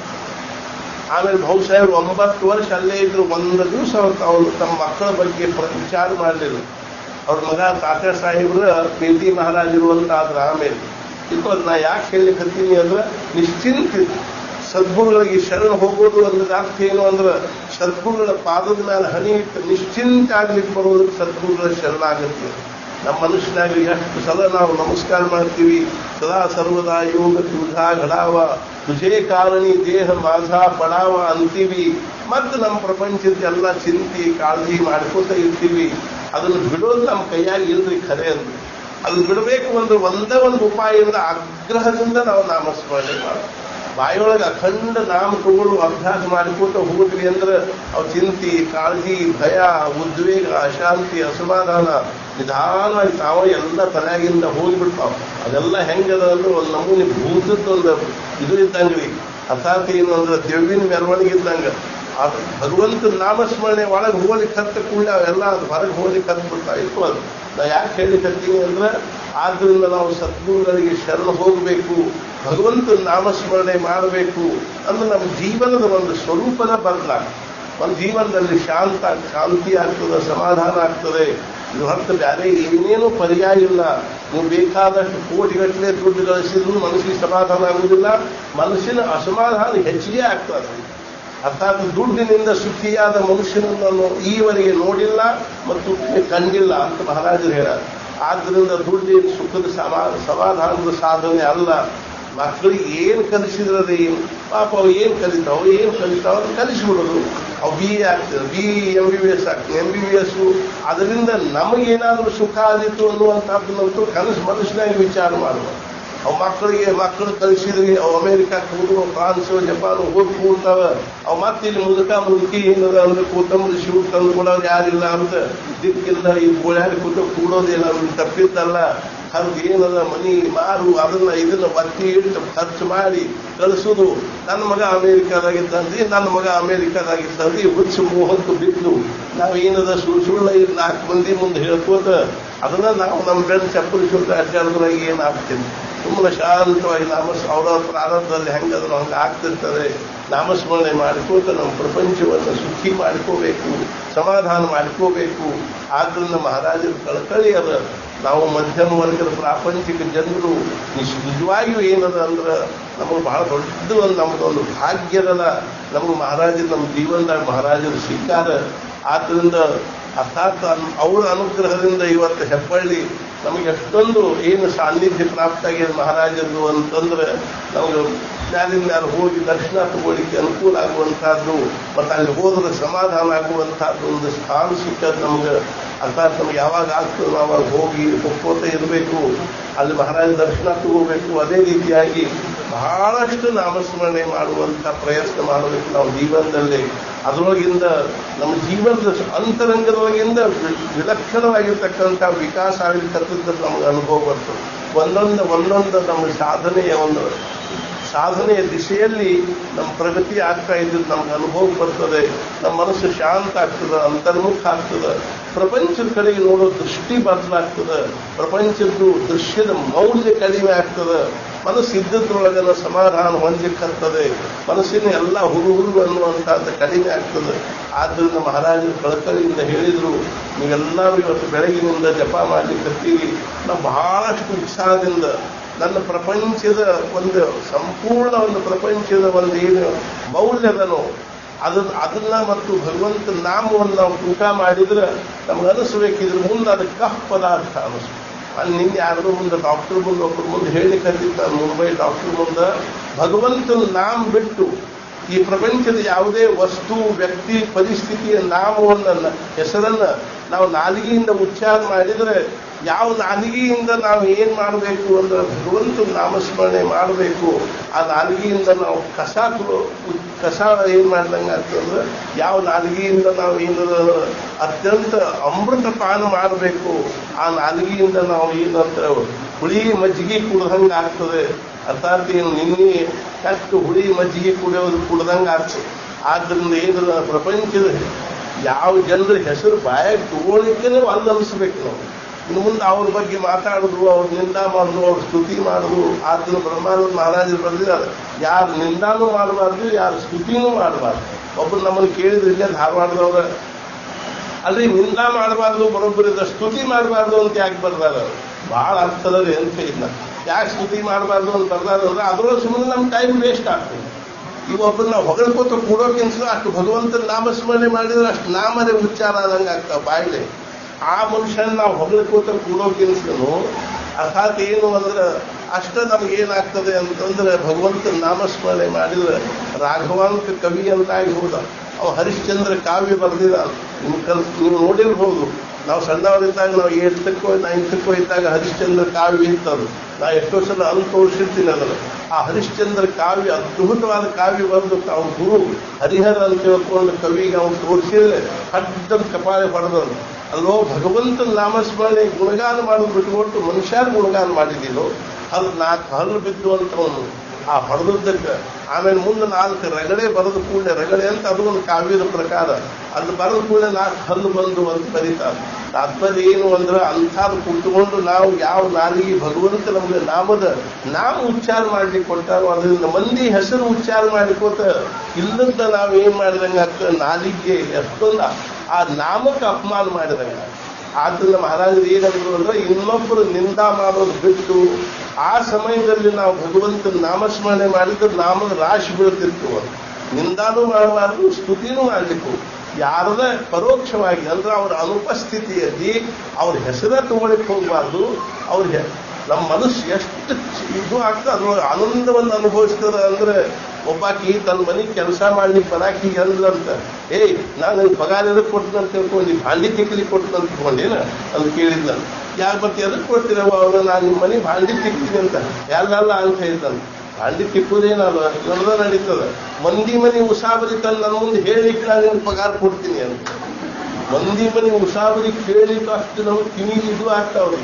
ಆಮೇಲೆ ಬಹುಸಾಹೇಬರು ಒಂಬತ್ತು ವರ್ಷ ಅಲ್ಲೇ ಇದ್ರು ಒಂದು ದಿವಸ ಅವ್ರು ತಮ್ಮ ಮಕ್ಕಳ ಬಗ್ಗೆ ಪ್ರ- ವಿಚಾರ ಮಾಡಲಿಲ್ಲ ಅವ್ರ ಮಗ ತಾತ ಸಾಹೇಬ್ರ ಪೇಟಿ ಮಹಾರಾಜರು ಅಂತ ಆದ್ರ ಆಮೇಲೆ ಇದು ನಾ ಯಾಕೆ ಹೇಳಲಿಕ್ಕೆ ಹತ್ತೀನಿ ಅಂದ್ರೆ ನಿಶ್ಚಿಂತ ಸದ್ಗುರುಗಳಿಗೆ ಶರಣ ಹೋಗೋದು ಅಂದ್ರೆ ಅರ್ಥ ಏನು ಅಂದ್ರೆ ಸದ್ಗುರುಗಳ ಪಾದದ ಮೇಲೆ ಹನಿ ಇಟ್ಟು ನಿಶ್ಚಿಂತ ಆಗ್ಲಿಕ್ಕೆ ಬರೋದಕ್ಕೆ ಸದ್ಗುರುಗಳ ಶರಣಾಗತ್ತೆ ನಮ್ಮ ಮನುಷ್ಯನಾಗ ಎಷ್ಟು ಸಲ ನಾವು ನಮಸ್ಕಾರ ಮಾಡ್ತೀವಿ ಸದಾ ಸರ್ವದಾ ಯೋಗ ತುಧಾ ಘಡಾವ ತುಜೇ ಕಾರಣಿ ದೇಹ ಮಾಧಾ ಪಡಾವ ಅಂತೀವಿ ಮತ್ತೆ ನಮ್ಮ ಪ್ರಪಂಚದ ಎಲ್ಲ ಚಿಂತೆ ಕಾಳಜಿ ಮಾಡ್ಕೋತ ಇರ್ತೀವಿ ಅದನ್ನು ಬಿಡೋದು ನಮ್ಮ ಕೈಯಾಗಿ ಇಲ್ರಿ ಖರೆ ಅಂದ್ರೆ ಅದು ಬಿಡಬೇಕು ಅಂದ್ರೆ ಒಂದೇ ಒಂದು ಉಪಾಯದಿಂದ ಆಗ್ರಹದಿಂದ ನಾವು ನಾಮಸ್ಮರಣೆ ಮಾಡೋದು ಬಾಯಿಯೊಳಗೆ ಅಖಂಡ ನಾಮ ತಗೊಳ್ಳು ಅಭ್ಯಾಸ ಮಾಡಿಕೊತ ಹೋದ್ವಿ ಅಂದ್ರೆ ಅವ್ ಚಿಂತಿ ಕಾಳಜಿ ಭಯ ಉದ್ವೇಗ ಅಶಾಂತಿ ಅಸಮಾಧಾನ ನಿಧಾನವಾಗಿ ತಾವ ಎಲ್ಲ ತಲೆಯಾಗಿಂದ ಹೋಗ್ಬಿಡ್ತಾವ ಅದೆಲ್ಲ ಹೆಂಗದ ಅಂದ್ರೆ ಒಂದು ನಮೂನಿ ಭೂತದ್ದೊಂದು ಇದು ಇದ್ದಂಗ್ರಿ ಅರ್ಥಾತ್ ಏನು ಅಂದ್ರೆ ದೇವಿನ ಮೆರವಣಿಗೆ ಇದ್ದಂಗ ಆ ಭಗವಂತ ನಾಮಸ್ಮರಣೆ ಒಳಗೆ ಹೋಗ್ಲಿಕ್ಕೆ ಹತ್ತ ಕೂಡಲೇ ಅವೆಲ್ಲ ಅದು ಹೊರಗೆ ಹೋಗ್ಲಿಕ್ಕೆ ಹತ್ತು ಬಿಡ್ತಾ ಇತ್ತು ಅದು ನಾ ಯಾಕೆ ಹೇಳಿಕತ್ತೀನಿ ಅಂದ್ರೆ ಆದ್ರಿಂದ ನಾವು ಸದ್ಗುರುಗಳಿಗೆ ಶರಣ ಹೋಗಬೇಕು ಭಗವಂತ ನಾಮಸ್ಮರಣೆ ಮಾಡಬೇಕು ಅಂದ್ರೆ ನಮ್ಮ ಜೀವನದ ಒಂದು ಸ್ವರೂಪದ ಬದಲಾಗ ಒಂದು ಜೀವನದಲ್ಲಿ ಶಾಂತ ಶಾಂತಿ ಆಗ್ತದೆ ಸಮಾಧಾನ ಆಗ್ತದೆ ಇದು ಹೊರತು ಬೇರೆ ಏನೇನೂ ಪರ್ಯಾಯ ಇಲ್ಲ ನೀವು ಬೇಕಾದಷ್ಟು ಕೋಟಿಗಟ್ಟಲೆ ದುಡ್ಡು ಗಳಿಸಿದ್ರು ಮನಸ್ಸಿಗೆ ಸಮಾಧಾನ ಆಗುವುದಿಲ್ಲ ಮನಸ್ಸಿನ ಅಸಮಾಧಾನ ಹೆಚ್ಚಿಗೆ ಆಗ್ತದೆ ಅರ್ಥಾತ್ ದುಡ್ಡಿನಿಂದ ಸುಖಿಯಾದ ಮನುಷ್ಯನನ್ನು ನಾನು ಈವರೆಗೆ ನೋಡಿಲ್ಲ ಮತ್ತು ಕಂಡಿಲ್ಲ ಅಂತ ಮಹಾರಾಜರು ಹೇಳ್ಯಾರ ಆದ್ರಿಂದ ದುಡ್ಡಿನ ಸುಖದ ಸಮಾ ಸಮಾಧಾನದ ಸಾಧನೆ ಅಲ್ಲ ಮಕ್ಕಳಿಗೆ ಏನು ಕಲಿಸಿದ್ರೆ ಏನು ಪಾಪ ಅವು ಏನು ಕಲಿತಾವ ಏನು ಕಲಿತಾವ ಅದನ್ನ ಕಲಿಸ್ಬಿಡೋದು ಅವು ಬಿ ಎ ಆಗ್ತದೆ B M B B S ಆಗ್ತದೆ ಎಂ ಬಿ ಬಿ ಎಸ್ ಅದರಿಂದ ನಮಗೇನಾದ್ರೂ ಸುಖ ಆದಿತ್ತು ಅನ್ನುವಂಥದ್ದನ್ನಂತೂ ಕನಸು ಮನುಷ್ಯನಾಗಿ ವಿಚಾರ ಮಾಡುವ ಅವು ಮಕ್ಕಳಿಗೆ ಮಕ್ಕಳು ಕಲಿಸಿದ್ವಿ ಅವು ಅಮೇರಿಕಾಕ್ಕೆ ಹೋಗುವ ಫ್ರಾನ್ಸ್ ಜಪಾನ್ ಹೋಗಿ ಕೂಡ್ತಾವ ಅವು ಮತ್ತೆ ಇಲ್ಲಿ ಮುದುಕ ಮುದುಕಿ ಏನದ ಅಂದ್ರೆ ಕೊತ್ತಂಬರಿ ಶಿವ ತಂದು ಕೊಡೋರು ಯಾರಿಲ್ಲ ಅಂತ ದಿಕ್ಕಿಲ್ಲ ಈ ಗೋಳ್ಯಾಡಿ ಕೂತ ಕೂಡೋದಿಲ್ಲ ಅವ್ರಿಗೆ ತಪ್ಪಿದ್ದಲ್ಲ ಹರಿದು ಏನದ ಮನಿ ಮಾರು ಅದನ್ನ ಇದನ್ನ ಒತ್ತಿ ಇಟ್ಟು ಖರ್ಚು ಮಾಡಿ ಕಳಿಸೋದು ನನ್ನ ಮಗ ಅಮೇರಿಕಾದಾಗಿದ್ದಂತೆ ನನ್ನ ಮಗ ಅಮೇರಿಕಾದಾಗಿದ್ದಂತೆ ಹುಚ್ಚು ಮೋಹಕ್ಕೆ ಬಿದ್ದು ನಾವು ಏನದ ಸುಳ್ಳು ಸುಳ್ಳ ಇದು ನಾಲ್ಕು ಮಂದಿ ಮುಂದೆ ಹೇಳ್ಕೋತ ಅದನ್ನ ನಾವು ನಮ್ಮ ಬೆನ್ನು ಚಪ್ಪಲಿ ಸುಟ್ಟು ಅಡ್ಡಾಡಿದ್ರಾಗ ಏನಾಗ್ತೀನಿ ಸುಮ್ಮನೆ ಶಾಂತವಾಗಿ ನಾಮ ಅವರ ಪ್ರಾರಂಭದಲ್ಲಿ ಹೆಂಗದ್ರು ಹಂಗೆ ಆಗ್ತಿರ್ತದೆ ನಾಮಸ್ಮರಣೆ ಮಾಡ್ಕೋತ ನಮ್ಮ ಪ್ರಪಂಚವನ್ನು ಸುಖಿ ಮಾಡ್ಕೋಬೇಕು ಸಮಾಧಾನ ಮಾಡ್ಕೋಬೇಕು ಆದ್ರಿಂದ ಮಹಾರಾಜರ ಕಳಕಳಿ ಅದ ನಾವು ಮಧ್ಯಮ ವರ್ಗದ ಪ್ರಾಪಂಚಿಕ ಜನರು ನಿಜ- ನಿಜವಾಗಿಯೂ ಏನದ ಅಂದ್ರೆ ನಮಗೆ ಬಹಳ ದೊಡ್ಡ ಒಂದು ನಮ್ದೊಂದು ಭಾಗ್ಯದಲ್ಲ ನಮಗೆ ಮಹಾರಾಜರು ನಮ್ಮ ಜೀವನದಾಗ ಮಹಾರಾಜರು ಸಿಕ್ಕಾರ ಆದ್ರಿಂದ ಅರ್ಥಾತ್ ಅನ್- ಅವರ ಅನುಗ್ರಹದಿಂದ ಇವತ್ತು ಹೆಬ್ಬಳ್ಳಿ ನಮಗೆ ಎಷ್ಟೊಂದು ಏನು ಸಾನ್ನಿಧ್ಯ ಪ್ರಾಪ್ತಾಗಿದೆ ಮಹಾರಾಜರದು ಅಂತಂದ್ರೆ ನಮಗೆ ಮ್ಯಾಲಿನ ಮ್ಯಾಲ ಹೋಗಿ ದರ್ಶನ ತಗೊಳ್ಳಿಕ್ಕೆ ಅನುಕೂಲ ಆಗುವಂತಹದ್ದು ಮತ್ತು ಅಲ್ಲಿ ಹೋದ್ರೆ ಸಮಾಧಾನ ಆಗುವಂತಹದ್ದು ಒಂದು ಸ್ಥಾನ ಸಿಕ್ಕದು ನಮ್ಗೆ ಅರ್ಥಾತ್ ನಮ್ಗೆ ಯಾವಾಗ ಆಗ್ತದೆ ನಾವು ಅವಾಗ ಹೋಗಿ ಒಪ್ಕೋತ ಇರಬೇಕು ಅಲ್ಲಿ ಮಹಾರಾಜ ದರ್ಶನ ತಗೋಬೇಕು ಅದೇ ರೀತಿಯಾಗಿ ಬಹಳಷ್ಟು ನಾಮಸ್ಮರಣೆ ಮಾಡುವಂತ ಪ್ರಯತ್ನ ಮಾಡಬೇಕು ನಾವು ಜೀವನದಲ್ಲಿ ಅದರೊಳಗಿಂದ ನಮ್ಮ ಜೀವನದ ಅಂತರಂಗದೊಳಗಿಂದ ವಿ- ವಿಲಕ್ಷಣವಾಗಿರ್ತಕ್ಕಂಥ ವಿಕಾಸ ಆಗಿರ್ತಕ್ಕಂಥದ್ದು ನಮಗೆ ಅನುಭವ ಬರ್ತದೆ ಒಂದೊಂದು ಒಂದೊಂದು ನಮ್ಮ ಸಾಧನೆಯ ಒಂದು ಸಾಧನೆಯ ದಿಶೆಯಲ್ಲಿ ನಮ್ಮ ಪ್ರಗತಿ ಆಗ್ತಾ ಇದ್ದದ್ದು ನಮ್ಗೆ ಅನುಭವ ಬರ್ತದೆ ನಮ್ಮ ಮನಸ್ಸು ಶಾಂತ ಆಗ್ತದೆ ಅಂತರ್ಮುಖ ಆಗ್ತದೆ ಪ್ರಪಂಚದ ಕಡೆಗೆ ನೋಡೋ ದೃಷ್ಟಿ ಬದಲಾಗ್ತದೆ ಪ್ರಪಂಚದ್ದು ದೃಶ್ಯದ ಮೌಲ್ಯ ಕಡಿಮೆ ಆಗ್ತದೆ ಮನಸ್ಸು ಇದ್ದದ್ರೊಳಗನ ಸಮಾಧಾನ ಹೊಂದಿಕ್ಕಂತದೆ ಮನಸ್ಸಿನ ಎಲ್ಲ ಹುರು ಹುರು ಅನ್ನುವಂಥದ್ದು ಕಡಿಮೆ ಆಗ್ತದೆ ಆದ್ದರಿಂದ ಮಹಾರಾಜರು ಕಳಕಳಿಯಿಂದ ಹೇಳಿದ್ರು ನೀವೆಲ್ಲರೂ ಇವತ್ತು ಬೆಳಗಿನಿಂದ ಜಪ ಮಾಡ್ಲಿಕ್ಕತ್ತೀವಿ ನಾವು ಬಹಳಷ್ಟು ಉತ್ಸಾಹದಿಂದ ನನ್ನ ಪ್ರಪಂಚದ ಒಂದು ಸಂಪೂರ್ಣ ಒಂದು ಪ್ರಪಂಚದ ಒಂದು ಏನು ಮೌಲ್ಯದನೋ ಅದನ್ನ ಅದನ್ನ ಮತ್ತು ಭಗವಂತ ನಾಮವನ್ನು ನಾವು ಊಟ ಮಾಡಿದ್ರೆ ನಮ್ಗೆ ಅನಿಸ್ಬೇಕಿದ್ರೆ ಮುಂದೆ ಅದು ಕಫ್ ಪದಾರ್ಥ ಅನಿಸ್ತು ಅಲ್ಲಿ ನಿನ್ನೆ ಯಾರು ಮುಂದೆ ಡಾಕ್ಟರ್ ಮುಂದೆ ಒಬ್ಬರು ಮುಂದೆ ಹೇಳಿಕತ್ತಿದ್ದ ಮುಂಬೈ ಡಾಕ್ಟರ್ ಮುಂದೆ ಭಗವಂತನ ನಾಮ ಬಿಟ್ಟು ಈ ಪ್ರಪಂಚದ ಯಾವುದೇ ವಸ್ತು ವ್ಯಕ್ತಿ ಪರಿಸ್ಥಿತಿಯ ನಾಮವನ್ನು ಹೆಸರನ್ನ ನಾವು ನಾಲಿಗೆಯಿಂದ ಉಚ್ಚಾರ ಮಾಡಿದರೆ ಯಾವ ನಾಲಿಗೆಯಿಂದ ನಾವು ಏನ್ ಮಾಡಬೇಕು ಅಂದ್ರೆ ಭಗವಂತ ನಾಮಸ್ಮರಣೆ ಮಾಡಬೇಕು ಆ ನಾಲಿಗೆಯಿಂದ ನಾವು ಕಸ ತು- ಕಸ ಏನ್ ಮಾಡ್ದಂಗೆ ಆಗ್ತಂದ್ರೆ ಯಾವ ನಾಲಿಗೆಯಿಂದ ನಾವು ಏನಾರ ಅತ್ಯಂತ ಅಮೃತ ಪಾನ ಮಾಡಬೇಕು ಆ ನಾಲಿಗೆಯಿಂದ ನಾವು ಏನಂತ ಹುಳಿ ಮಜ್ಜಿಗೆ ಕುಡ್ದಂಗೆ ಆಗ್ತದೆ ಅರ್ಥಾತ್ ಏನು ನಿನ್ನೆ ಕಟ್ಟು ಹುಳಿ ಮಜ್ಜಿಗೆ ಕುಡಿಯೋದು ಕುಡ್ದಂಗೆ ಆಗ್ತದೆ ಆದ್ರಿಂದ ಏನು ಪ್ರಪಂಚದ ಯಾವ ಜನರ ಹೆಸರು ಬಾಯಾಗಿ ತಗೊಳ್ಳಿಕ್ಕೆ ಅಲ್ಲಿ ಅನಿಸ್ಬೇಕು ನಾವು ಇನ್ನು ಮುಂದೆ ಅವ್ರ ಬಗ್ಗೆ ಮಾತಾಡಿದ್ರು ಅವ್ರ ನಿಂದ ಮಾಡಿದ್ರು ಅವ್ರ ಸ್ತುತಿ ಮಾಡಿದ್ರು ಆತನ ಬ್ರಹ್ಮಾನಂದ ಮಹಾರಾಜರು ಬರೆದಿದ್ದಾರೆ ಯಾರು ನಿಂದಾನೂ ಮಾಡಬಾರ್ದು ಯಾರು ಸ್ತುತಿನೂ ಮಾಡಬಾರ್ದು ಒಬ್ಬರು ನಮ್ಮನ್ನು ಕೇಳಿದ್ರು ಇಲ್ಲೇ ಧಾರವಾಡದವ್ರ ಅಲ್ರಿ ನಿಂದ ಮಾಡಬಾರ್ದು ಬರೋಬ್ಬರಿದ ಸ್ತುತಿ ಮಾಡಬಾರ್ದು ಅಂತ ಯಾಕೆ ಬರ್ದಾರ ಬಹಳ ಅರ್ಥದಲ್ಲಿ ಅಂತ ಇಲ್ಲ ಯಾಕೆ ಸ್ತುತಿ ಮಾಡಬಾರ್ದು ಅಂತ ಬರ್ದಾರ ಅಂದ್ರೆ ಅದ್ರೊಳಗೆ ಸುಮ್ಮನೆ ನಮ್ಮ ಟೈಮ್ ವೇಸ್ಟ್ ಆಗ್ತದೆ ಈಗ ಒಬ್ಬರನ್ನ ಹೊಗಳ್ಕೋತ ಕೂಡೋಕೆನ್ಸು ಅಷ್ಟು ಭಗವಂತನ ನಾಮಸ್ಮರಣೆ ಮಾಡಿದ್ರೆ ಅಷ್ಟು ನಾಮರೇ ಉಚ್ಚಾರ ಆದಂಗೆ ಆಗ್ತಾವ ಬಾಯಿಲೆ ಆ ಮನುಷ್ಯನ ನಾವು ಹೊಗಳ್ಕೋತ ಕೂಡೋಕೆನ್ಸನು ಅರ್ಥಾತ್ ಏನು ಅಂದ್ರೆ ಅಷ್ಟ ನಮ್ಗೆ ಏನಾಗ್ತದೆ ಅಂತಂದ್ರೆ ಭಗವಂತನ ನಾಮಸ್ಮರಣೆ ಮಾಡಿದ್ರೆ ರಾಘವಾಂಕ ಕವಿ ಅಂತಾಗಿ ಹೋದ ಅವ ಹರಿಶ್ಚಂದ್ರ ಕಾವ್ಯ ಬರೆದಿದ ನಿಮ್ ಕಲ್ ನೀವು ನೋಡಿರ್ಬೋದು ನಾವು ಸಣ್ಣವರಿದ್ದಾಗ ನಾವು ಏಳ್ತಕ್ಕೋ ನೈನ್ತಕ್ಕೋ ಇದ್ದಾಗ ಹರಿಶ್ಚಂದ್ರ ಕಾವ್ಯ ಇತ್ತದು ನಾ ಎಷ್ಟೋ ಸಲ ಅಲ್ಲಿ ತೋರಿಸಿರ್ತೀನಿ ಅದನ್ನು ಆ ಹರಿಶ್ಚಂದ್ರ ಕಾವ್ಯ ಅದ್ಭುತವಾದ ಕಾವ್ಯ ಬರೆದು ಅವ್ನ ಗುರು ಹರಿಹರ ಅಂತ ಹೇಳ್ಕೊಂಡು ಕವಿಗೆ ಅವ್ನು ತೋರಿಸಿದ್ರೆ ಹಡ್ಡದ ಕಪಾಳೆ ಹೊಡೆದನು ಅಲ್ಲೋ ಭಗವಂತನ ನಾಮಸ್ಮರಣೆ ಗುಣಗಾನ ಮಾಡೋದು ಬಿಟ್ಕೊಟ್ಟು ಮನುಷ್ಯರ ಗುಣಗಾನ ಮಾಡಿದ್ದೀನೋ ಅಲ್ಲಿ ನಾಲ್ಕು ಹಲ್ಲು ಬಿದ್ದು ಅಂತ ಅವನು ಆ ಹೊಡೆದದ್ದಕ್ಕೆ ಆಮೇಲೆ ಮುಂದೆ ನಾಲ್ಕು ರಗಡೆ ಬರೆದ ಕೂಡಲೇ ರಗಡೆ ಅಂತ ಅದು ಒಂದು ಕಾವ್ಯದ ಪ್ರಕಾರ ಅದು ಬರೆದ ಕೂಡಲೇ ನಾಲ್ಕು ಹಲ್ಲು ಬಂದು ಅಂತ ಬರೀತಾರೆ ತಾತ್ಪರ್ಯ ಏನು ಅಂದ್ರೆ ಅಂಥದ್ದು ಕುತ್ಕೊಂಡು ನಾವು ಯಾವ ನಾಲಿಗೆ ಭಗವಂತ ನಮಗೆ ನಾಮದ ನಾಮ ಉಚ್ಚಾರ ಮಾಡ್ಲಿಕ್ಕೆ ಕೊಟ್ಟಾರೋ ಅದರಿಂದ ಮಂದಿ ಹೆಸರು ಉಚ್ಚಾರ ಮಾಡಿಕೋತ ಇಲ್ಲದ ನಾವು ಏನ್ ಮಾಡಿದಂಗೆ ಆಗ್ತದೆ ನಾಲಿಗೆ ಎಷ್ಟೊಂದು ಆ ನಾಮಕ್ಕೆ ಅಪಮಾನ ಮಾಡಿದಂಗೆ ಆದ್ರಿಂದ ಮಹಾರಾಜರು ಏನಂದ್ರು ಅಂದ್ರೆ ಇನ್ನೊಬ್ಬರು ನಿಂದ ಮಾಡೋದು ಬಿಟ್ಟು ಆ ಸಮಯದಲ್ಲಿ ನಾವು ಭಗವಂತನ ನಾಮಸ್ಮರಣೆ ಮಾಡಿದ್ರೆ ನಾಮದ ರಾಶಿ ಬೀಳ್ತಿರ್ತೀವ ನಿಂದಾನೂ ಮಾಡಬಾರ್ದು ಸ್ತುತಿನೂ ಮಾಡಲಿಕ್ಕೆ ಯಾರದ ಪರೋಕ್ಷವಾಗಿ ಅಂದ್ರೆ ಅವರ ಅನುಪಸ್ಥಿತಿಯಲ್ಲಿ ಅವ್ರ ಹೆಸರ ತಗೊಳ್ಳಿಕ್ಕೆ ಹೋಗಬಾರ್ದು ಅವ್ರ ಹೆ- ನಮ್ಮ ಮನಸ್ಸು ಎಷ್ಟು ಚ- ಇದು ಆಗ್ತದೆ ಅದ್ರೊಳಗೆ ಆನಂದವನ್ನು ಅನುಭವಿಸ್ತದೆ ಅಂದ್ರೆ ಒಬ್ಬಾಕಿ ತನ್ನ ಮನೆಗೆ ಕೆಲಸ ಮಾಡ್ಲಿಕ್ಕೆ ಬರಾಕಿ ಅಂದ್ಲಂತ ಏಯ್ ನಾನು ನಿನ್ ಪಗಾರ ಎದಕ್ಕೆ ಕೊಡ್ತೀನಿ ಅಂತ ತಿಳ್ಕೊಂಡು ಭಾಂಡಿ ತಿಕ್ಲಿಕ್ಕೆ ಕೊಡ್ತೀನಿ ಅಂತ ತಿಳ್ಕೊಂಡೇನ ಅಂತ ಕೇಳಿದ್ನ ಯಾಕೆ ಮತ್ತೆ ಎದಕ್ಕೆ ಕೊಡ್ತೀರವ ಅವ್ರು ನಾನು ನಿಮ್ಮ ಮನೆ ಭಾಂಡಿ ತಿಕ್ತೀನಿ ಅಂತ ಎಲ್ಲಲ್ಲ ಅಂತ ಹೇಳ್ತಾನೆ ಭಾಂಡಿ ತಿಕ್ಕುದೇನಲ್ಲ ಎಲ್ಲ ನಡೀತದ ಮಂದಿ ಮನೆ ಉಸಾಬರಿ ತಂದು ನನ್ನ ಮುಂದೆ ಹೇಳಿಕ್ಕೆ ನಾನು ನಿನ್ ಪಗಾರ ಕೊಡ್ತೀನಿ ಅಂತ ಮಂದಿ ಮನೆ ಉಸಾಬರಿ ಕೇಳಿಕ್ಕೆ ಅಷ್ಟು ನಮಗೆ ಕಿವಿಗೆ ಇದು ಆಗ್ತಾವ್ರಿ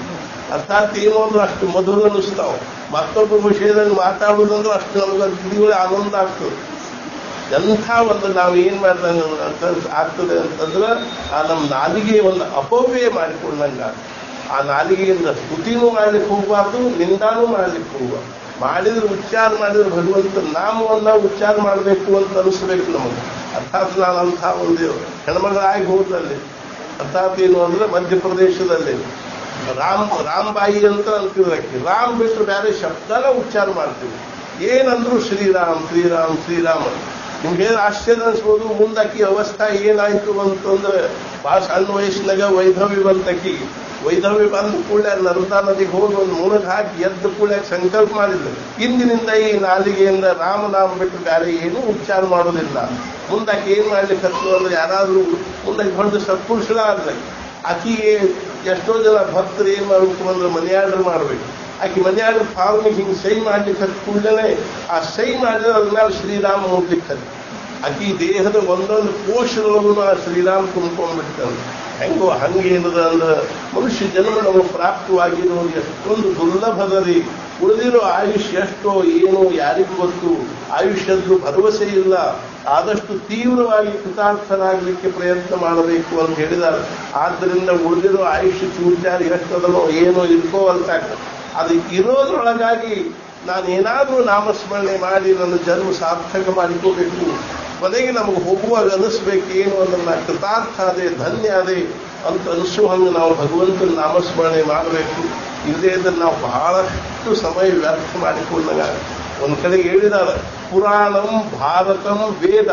ಅರ್ಥಾತ್ ಏನು ಅಂದ್ರೆ ಅಷ್ಟು ಮಧುರ ಅನ್ನಿಸ್ತಾವ ಮತ್ತೊಬ್ಬ ವಿಷಯದಲ್ಲಿ ಮಾತಾಡುವುದಂದ್ರೆ ಅಷ್ಟು ನಮ್ಗೆ ಕಿವಿಗಳು ಆನಂದ ಆಗ್ತದೆ ಎಂಥ ಒಂದು ನಾವು ಏನ್ ಮಾಡ್ದಂಗ ಅಂತ ಆಗ್ತದೆ ಅಂತಂದ್ರೆ ಆ ನಮ್ಮ ನಾಲಿಗೆ ಒಂದು ಅಪವ್ಯಯ ಮಾಡಿಕೊಂಡಂಗ ಆ ನಾಲಿಗೆಯಿಂದ ಸ್ತುತಿನೂ ಮಾಡ್ಲಿಕ್ಕೆ ಹೋಗಬಾರ್ದು ನಿಂದಾನೂ ಮಾಡ್ಲಿಕ್ಕೆ ಹೋಗಬಾರ್ದು ಮಾಡಿದ್ರೆ ಉಚ್ಚಾರ ಮಾಡಿದ್ರೆ ಭಗವಂತ ನಾಮವನ್ನ ಉಚ್ಚಾರ ಮಾಡಬೇಕು ಅಂತ ಅನಿಸ್ಬೇಕು ನಮಗೆ ಅರ್ಥಾತ್ ನಾನು ಅಂಥ ಒಂದು ಹೆಣ್ಮಗಳಾಗಿ ಹೋದಲ್ಲಿ ಅರ್ಥಾತ್ ಏನು ಅಂದ್ರೆ ಮಧ್ಯಪ್ರದೇಶದಲ್ಲಿ ರಾಮ್ ರಾಮ್ಬಾಯಿ ಅಂತ ಅಂತಿದ್ರಕ್ಕೆ ರಾಮ್ ಬಿಟ್ಟರೆ ಬೇರೆ ಶಬ್ದನ ಉಚ್ಚಾರ ಮಾಡ್ತೀವಿ ಏನಂದ್ರು ಶ್ರೀರಾಮ್ ಶ್ರೀರಾಮ್ ಶ್ರೀರಾಮ್ ನಿಮ್ಗೆ ಆಶ್ಚರ್ಯ ಅನ್ಸ್ಬೋದು ಮುಂದಾಕಿ ಅವಸ್ಥಾ ಏನಾಯ್ತು ಅಂತಂದ್ರೆ ಬಹಳ ಸಣ್ಣ ವಯಸ್ಸಿನಾಗ ವೈಧವ್ಯ ಬಂತಕಿ ವೈಧವ್ಯ ಬಂದ ಕೂಡಲೇ ನರ್ಮದಾ ನದಿಗೆ ಹೋಗಿ ಒಂದು ಮುಳುಗ್ ಹಾಕಿ ಎದ್ದ ಕೂಡಲೇ ಸಂಕಲ್ಪ ಮಾಡಿದ್ರು ಇಂದಿನಿಂದ ಈ ನಾಲಿಗೆಯಿಂದ ರಾಮನಾಮ ಬಿಟ್ಟು ಬೇರೆ ಏನೂ ಉಚ್ಚಾರ ಮಾಡೋದಿಲ್ಲ ಮುಂದಾಕಿ ಏನ್ ಮಾಡ್ಲಿಕ್ಕೆ ಹತ್ತು ಅಂದ್ರೆ ಯಾರಾದ್ರೂ ಮುಂದಾಕಿ ಹೊಡೆದು ಸತ್ಪುರುಷರಾದ್ರೆ ಆಕಿಗೆ ಎಷ್ಟೋ ಜನ ಭಕ್ತರು ಏನ್ ಮಾಡ್ಬೇಕು ಅಂದ್ರೆ ಮನಿ ಆರ್ಡರ್ ಮಾಡ್ಬೇಕು ಆಕೆ ಮನಿ ಆರ್ಡರ್ ಫಾರ್ಮಿಗೆ ಹಿಂಗೆ ಸೈ ಮಾಡ್ಲಿಕ್ಕೆ ಹತ್ತು ಕೂಡಲೇ ಆ ಸೈ ಮಾಡಿದ್ರೆ ಅದ್ರ ಮೇಲೆ ಶ್ರೀರಾಮ ಹೋಗ್ಲಿಕ್ಕೆ ಹತ್ತು ಆಕಿ ದೇಹದ ಒಂದೊಂದು ಕೋಶದೊಳಗೂ ಆ ಶ್ರೀರಾಮ ತುಂಬ್ಕೊಂಡ್ಬಿಡ್ತಾನೆ ಹೆಂಗೋ ಹಂಗೇನದ ಅಂದ್ರೆ ಮನುಷ್ಯ ಜನ್ಮ ನಮಗೆ ಪ್ರಾಪ್ತವಾಗಿರೋದು ಎಷ್ಟೊಂದು ದುರ್ಲಭದರಿ ಉಳಿದಿರೋ ಆಯುಷ್ಯ ಎಷ್ಟೋ ಏನು ಯಾರಿಗೂ ಗೊತ್ತು ಆಯುಷ್ಯದ್ದು ಭರವಸೆ ಇಲ್ಲ ಆದಷ್ಟು ತೀವ್ರವಾಗಿ ಕೃತಾರ್ಥರಾಗಲಿಕ್ಕೆ ಪ್ರಯತ್ನ ಮಾಡಬೇಕು ಅಂತ ಹೇಳಿದ್ದಾರೆ ಆದ್ದರಿಂದ ಉಳಿದಿರೋ ಆಯುಷ್ಯ ಚೂರ್ಚಾರ ಎಷ್ಟದನೋ ಏನೋ ಇರ್ಕೋ ಅಂತ ಅದು ಇರೋದ್ರೊಳಗಾಗಿ ನಾನು ಏನಾದರೂ ನಾಮಸ್ಮರಣೆ ಮಾಡಿ ನನ್ನ ಜನ್ಮ ಸಾರ್ಥಕ ಮಾಡಿಕೋಬೇಕು ಕೊನೆಗೆ ನಮಗೆ ಹೋಗುವಾಗ ಅನಿಸ್ಬೇಕು ಏನು ಅಂದ್ರೆ ನಾ ಕೃತಾರ್ಥ ಅದೇ ಧನ್ಯ ಅದೇ ಅಂತ ಅನಿಸೋ ಹಂಗೆ ನಾವು ಭಗವಂತನ ನಾಮಸ್ಮರಣೆ ಮಾಡಬೇಕು ಇಲ್ಲದೇ ಇದ್ರೆ ನಾವು ಬಹಳಷ್ಟು ಸಮಯ ವ್ಯರ್ಥ ಮಾಡಿಕೊಂಡಾಗ ಒಂದು ಕಡೆ ಹೇಳಿದ್ದಾರೆ ಪುರಾಣಂ ಭಾರತಂ ವೇದ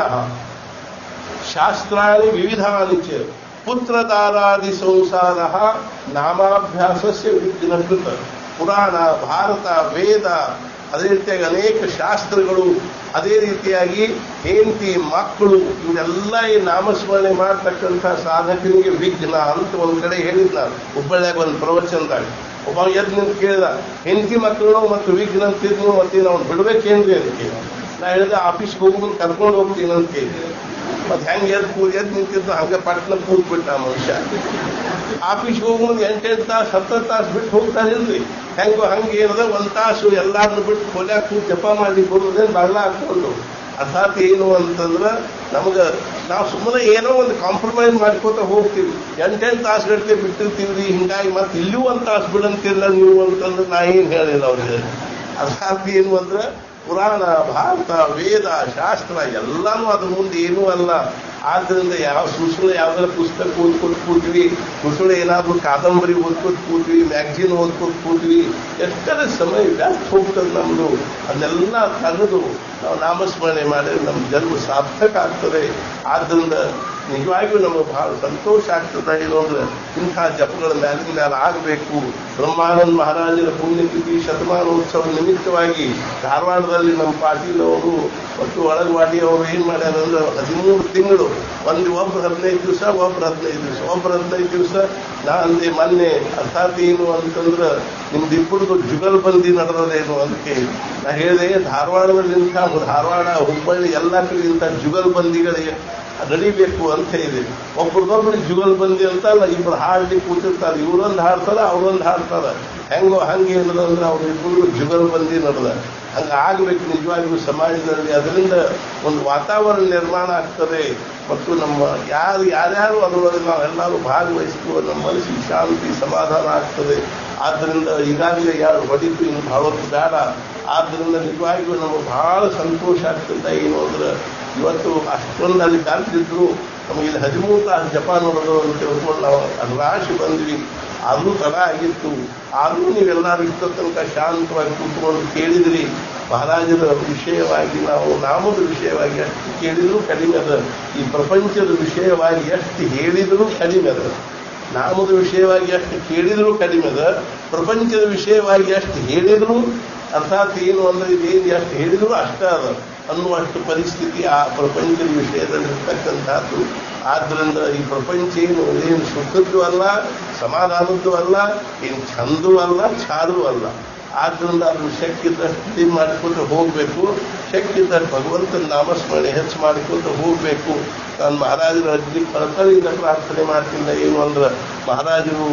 ಶಾಸ್ತ್ರಾಣಿ ವಿವಿಧಾನಿ ಚ ಪುತ್ರದಾರಾದಿ ಸಂಸಾರ ನಾಮಾಭ್ಯಾಸಸ್ಯ ವಿಘ್ನಕೃತ ಪುರಾಣ ಭಾರತ ವೇದ ಅದೇ ರೀತಿಯಾಗಿ ಅನೇಕ ಶಾಸ್ತ್ರಗಳು ಅದೇ ರೀತಿಯಾಗಿ ಹೆಂಡತಿ ಮಕ್ಕಳು ಇವರೆಲ್ಲ ಈ ನಾಮಸ್ಮರಣೆ ಮಾಡ್ತಕ್ಕಂಥ ಸಾಧಕನಿಗೆ ವಿಘ್ನ ಅಂತ ಒಂದ್ ಕಡೆ ಹೇಳಿದ್ ನಾನು ಹುಬ್ಬಳ್ಳಿಯಾಗ ಒಂದು ಪ್ರವಚನದಾಗ ಒಬ್ಬ ಎದ್ದು ನಿಂತು ಕೇಳಿದ ಹೆಂಡತಿ ಮಕ್ಕಳು ಮತ್ತು ವಿಘ್ನ ಅಂತಿದ್ನು ಮತ್ತೆ ನಾವು ಬಿಡ್ಬೇಕೇನ್ರಿ ಅಂತ ಕೇಳಿದ ನಾ ಹೇಳಿದೆ ಆಫೀಸ್ಗೆ ಹೋಗ್ಬಂದು ಕರ್ಕೊಂಡು ಹೋಗ್ತೀನಿ ಅಂತ ಕೇಳಿದೆ ಮತ್ತೆ ಹೆಂಗೆ ಎದ್ದು ಕೂ ಎದ್ದು ನಿಂತಿದ್ದು ಹಂಗೆ ಪಟ್ನ ಕೂತ್ಬಿಟ್ಟ ಆ ಮನುಷ್ಯ ಆಫೀಸ್ಗೆ ಹೋಗ್ಬಂದು ಎಂಟೆಂಟು ತಾಸು ಹತ್ತು ತಾಸು ಬಿಟ್ಟು ಹೋಗ್ತಾರಿಲ್ರಿ ಹೆಂಗೋ ಹಂಗೆ ಏನದ ಒಂದ್ ತಾಸು ಎಲ್ಲಾರನ್ನು ಬಿಟ್ಟು ಕೊಲ್ಯಾಕ ಕೂತ್ ಜಪ ಮಾಡಿ ಬರುವುದೇನು ಬಾಗ್ಲ ಹಾಕೊಂಡು ಅರ್ಥಾತ್ ಏನು ಅಂತಂದ್ರ ನಮಗ ನಾವು ಸುಮ್ಮನೆ ಏನೋ ಒಂದು ಕಾಂಪ್ರಮೈಸ್ ಮಾಡ್ಕೋತ ಹೋಗ್ತೀವಿ ಎಂಟೆಂಟು ತಾಸು ಗಟ್ಟಲೆ ಬಿಟ್ಟಿರ್ತೀವಿ ಹಿಂಗಾಗಿ ಮತ್ತೆ ಇಲ್ಲೂ ಒಂದು ತಾಸು ಬಿಡಂತಿಲ್ಲ ನೀವು ಅಂತಂದ್ರೆ ನಾ ಏನ್ ಹೇಳಿಲ್ಲ ಅವ್ರಿಗೆ ಅರ್ಥಾತ್ ಏನು ಅಂದ್ರೆ ಪುರಾಣ ಭಾರತ ವೇದ ಶಾಸ್ತ್ರ ಎಲ್ಲಾನು ಅದ್ರ ಮುಂದೆ ಏನೂ ಅಲ್ಲ ಆದ್ರಿಂದ ಯಾವ ಸುಸುಳೆ ಯಾವ್ದಾರ ಪುಸ್ತಕ ಓದ್ಕೊತ ಕೂತ್ವಿ ಸುಸುಳೆ ಏನಾದ್ರೂ ಕಾದಂಬರಿ ಓದ್ಕೊತ ಕೂತ್ವಿ ಮ್ಯಾಗ್ಝಿನ್ ಓದ್ಕೊತ ಕೂತ್ವಿ ಎಷ್ಟರ ಸಮಯ ವ್ಯರ್ಥ ಹೋಗ್ತದೆ ನಮ್ದು ಅದನ್ನೆಲ್ಲ ತೆಗೆದು ನಾವು ನಾಮಸ್ಮರಣೆ ಮಾಡಿದ್ರೆ ನಮ್ಮ ಜನ್ಮ ಸಾರ್ಥಕ ಆಗ್ತದೆ ಆದ್ರಿಂದ ನಿಜವಾಗಿಯೂ ನಮಗೆ ಬಹಳ ಸಂತೋಷ ಆಗ್ತದೆ ಏನು ಅಂದ್ರೆ ಇಂಥ ಜಪಗಳ ಮ್ಯಾಲಿನ ಮೇಲೆ ಆಗಬೇಕು ಬ್ರಹ್ಮಾನಂದ ಮಹಾರಾಜರ ಪುಣ್ಯತಿಥಿ ಶತಮಾನೋತ್ಸವ ನಿಮಿತ್ತವಾಗಿ ಧಾರವಾಡದಲ್ಲಿ ನಮ್ಮ ಪಾಟೀಲ್ ಅವರು ಮತ್ತು ಒಳಗವಾಡಿ ಅವರು ಏನ್ ಮಾಡ್ಯಾರ ಅಂದ್ರೆ ಹದಿಮೂರು ತಿಂಗಳು ಒಂದು ಒಬ್ರು ಹದಿನೈದು ದಿವಸ ಒಬ್ರು ಹದಿನೈದು ದಿವಸ ಒಬ್ರು ಹದಿನೈದು ದಿವಸ ನಾ ಅಂದೆ ಮೊನ್ನೆ ಅರ್ಥಾತ್ ಏನು ಅಂತಂದ್ರೆ ನಿಮ್ದು ಇಬ್ಬರದು ಜುಗಲ್ ಬಂದಿ ನಡೆದದೇನು ಅಂತ ಕೇಳಿ ನಾ ಹೇಳಿದೆ ಧಾರವಾಡದಲ್ಲಿ ಇಂಥ ಧಾರವಾಡ ಹುಬ್ಬಳ್ಳಿ ಎಲ್ಲ ಕಡೆ ಇಂಥ ಜುಗಲ್ ಬಂದಿಗಳಿಗೆ ನಡಿಬೇಕು ಅಂತ ಹೇಳಿದೆ ಒಬ್ರದೊಬ್ರು ಜುಗಲ್ ಬಂದಿ ಅಂತ ಅಲ್ಲ ಇಬ್ರು ಹಾಡ್ಲಿ ಕೂತಿರ್ತಾರೆ ಇವ್ರೊಂದು ಹಾಡ್ತಾರ ಅವ್ರೊಂದು ಹಾಡ್ತಾರ ಹೆಂಗೋ ಹಂಗೆ ಏನದಂದ್ರೆ ಅವ್ರ ಇಬ್ಬರು ಜುಗಲ್ ಬಂದಿ ನಡೆದ ಹಂಗ ಆಗ್ಬೇಕು ನಿಜವಾಗಿಯೂ ಸಮಾಜದಲ್ಲಿ ಅದರಿಂದ ಒಂದು ವಾತಾವರಣ ನಿರ್ಮಾಣ ಆಗ್ತದೆ ಮತ್ತು ನಮ್ಮ ಯಾರು ಯಾರ್ಯಾರು ಅದರೊಳಗೆ ನಾವೆಲ್ಲರೂ ಭಾಗವಹಿಸ್ತೀವೋ ನಮ್ಮ ಮನಸ್ಸಿಗೆ ಶಾಂತಿ ಸಮಾಧಾನ ಆಗ್ತದೆ ಆದ್ದರಿಂದ ಈಗಾಗಲೇ ಯಾರು ಹೊಡಿತು ಇನ್ನು ಬಹಳ ಹೊತ್ತು ಬೇಡ ಆದ್ದರಿಂದ ನಿಜವಾಗಿಯೂ ನಮಗೆ ಬಹಳ ಸಂತೋಷ ಆಗ್ತದೆ ಏನು ಅಂದ್ರೆ ಇವತ್ತು ಅಷ್ಟೊಂದು ಅಲ್ಲಿ ಕಲ್ತಿದ್ರು ನಮಗೆ ಇಲ್ಲಿ ಹದಿಮೂರು ತಾಸು ಜಪ ನೋಡೋದು ಅಂತ ತಿಳ್ಕೊಂಡು ನಾವು ಅದು ರಾಶಿ ಬಂದ್ವಿ ಆದರೂ ತಡ ಆಗಿತ್ತು ಆದರೂ ನೀವೆಲ್ಲರೂ ಇಷ್ಟ ತನಕ ಶಾಂತವಾಗಿ ಕೂತ್ಕೊಂಡು ಕೇಳಿದ್ರಿ ಮಹಾರಾಜರ ವಿಷಯವಾಗಿ ನಾವು ನಾಮದ ವಿಷಯವಾಗಿ ಎಷ್ಟು ಕೇಳಿದರೂ ಕಡಿಮೆ ಅದ ಈ ಪ್ರಪಂಚದ ವಿಷಯವಾಗಿ ಎಷ್ಟು ಹೇಳಿದರೂ ಕಡಿಮೆ ಅದ ನಾಮದ ವಿಷಯವಾಗಿ ಎಷ್ಟು ಕೇಳಿದರೂ ಕಡಿಮೆ ಅದ ಪ್ರಪಂಚದ ವಿಷಯವಾಗಿ ಎಷ್ಟು ಹೇಳಿದರೂ ಅರ್ಥಾತ್ ಏನು ಅಂದ್ರೆ ಇದೇನು ಎಷ್ಟು ಹೇಳಿದರೂ ಅಷ್ಟೇ ಅದ ಅನ್ನುವಷ್ಟು ಪರಿಸ್ಥಿತಿ ಆ ಪ್ರಪಂಚದ ವಿಷಯದಲ್ಲಿ ಇರ್ತಕ್ಕಂಥದ್ದು ಆದ್ದರಿಂದ ಈ ಪ್ರಪಂಚ ಏನು ಏನು ಸುಖದ್ದು ಅಲ್ಲ ಸಮಾಧಾನದ್ದು ಅಲ್ಲ ಏನು ಚಂದೂ ಅಲ್ಲ ಚಾರೂ ಅಲ್ಲ ಆದ್ರಿಂದ ಅದನ್ನು ಶಕ್ತಿದ್ದಷ್ಟು ಇದು ಮಾಡಿಕೊಂಡು ಹೋಗಬೇಕು ಶಕ್ತಿದ್ದಷ್ಟು ಭಗವಂತನ ನಾಮಸ್ಮರಣೆ ಹೆಚ್ಚು ಮಾಡಿಕೊಂಡು ಹೋಗಬೇಕು ನಾನು ಮಹಾರಾಜರ ಅಜ್ಜಿ ಕಳಕಳಿಯಿಂದ ಪ್ರಾರ್ಥನೆ ಮಾಡ್ತಿದ್ದ ಏನು ಅಂದ್ರೆ ಮಹಾರಾಜರು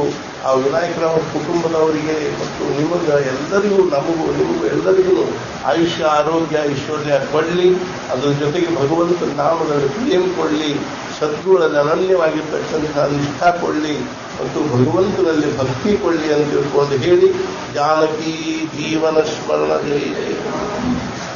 ಆ ವಿನಾಯಕರಾವ್ ಕುಟುಂಬದವರಿಗೆ ಮತ್ತು ನಿಮಗೆ ಎಲ್ಲರಿಗೂ ನಮಗೂ ನಿಮಗೂ ಎಲ್ಲರಿಗೂ ಆಯುಷ್ಯ ಆರೋಗ್ಯ ಐಶ್ವರ್ಯ ಕೊಡಲಿ ಅದ್ರ ಜೊತೆಗೆ ಭಗವಂತನ ನಾಮದಲ್ಲಿ ಪ್ರೇಮ ಕೊಡಲಿ ಸದ್ಗುಣದಲ್ಲಿ ಅನನ್ಯವಾಗಿರ್ತಕ್ಕಂಥ ನಿಷ್ಠಾ ಕೊಡಲಿ ಮತ್ತು ಭಗವಂತನಲ್ಲಿ ಭಕ್ತಿ ಕೊಡಲಿ ಅಂತ ತಿಳ್ಕೊಂಡು ಹೇಳಿ ಜಾನಕಿ ಜೀವನ ಸ್ಮರಣ ಜಯ ಜಯ